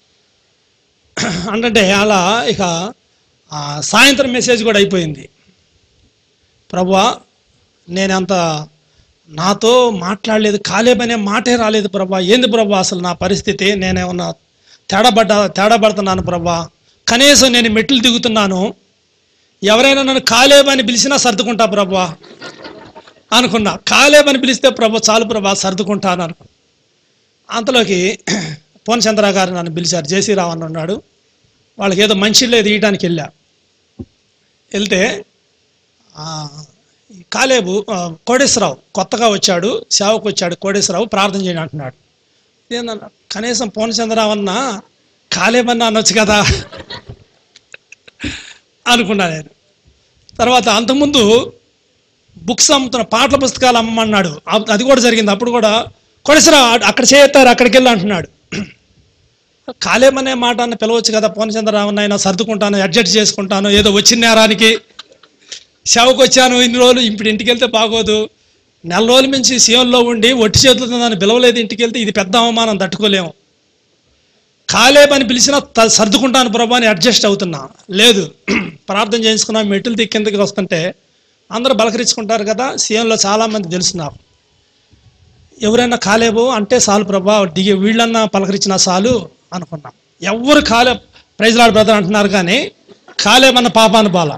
అంటే అలా ఇక ఆ, సాయంత్రం మెసేజ్ కూడా అయిపోయింది ప్రభువా నేనంత నాతో మాట్లాడలేదు కాలేబనే మాటే రాలేదు ప్రభా ఏంది ప్రభా అసలు నా పరిస్థితి నేనేమన్నా తేడాపడ్డా తేడాపడుతున్నాను ప్రభా కనీసం నేను మెట్లు దిగుతున్నాను ఎవరైనా నన్ను కాలేబని పిలిచినా సర్దుకుంటా ప్రభా అనుకున్నా కాలేబని పిలిస్తే ప్రభా చాలు ప్రభా సర్దుకుంటాను అనుకున్నా అంతలోకి పూర్ణచంద్ర గారు నన్ను పిలిచారు జేసీ రావు అని ఉన్నాడు వాళ్ళకి ఏదో మంచి లేదు ఇయటానికి వెళ్ళా వెళ్తే ఆ, ఈ కాలేబు ఆ, కోటేశ్వరరావు కొత్తగా వచ్చాడు సేవకు వచ్చాడు కోటేశ్వరరావు ప్రార్థన చేయడం అంటున్నాడు ఏందన్న కనీసం పూర్ణచంద్రరావు అన్న కాలేబన్న అనొచ్చు కదా అనుకున్నా నేను తర్వాత అంతకుముందు బుక్స్ అమ్ముతున్న పాటల పుస్తకాలు అమ్మమన్నాడు అప్- అది కూడా జరిగింది అప్పుడు కూడా కొడసరా అక్కడ చేస్తారు అక్కడికి వెళ్ళి అంటున్నాడు కాలేమనే మాట అన్న పిలవచ్చు కదా పూర్ణచంద్రరావు నాయన సర్దుకుంటాను అడ్జస్ట్ చేసుకుంటాను ఏదో వచ్చిన నేరానికి సేవకు వచ్చాను ఇన్ని రోజులు ఇప్పుడు ఇంటికి వెళ్తే బాగోదు నెల రోజుల నుంచి సీఎంలో ఉండి ఒట్టి చేతులతో నన్ను పిలవలేదు ఇంటికి వెళ్తే ఇది పెద్ద అవమానం తట్టుకోలేము కాలేబని పిలిచినా త- సర్దుకుంటాను ప్రభా అని అడ్జస్ట్ అవుతున్నా లేదు ప్రార్థన చేయించుకున్నా మెట్టులు దిక్కి కిందకి వస్తుంటే అందరూ బలకరించుకుంటారు కదా సీఎంలో చాలామంది తెలుసు నాకు ఎవరైనా కాలేబు అంటే చాలు ప్రభా దిగి వీళ్ళన్నా పలకరించిన చాలు అనుకున్నాం ఎవరు కాలే ప్రైజ్లాడ్ బ్రదర్ అంటున్నారు కానీ కాలేబన్న పాపాను బాల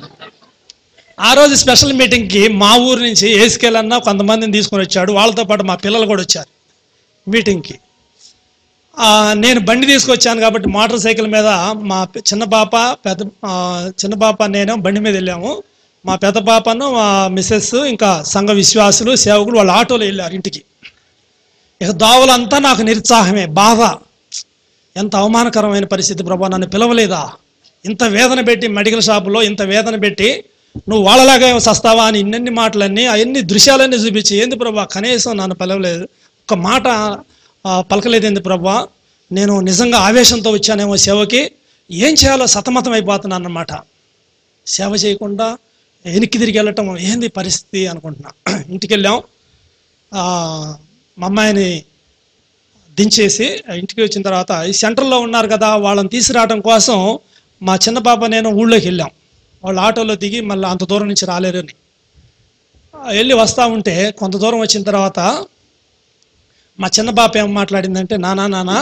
ఆ రోజు స్పెషల్ మీటింగ్కి మా ఊరు నుంచి ఏసుకెళ్ళన్నా కొంతమందిని తీసుకొని వచ్చాడు వాళ్ళతో పాటు మా పిల్లలు కూడా వచ్చారు మీటింగ్కి ఆ, నేను బండి తీసుకొచ్చాను కాబట్టి మోటార్ సైకిల్ మీద మా పె- చిన్న పాప పెద్ద ఆ, చిన్న పాప నేను బండి మీద వెళ్ళాము మా పెద్ద పాపను మా మిస్సెస్ ఇంకా సంఘ విశ్వాసులు సేవకులు వాళ్ళ ఆటోలో వెళ్ళారు ఇంటికి ఇక దోవలంతా నాకు నిరుత్సాహమే బాధ ఎంత అవమానకరమైన పరిస్థితి ప్రభా నన్ను పిలవలేదా ఇంత వేదన పెట్టి మెడికల్ షాపులో ఇంత వేదన పెట్టి నువ్వు వాళ్ళలాగా సస్తావా అని ఇన్నెన్ని మాటలన్నీ అవన్నీ దృశ్యాలన్నీ చూపించి ఏంది ప్రభా కనీసం నన్ను పిలవలేదు ఒక మాట ఆ, పలకలేదు ఏంది ప్రభా నేను నిజంగా ఆవేశంతో వచ్చానేమో సేవకి ఏం చేయాలో సతమతం అయిపోతున్నాను అన్నమాట సేవ చేయకుండా వెనక్కి తిరిగి వెళ్ళటం ఏంది పరిస్థితి అనుకుంటున్నా ఇంటికి వెళ్ళాం ఆ, మా అమ్మాయిని దించేసి ఇంటికి వచ్చిన తర్వాత ఈ సెంటర్లో ఉన్నారు కదా వాళ్ళని తీసుకురావడం కోసం మా చిన్న పాప నేను ఊళ్ళోకి వెళ్ళాం వాళ్ళు ఆటోలో దిగి మళ్ళీ అంత దూరం నుంచి రాలేరని ఆ, వెళ్ళి వస్తూ ఉంటే కొంత దూరం వచ్చిన తర్వాత మా చిన్న పాప ఏం మాట్లాడిందంటే నానా నానా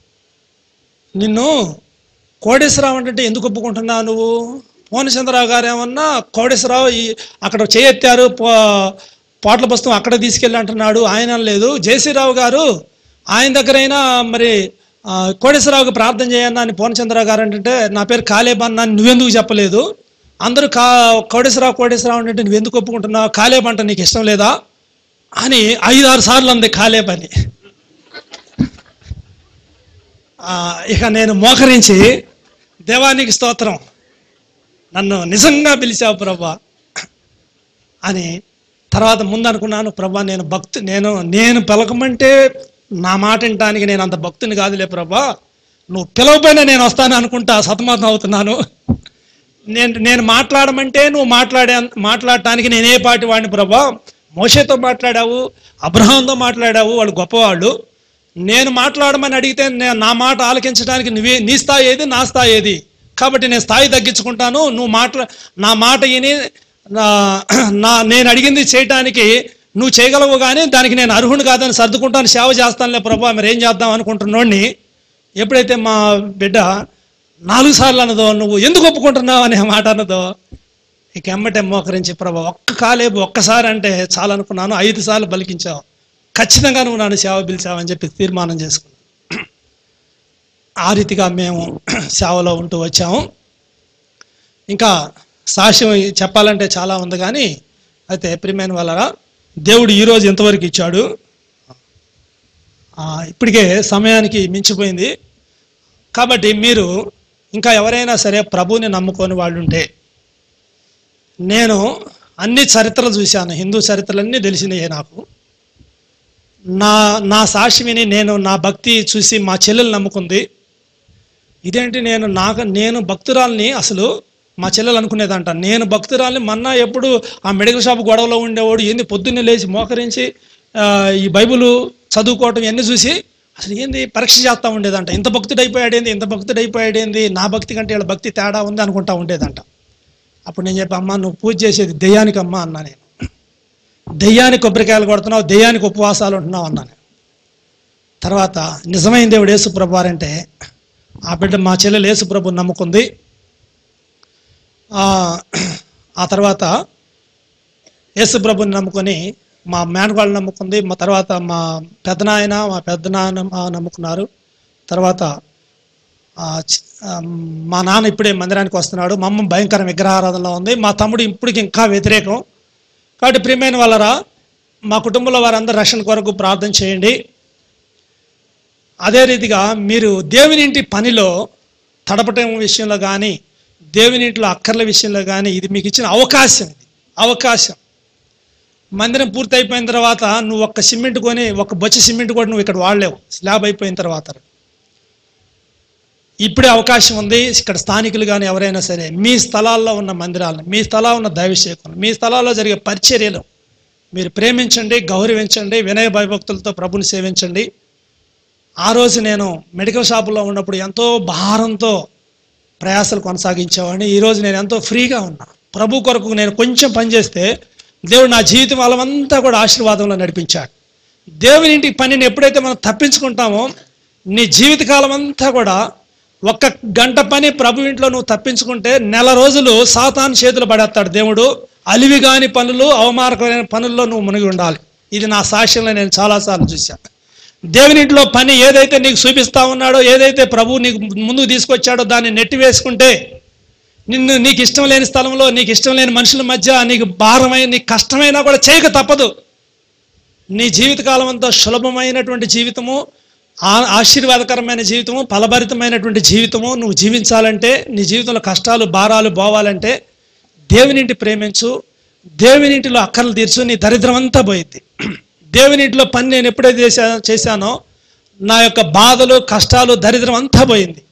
నిన్ను కోటేశ్వరరావు అంటే ఎందుకు ఒప్పుకుంటున్నావు నువ్వు పూర్ణచంద్రరావు గారు ఏమన్నా కోటేశ్వరరావు ఈ అక్కడ చేయెత్తారు పో పోట్ల పుస్తకం అక్కడ తీసుకెళ్ళి అంటున్నాడు ఆయన లేదు జేసీరావు గారు ఆయన దగ్గరైనా మరి ఆ, కోటేశ్వరరావుకి ప్రార్థన చేయన్నా అని పూర్ణచంద్రరావు గారు అంటే నా పేరు కాలేబన్నా అని నువ్వెందుకు చెప్పలేదు అందరూ కా కోటేశ్వరరావు కోటేశ్వరరావు అంటే నువ్వు ఎందుకు ఒప్పుకుంటున్నావు కాలేబ్ అంటే నీకు ఇష్టం లేదా అని ఐదారు సార్లు అంది కాలేబ్ అని ఆ, ఇక నేను మోకరించి దేవానికి స్తోత్రం నన్ను నిజంగా పిలిచావు ప్రభా అని తర్వాత ముందు అనుకున్నాను ప్రభా నేను భక్తు నేను నేను పిలకమంటే నా మాట వినటానికి నేను అంత భక్తుని కాదులే ప్రభా నువ్వు పిలవపోయినా నేను వస్తాను అనుకుంటా సతమతం అవుతున్నాను నేను నేను మాట్లాడమంటే నువ్వు మాట్లాడే మాట్లాడటానికి నేనే పాటి వాడిని ప్రభా మోషేతో మాట్లాడావు అబ్రహాంతో మాట్లాడావు వాళ్ళు గొప్పవాళ్ళు నేను మాట్లాడమని అడిగితే నేను నా మాట ఆలకించడానికి నువ్వే నీ స్థాయి ఏది నా స్థాయి ఏది కాబట్టి నేను స్థాయి తగ్గించుకుంటాను నువ్వు మాట్లా నా మాట విని నా నా నేను అడిగింది చేయటానికి నువ్వు చేయగలవు కానీ దానికి నేను అర్హుడు కాదని సర్దుకుంటాను సేవ చేస్తానులే ప్రభా మరి ఏం చేద్దాం అనుకుంటున్నోడిని ఎప్పుడైతే మా బిడ్డ నాలుగు సార్లు అన్నదో నువ్వు ఎందుకు ఒప్పుకుంటున్నావు అనే మాట అన్నదో ఇక ఎమ్మటే మోకరించి ప్రభా ఒక్క కాలేపు ఒక్కసారి అంటే చాలు అనుకున్నాను ఐదు సార్లు పలికించావు ఖచ్చితంగా నువ్వు నన్ను సేవ పిలిచావని చెప్పి తీర్మానం చేసుకున్నాను ఆ రీతిగా మేము సేవలో ఉంటూ వచ్చాము ఇంకా సాక్ష్యం చెప్పాలంటే చాలా ఉంది కానీ అయితే ప్రియమైన వాళ్ళరా దేవుడు ఈరోజు ఎంతవరకు ఇచ్చాడు ఆ, ఇప్పటికే సమయానికి మించిపోయింది కాబట్టి మీరు ఇంకా ఎవరైనా సరే ప్రభువుని నమ్ముకొని వాళ్ళు ఉంటే నేను అన్ని చరిత్రలు చూశాను హిందూ చరిత్రలన్నీ తెలిసినాయి నాకు నా నా సాక్షి విని నేను నా భక్తి చూసి మా చెల్లెలు నమ్ముకుంది ఇదేంటి నేను నాకు నేను భక్తురాల్ని అసలు మా చెల్లెలు అనుకునేదంట నేను భక్తురాల్ని మొన్న ఎప్పుడు ఆ మెడికల్ షాప్ గొడవలో ఉండేవాడు ఏంది పొద్దున్నే లేచి మోకరించి ఆ, ఈ బైబిల్ చదువుకోవటం ఇవన్నీ చూసి అసలు ఏంది పరీక్ష చేస్తూ ఉండేదంట ఇంత భక్తుడు అయిపోయాడేంది ఇంత భక్తుడు అయిపోయాడేంది నా భక్తి కంటే వీళ్ళ భక్తి తేడా ఉంది అనుకుంటా ఉండేదంట అప్పుడు నేను చెప్పి అమ్మా నువ్వు పూజ చేసేది దెయ్యానికి అమ్మా అన్నా నేను దెయ్యానికి కొబ్బరికాయలు కొడుతున్నావు దెయ్యానికి ఉపవాసాలు ఉంటున్నావు అన్నాను తర్వాత నిజమైన దేవుడు యేసుప్రభు వారంటే ఆ బిడ్డ మా చెల్లెలు యేసుప్రభు నమ్ముకుంది ఆ, ఆ తర్వాత యేసుప్రభుని నమ్ముకొని మా మేనగాళ్ళు నమ్ముకుంది మా తర్వాత మా పెద్దనాయన మా పెద్దనాయన మా నమ్ముకున్నారు తర్వాత ఆ, చి- ఆ, మా నాన్న ఇప్పుడే మందిరానికి వస్తున్నాడు మా అమ్మ భయంకర విగ్రహారాధనలో ఉంది మా తమ్ముడు ఇప్పటికి ఇంకా వ్యతిరేకం కాబట్టి ప్రియమైన వాళ్ళరా మా కుటుంబంలో వారందరూ రక్షణ కొరకు ప్రార్థన చేయండి అదే రీతిగా మీరు దేవుని ఇంటి పనిలో తడపటం విషయంలో కానీ దేవుని ఇంట్లో అక్కర్ల విషయంలో కానీ ఇది మీకు ఇచ్చిన అవకాశం ఇది అవకాశం మందిరం పూర్తి అయిపోయిన తర్వాత నువ్వు ఒక్క సిమెంట్ కొని ఒక బొచ్చ సిమెంట్ కూడా నువ్వు ఇక్కడ వాడలేవు స్లాబ్ అయిపోయిన తర్వాత ఇప్పుడే అవకాశం ఉంది ఇక్కడ స్థానికులు కానీ ఎవరైనా సరే మీ స్థలాల్లో ఉన్న మందిరాలను మీ స్థలాల్లో ఉన్న దైవశేఖం మీ స్థలాల్లో జరిగే పరిచర్యలు మీరు ప్రేమించండి గౌరవించండి వినయ భయభక్తులతో ప్రభుని సేవించండి ఆ రోజు నేను మెడికల్ షాపులో ఉన్నప్పుడు ఎంతో భారంతో ప్రయాసాలు కొనసాగించేవాడిని ఈరోజు నేను ఎంతో ఫ్రీగా ఉన్నా ప్రభు కొరకు నేను కొంచెం పనిచేస్తే దేవుడు నా జీవితం వాళ్ళంతా కూడా ఆశీర్వాదంలో నడిపించాడు దేవుని ఇంటి పనిని ఎప్పుడైతే మనం తప్పించుకుంటామో నీ జీవితకాలం అంతా కూడా ఒక్క గంట పని ప్రభు ఇంట్లో నువ్వు తప్పించుకుంటే నెల రోజులు సాతాను చేతులు పడేస్తాడు దేవుడు అలివి కాని పనులు అవమానకమైన పనుల్లో నువ్వు మునిగి ఉండాలి ఇది నా సాక్ష్యంలో నేను చాలాసార్లు చూశాను దేవుని ఇంట్లో పని ఏదైతే నీకు చూపిస్తా ఉన్నాడో ఏదైతే ప్రభువు నీకు ముందుకు తీసుకొచ్చాడో దాన్ని నెట్టి వేసుకుంటే నిన్ను నీకు ఇష్టం లేని స్థలంలో నీకు ఇష్టం లేని మనుషుల మధ్య నీకు భారమైన నీకు కష్టమైనా కూడా చేయక తప్పదు నీ జీవితకాలం అంతా సులభమైనటువంటి జీవితము ఆ- ఆశీర్వాదకరమైన జీవితము ఫలభరితమైనటువంటి జీవితము నువ్వు జీవించాలంటే నీ జీవితంలో కష్టాలు భారాలు పోవాలంటే దేవునింటి ప్రేమించు దేవునింటిలో అక్కర్లు తీర్చు నీ దరిద్రం అంతా పోయిద్ది దేవునింటిలో పని నేను ఎప్పుడైతే చేశా చేశానో నా యొక్క బాధలు కష్టాలు దరిద్రం అంతా పోయింది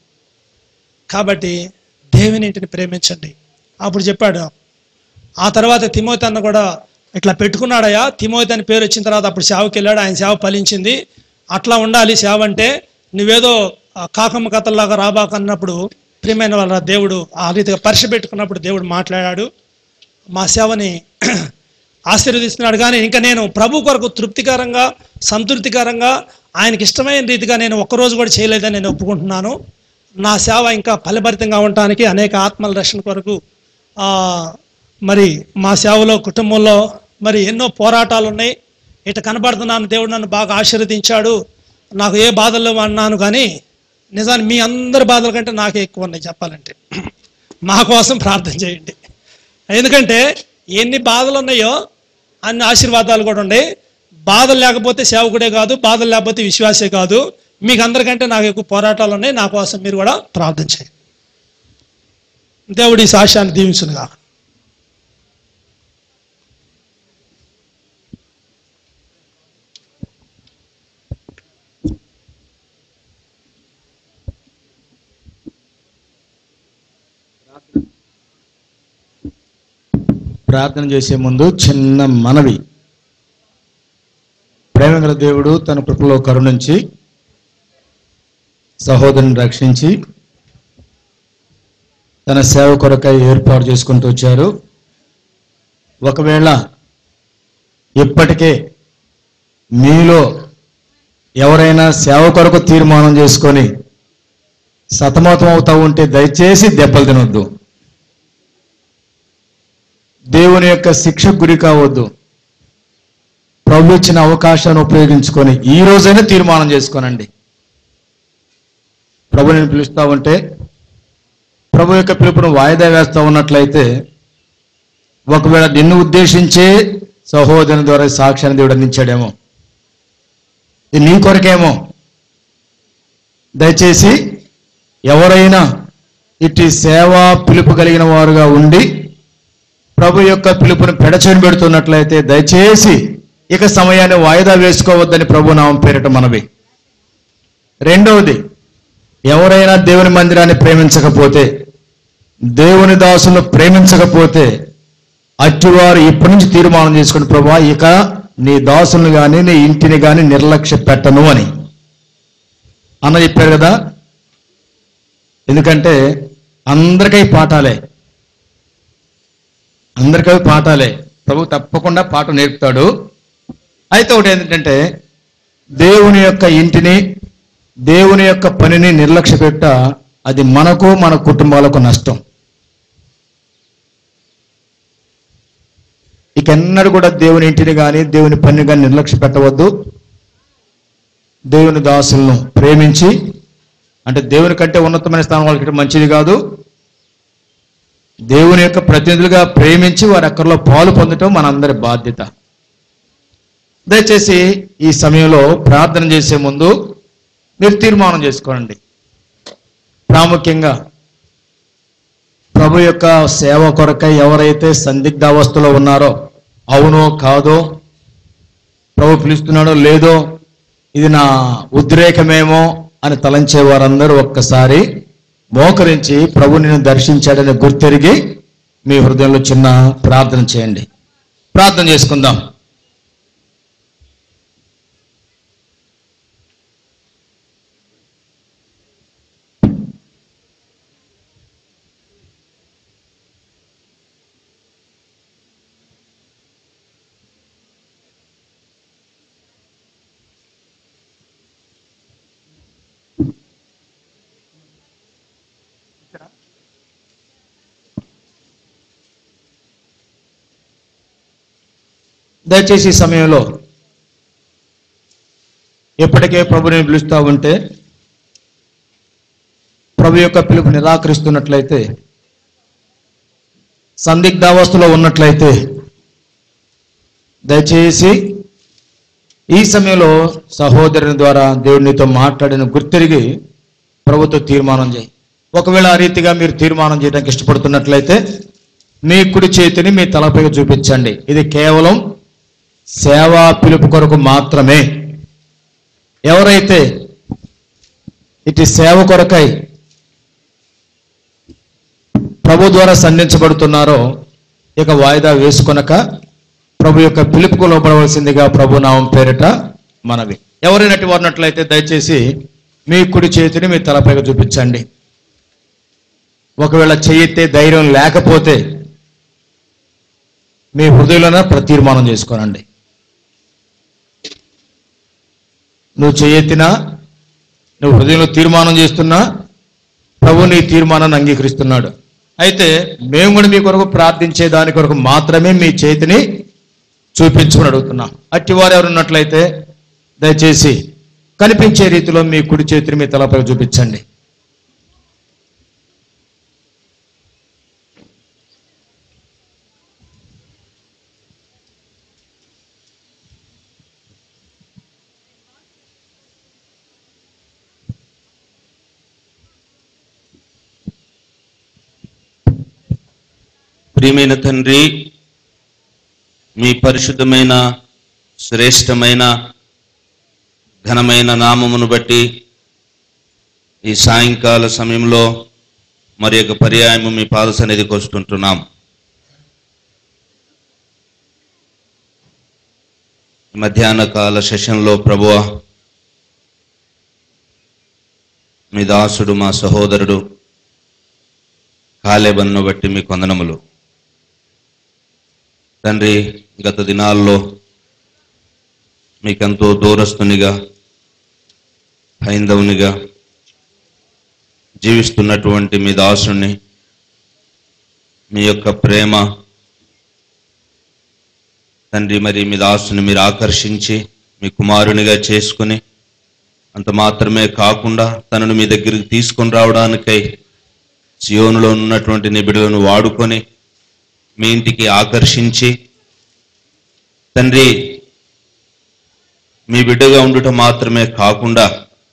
కాబట్టి దేవునింటిని ప్రేమించండి అప్పుడు చెప్పాడు ఆ తర్వాత తిమోతి అన్న కూడా ఇట్లా పెట్టుకున్నాడయ్యా తిమోతి అని పేరు వచ్చిన తర్వాత అప్పుడు సేవకి వెళ్ళాడు ఆయన సేవ ఫలించింది అట్లా ఉండాలి సేవ అంటే నువ్వేదో ఆ కాకమ్మ కథల్లాగా రాబాకన్నప్పుడు ప్రియమైన వాళ్ళ దేవుడు ఆ రీతిగా పరీక్ష పెట్టుకున్నప్పుడు దేవుడు మాట్లాడాడు మా సేవని ఆశీర్వదిస్తున్నాడు కానీ ఇంకా నేను ప్రభు కొరకు తృప్తికరంగా సంతృప్తికరంగా ఆయనకి ఇష్టమైన రీతిగా నేను ఒక్కరోజు కూడా చేయలేదని నేను ఒప్పుకుంటున్నాను నా సేవ ఇంకా ఫలభరితంగా ఉండటానికి అనేక ఆత్మల రక్షణ కొరకు ఆ, మరి మా సేవలో కుటుంబంలో మరి ఎన్నో పోరాటాలు ఉన్నాయి ఇట కనబడుతున్నాను దేవుడు నన్ను బాగా ఆశీర్వదించాడు నాకు ఏ బాధల్లో అన్నాను కానీ నిజాన్ని మీ అందరి బాధల కంటే నాకే ఎక్కువ ఉన్నాయి చెప్పాలంటే మా కోసం ప్రార్థన చేయండి ఎందుకంటే ఎన్ని బాధలు ఉన్నాయో అన్ని ఆశీర్వాదాలు కూడా ఉన్నాయి బాధలు లేకపోతే సేవకుడే కాదు బాధలు లేకపోతే విశ్వాసే కాదు మీకు అందరికంటే నాకు ఎక్కువ పోరాటాలు ఉన్నాయి నా కోసం మీరు కూడా ప్రార్థన చేయండి దేవుడి ఈ సాక్ష్యాన్ని దీవించునుగా
ప్రార్థన చేసే ముందు చిన్న మనవి ప్రేమగల దేవుడు తన కృపలో కరుణించి సహోదరుని రక్షించి తన సేవ కొరకై ఏర్పాటు చేసుకుంటూ వచ్చారు ఒకవేళ ఇప్పటికే మీలో ఎవరైనా సేవ కొరకు తీర్మానం చేసుకొని సతమతం అవుతా ఉంటే దయచేసి దెబ్బలు తినొద్దు దేవుని యొక్క శిక్షకు గురి కావద్దు ప్రభు ఇచ్చిన అవకాశాన్ని ఉపయోగించుకొని ఈ రోజైనా తీర్మానం చేసుకోనండి ప్రభు నేను పిలుస్తా ఉంటే ప్రభు యొక్క పిలుపును వాయిదా వేస్తా ఉన్నట్లయితే ఒకవేళ నిన్ను ఉద్దేశించే సహోదరుని ద్వారా ఈ సాక్ష్యాన్ని దేవుడు అందించాడేమో ఇది నీ కొరకేమో దయచేసి ఎవరైనా ఇట్టి సేవా పిలుపు కలిగిన వారుగా ఉండి ప్రభు యొక్క పిలుపుని పెడచని పెడుతున్నట్లయితే దయచేసి ఇక సమయాన్ని వాయిదా వేసుకోవద్దని ప్రభు నామం పేరిట మనవి రెండవది ఎవరైనా దేవుని మందిరాన్ని ప్రేమించకపోతే దేవుని దాసులను ప్రేమించకపోతే అట్టివారు ఇప్పటి నుంచి తీర్మానం చేసుకుని ప్రభా ఇక నీ దాసులను కానీ నీ ఇంటిని కానీ నిర్లక్ష్య పెట్టను అని అన్న చెప్పారు కదా ఎందుకంటే అందరికీ పాఠాలే అందరికీ పాఠాలే ప్రభు తప్పకుండా పాఠం నేర్పుతాడు అయితే ఒకటి ఏంటంటే దేవుని యొక్క ఇంటిని దేవుని యొక్క పనిని నిర్లక్ష్య పెట్ట అది మనకు మన కుటుంబాలకు నష్టం ఇక ఎన్నడూ కూడా దేవుని ఇంటిని కానీ దేవుని పనిని కానీ నిర్లక్ష్య పెట్టవద్దు దేవుని దాసులను ప్రేమించి అంటే దేవుని కంటే ఉన్నతమైన స్థానం వాళ్ళకి మంచిది కాదు దేవుని యొక్క ప్రతినిధులుగా ప్రేమించి వారి అక్కర్లో పాలు పొందటం మనందరి బాధ్యత దయచేసి ఈ సమయంలో ప్రార్థన చేసే ముందు మీరు తీర్మానం చేసుకోండి ప్రాముఖ్యంగా ప్రభు యొక్క సేవ కొరకై ఎవరైతే సందిగ్ధావస్థలో ఉన్నారో అవునో కాదో ప్రభు పిలుస్తున్నాడో లేదో ఇది నా ఉద్రేకమేమో అని తలంచే వారందరూ ఒక్కసారి మోకరించి ప్రభు నిన్ను దర్శించాడని గుర్తెరిగి మీ హృదయంలో చిన్న ప్రార్థన చేయండి ప్రార్థన చేసుకుందాం దయచేసి ఈ సమయంలో ఎప్పటికే ప్రభుని పిలుస్తూ ఉంటే ప్రభు యొక్క పిలుపు నిరాకరిస్తున్నట్లయితే సందిగ్ధావస్థలో ఉన్నట్లయితే దయచేసి ఈ సమయంలో సహోదరుని ద్వారా దేవుడు నీతో మాట్లాడిన గుర్తెరిగి ప్రభుతో తీర్మానం చేయి ఒకవేళ ఆ రీతిగా మీరు తీర్మానం చేయడానికి ఇష్టపడుతున్నట్లయితే మీ కుడి చేతిని మీ తలపై చూపించండి ఇది కేవలం సేవా పిలుపు కొరకు మాత్రమే ఎవరైతే ఇటు సేవ కొరకై ప్రభు ద్వారా సంధించబడుతున్నారో ఇక వాయిదా వేసుకొనక ప్రభు యొక్క పిలుపుకు లోపడవలసిందిగా ప్రభు నామం పేరిట మనవి ఎవరైనటి వారినట్లయితే దయచేసి మీ కుడి చేతిని మీ తలపైగా చూపించండి ఒకవేళ చెయ్యెత్తే ధైర్యం లేకపోతే మీ హృదయంలోనే ప్రతీర్మానం చేసుకోనండి నువ్వు చేయెత్తినా నువ్వు హృదయంలో తీర్మానం చేస్తున్నా ప్రభు నీ తీర్మానాన్ని అంగీకరిస్తున్నాడు అయితే మేము కూడా మీ కొరకు ప్రార్థించే దాని కొరకు మాత్రమే మీ చేతిని చూపించమని అడుగుతున్నాం అట్టి వారు ఎవరు ఉన్నట్లయితే దయచేసి కనిపించే రీతిలో మీ కుడి చేతిని మీ తలపై చూపించండి
ప్రియమైన తండ్రి మీ పరిశుద్ధమైన శ్రేష్టమైన ఘనమైన నామమును బట్టి ఈ సాయంకాల సమయంలో మరి యొక్క పర్యాయము మీ పాద సన్నిధికి వస్తుంటున్నాం ఈ మధ్యాహ్న కాల సెషన్లో ప్రభువ మీ దాసుడు మా సహోదరుడు కాలేబన్ను బట్టి మీ కొందనములు తండ్రి గత దినాల్లో మీకెంతో దూరస్తునిగా హైందవునిగా జీవిస్తున్నటువంటి మీ దాసుని మీ యొక్క ప్రేమ తండ్రి మరి మీ దాసుని మీరు ఆకర్షించి మీ కుమారునిగా చేసుకుని అంత మాత్రమే కాకుండా తనను మీ దగ్గరికి తీసుకొని రావడానికై సియోనులో ఉన్నటువంటి నిబిడులను వాడుకొని మీ ఇంటికి ఆకర్షించి తండ్రి మీ బిడ్డగా ఉండుట మాత్రమే కాకుండా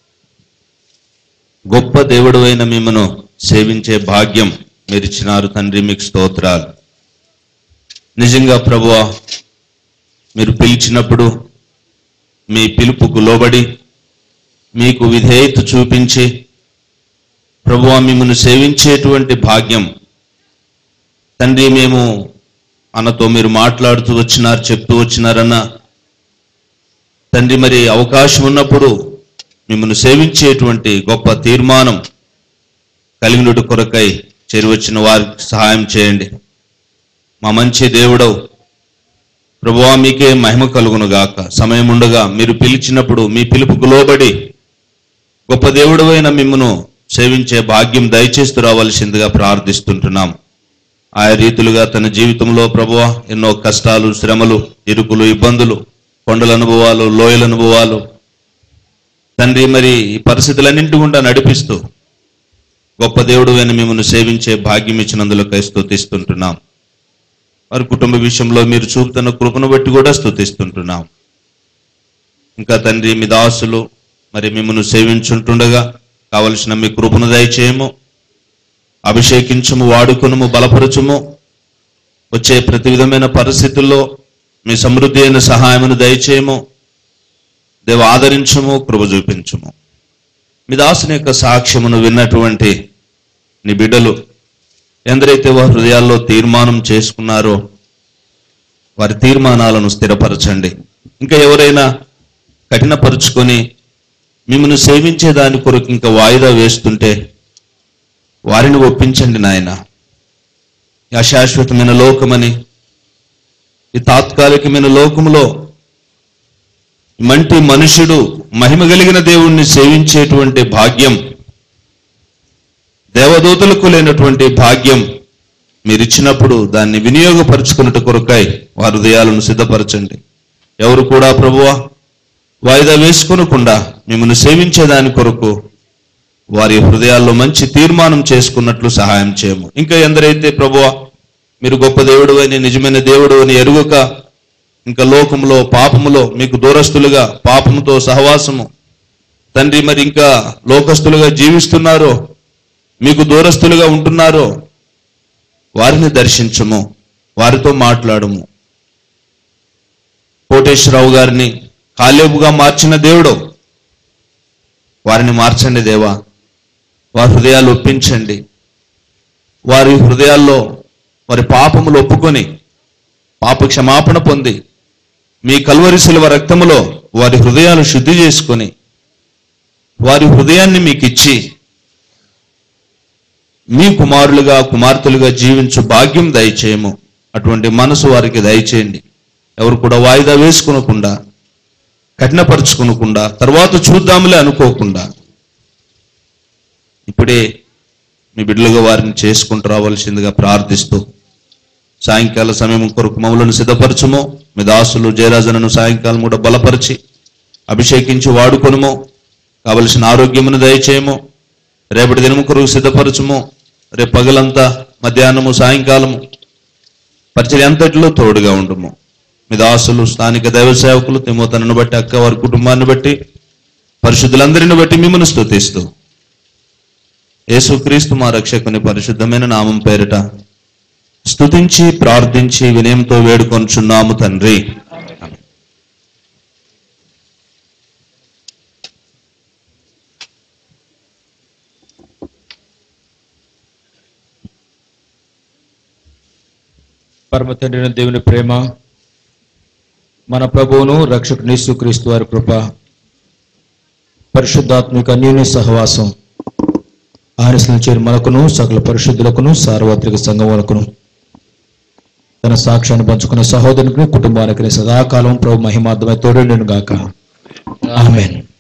గొప్ప దేవుడు అయిన మిమ్మను సేవించే భాగ్యం మీరు ఇచ్చినారు తండ్రి మీకు స్తోత్రాలు నిజంగా ప్రభువా మీరు పిలిచినప్పుడు మీ పిలుపుకు లోబడి మీకు విధేయత చూపించి ప్రభువా మిమ్మల్ని సేవించేటువంటి భాగ్యం తండ్రి మేము అన్నతో మీరు మాట్లాడుతూ వచ్చినారు చెప్తూ వచ్చినారన్న తండ్రి మరి అవకాశం ఉన్నప్పుడు మిమ్మల్ని సేవించేటువంటి గొప్ప తీర్మానం కలిగినటు కొరకై చేరువచ్చిన వారికి సహాయం చేయండి మా మంచి దేవుడవు ప్రభువా మీకే మహిమ కలుగును గాక సమయం ఉండగా మీరు పిలిచినప్పుడు మీ పిలుపుకు లోబడి గొప్ప దేవుడవైన మిమ్మను సేవించే భాగ్యం దయచేస్తూ రావాల్సిందిగా ప్రార్థిస్తుంటున్నాం ఆయా రీతులుగా తన జీవితంలో ప్రభువ ఎన్నో కష్టాలు శ్రమలు ఇరుకులు ఇబ్బందులు కొండల అనుభవాలు లోయల అనుభవాలు తండ్రి మరి ఈ పరిస్థితులన్నింటి గుండా నడిపిస్తూ గొప్ప దేవుడు అని మిమ్మల్ని సేవించే భాగ్యం ఇచ్చినందులకై స్తుతిస్తుంటున్నాం వారి కుటుంబ విషయంలో మీరు చూపుతున్న కృపను బట్టి కూడా స్తుతిస్తుంటున్నాం ఇంకా తండ్రి మీ దాసులు మరి మిమ్మల్ని సేవించుంటుండగా కావలసిన మీ కృపను దయచేయము అభిషేకించుము వాడుకొనుము బలపరచుము వచ్చే ప్రతి విధమైన పరిస్థితుల్లో మీ సమృద్ధి అయిన సహాయమును దయచేయము దేవ ఆదరించుము కృప చూపించుము మీ దాసుని యొక్క సాక్ష్యమును విన్నటువంటి నీ బిడ్డలు ఎందరైతే వారి హృదయాల్లో తీర్మానం చేసుకున్నారో వారి తీర్మానాలను స్థిరపరచండి ఇంకా ఎవరైనా కఠినపరుచుకొని మిమ్మల్ని సేవించే దాని కొరకు ఇంకా వాయిదా వేస్తుంటే వారిని ఒప్పించండి నాయన ఈ అశాశ్వతమైన లోకమని ఈ తాత్కాలికమైన లోకములో మంటి మనుషుడు మహిమ కలిగిన దేవుణ్ణి సేవించేటువంటి భాగ్యం దేవదూతలకు లేనటువంటి భాగ్యం మీరు ఇచ్చినప్పుడు దాన్ని వినియోగపరుచుకున్నట్టు కొరకై వారి హృదయాలను సిద్ధపరచండి ఎవరు కూడా ప్రభువా వాయిదా వేసుకొనకుండా మిమ్మల్ని సేవించే దాని కొరకు వారి హృదయాల్లో మంచి తీర్మానం చేసుకున్నట్లు సహాయం చేయము ఇంకా ఎందరైతే ప్రభువా మీరు గొప్ప దేవుడు అని నిజమైన దేవుడు అని ఎరుగక ఇంకా లోకములో పాపములో మీకు దూరస్తులుగా పాపముతో సహవాసము తండ్రి మరి ఇంకా లోకస్తులుగా జీవిస్తున్నారో మీకు దూరస్తులుగా ఉంటున్నారో వారిని దర్శించము వారితో మాట్లాడము కోటేశ్వరరావు గారిని కాలేబుగా మార్చిన దేవుడు వారిని మార్చండి దేవా వారి హృదయాలు ఒప్పించండి వారి హృదయాల్లో వారి పాపములు ఒప్పుకొని పాప క్షమాపణ పొంది మీ కల్వరి శిలువ రక్తములో వారి హృదయాలు శుద్ధి చేసుకొని వారి హృదయాన్ని మీకు ఇచ్చి మీ కుమారులుగా కుమార్తెలుగా జీవించు భాగ్యం దయచేయము అటువంటి మనసు వారికి దయచేయండి ఎవరు కూడా వాయిదా వేసుకునకుండా కఠినపరుచుకునకుండా తర్వాత చూద్దాములే అనుకోకుండా ఇప్పుడే మీ బిడ్డలుగా వారిని చేసుకుంటూ రావాల్సిందిగా ప్రార్థిస్తూ సాయంకాల సమయం కొరకు మమ్మలను సిద్ధపరచుము మీ దాసులు జయరాజనను సాయంకాలం కూడా బలపరిచి అభిషేకించి వాడుకొనుము కావలసిన ఆరోగ్యమును దయచేయము రేపటి దినము కొరకు సిద్ధపరచుము రేపు పగలంతా మధ్యాహ్నము సాయంకాలము పరిచయం అంతటిలో తోడుగా ఉండుము మీ దాసులు స్థానిక దైవ సేవకులు తిమోతనను బట్టి అక్క వారి కుటుంబాన్ని బట్టి పరిశుద్ధులందరిని బట్టి మిమ్మల్ని స్తుతిస్తూ యేసుక్రీస్తు మా రక్షకుని పరిశుద్ధమైన నామం పేరిట స్తుతించి ప్రార్థించి వినయంతో వేడుకొనుచున్నాము తండ్రి
పరమ తండ్రిన దేవుని ప్రేమ మన ప్రభువును రక్షకుని యేసుక్రీస్తు వారి కృప పరిశుద్ధాత్మిక అన్యోన్య సహవాసం ఆరిసిన చేరి మనకును సకల పరిశుద్ధులకును సార్వత్రిక సంఘములకును తన సాక్ష్యాన్ని పంచుకున్న సహోదరునికి కుటుంబానికి సదాకాలం ప్రభు మహిమార్థమై తోడేడును గాక ఆమెన్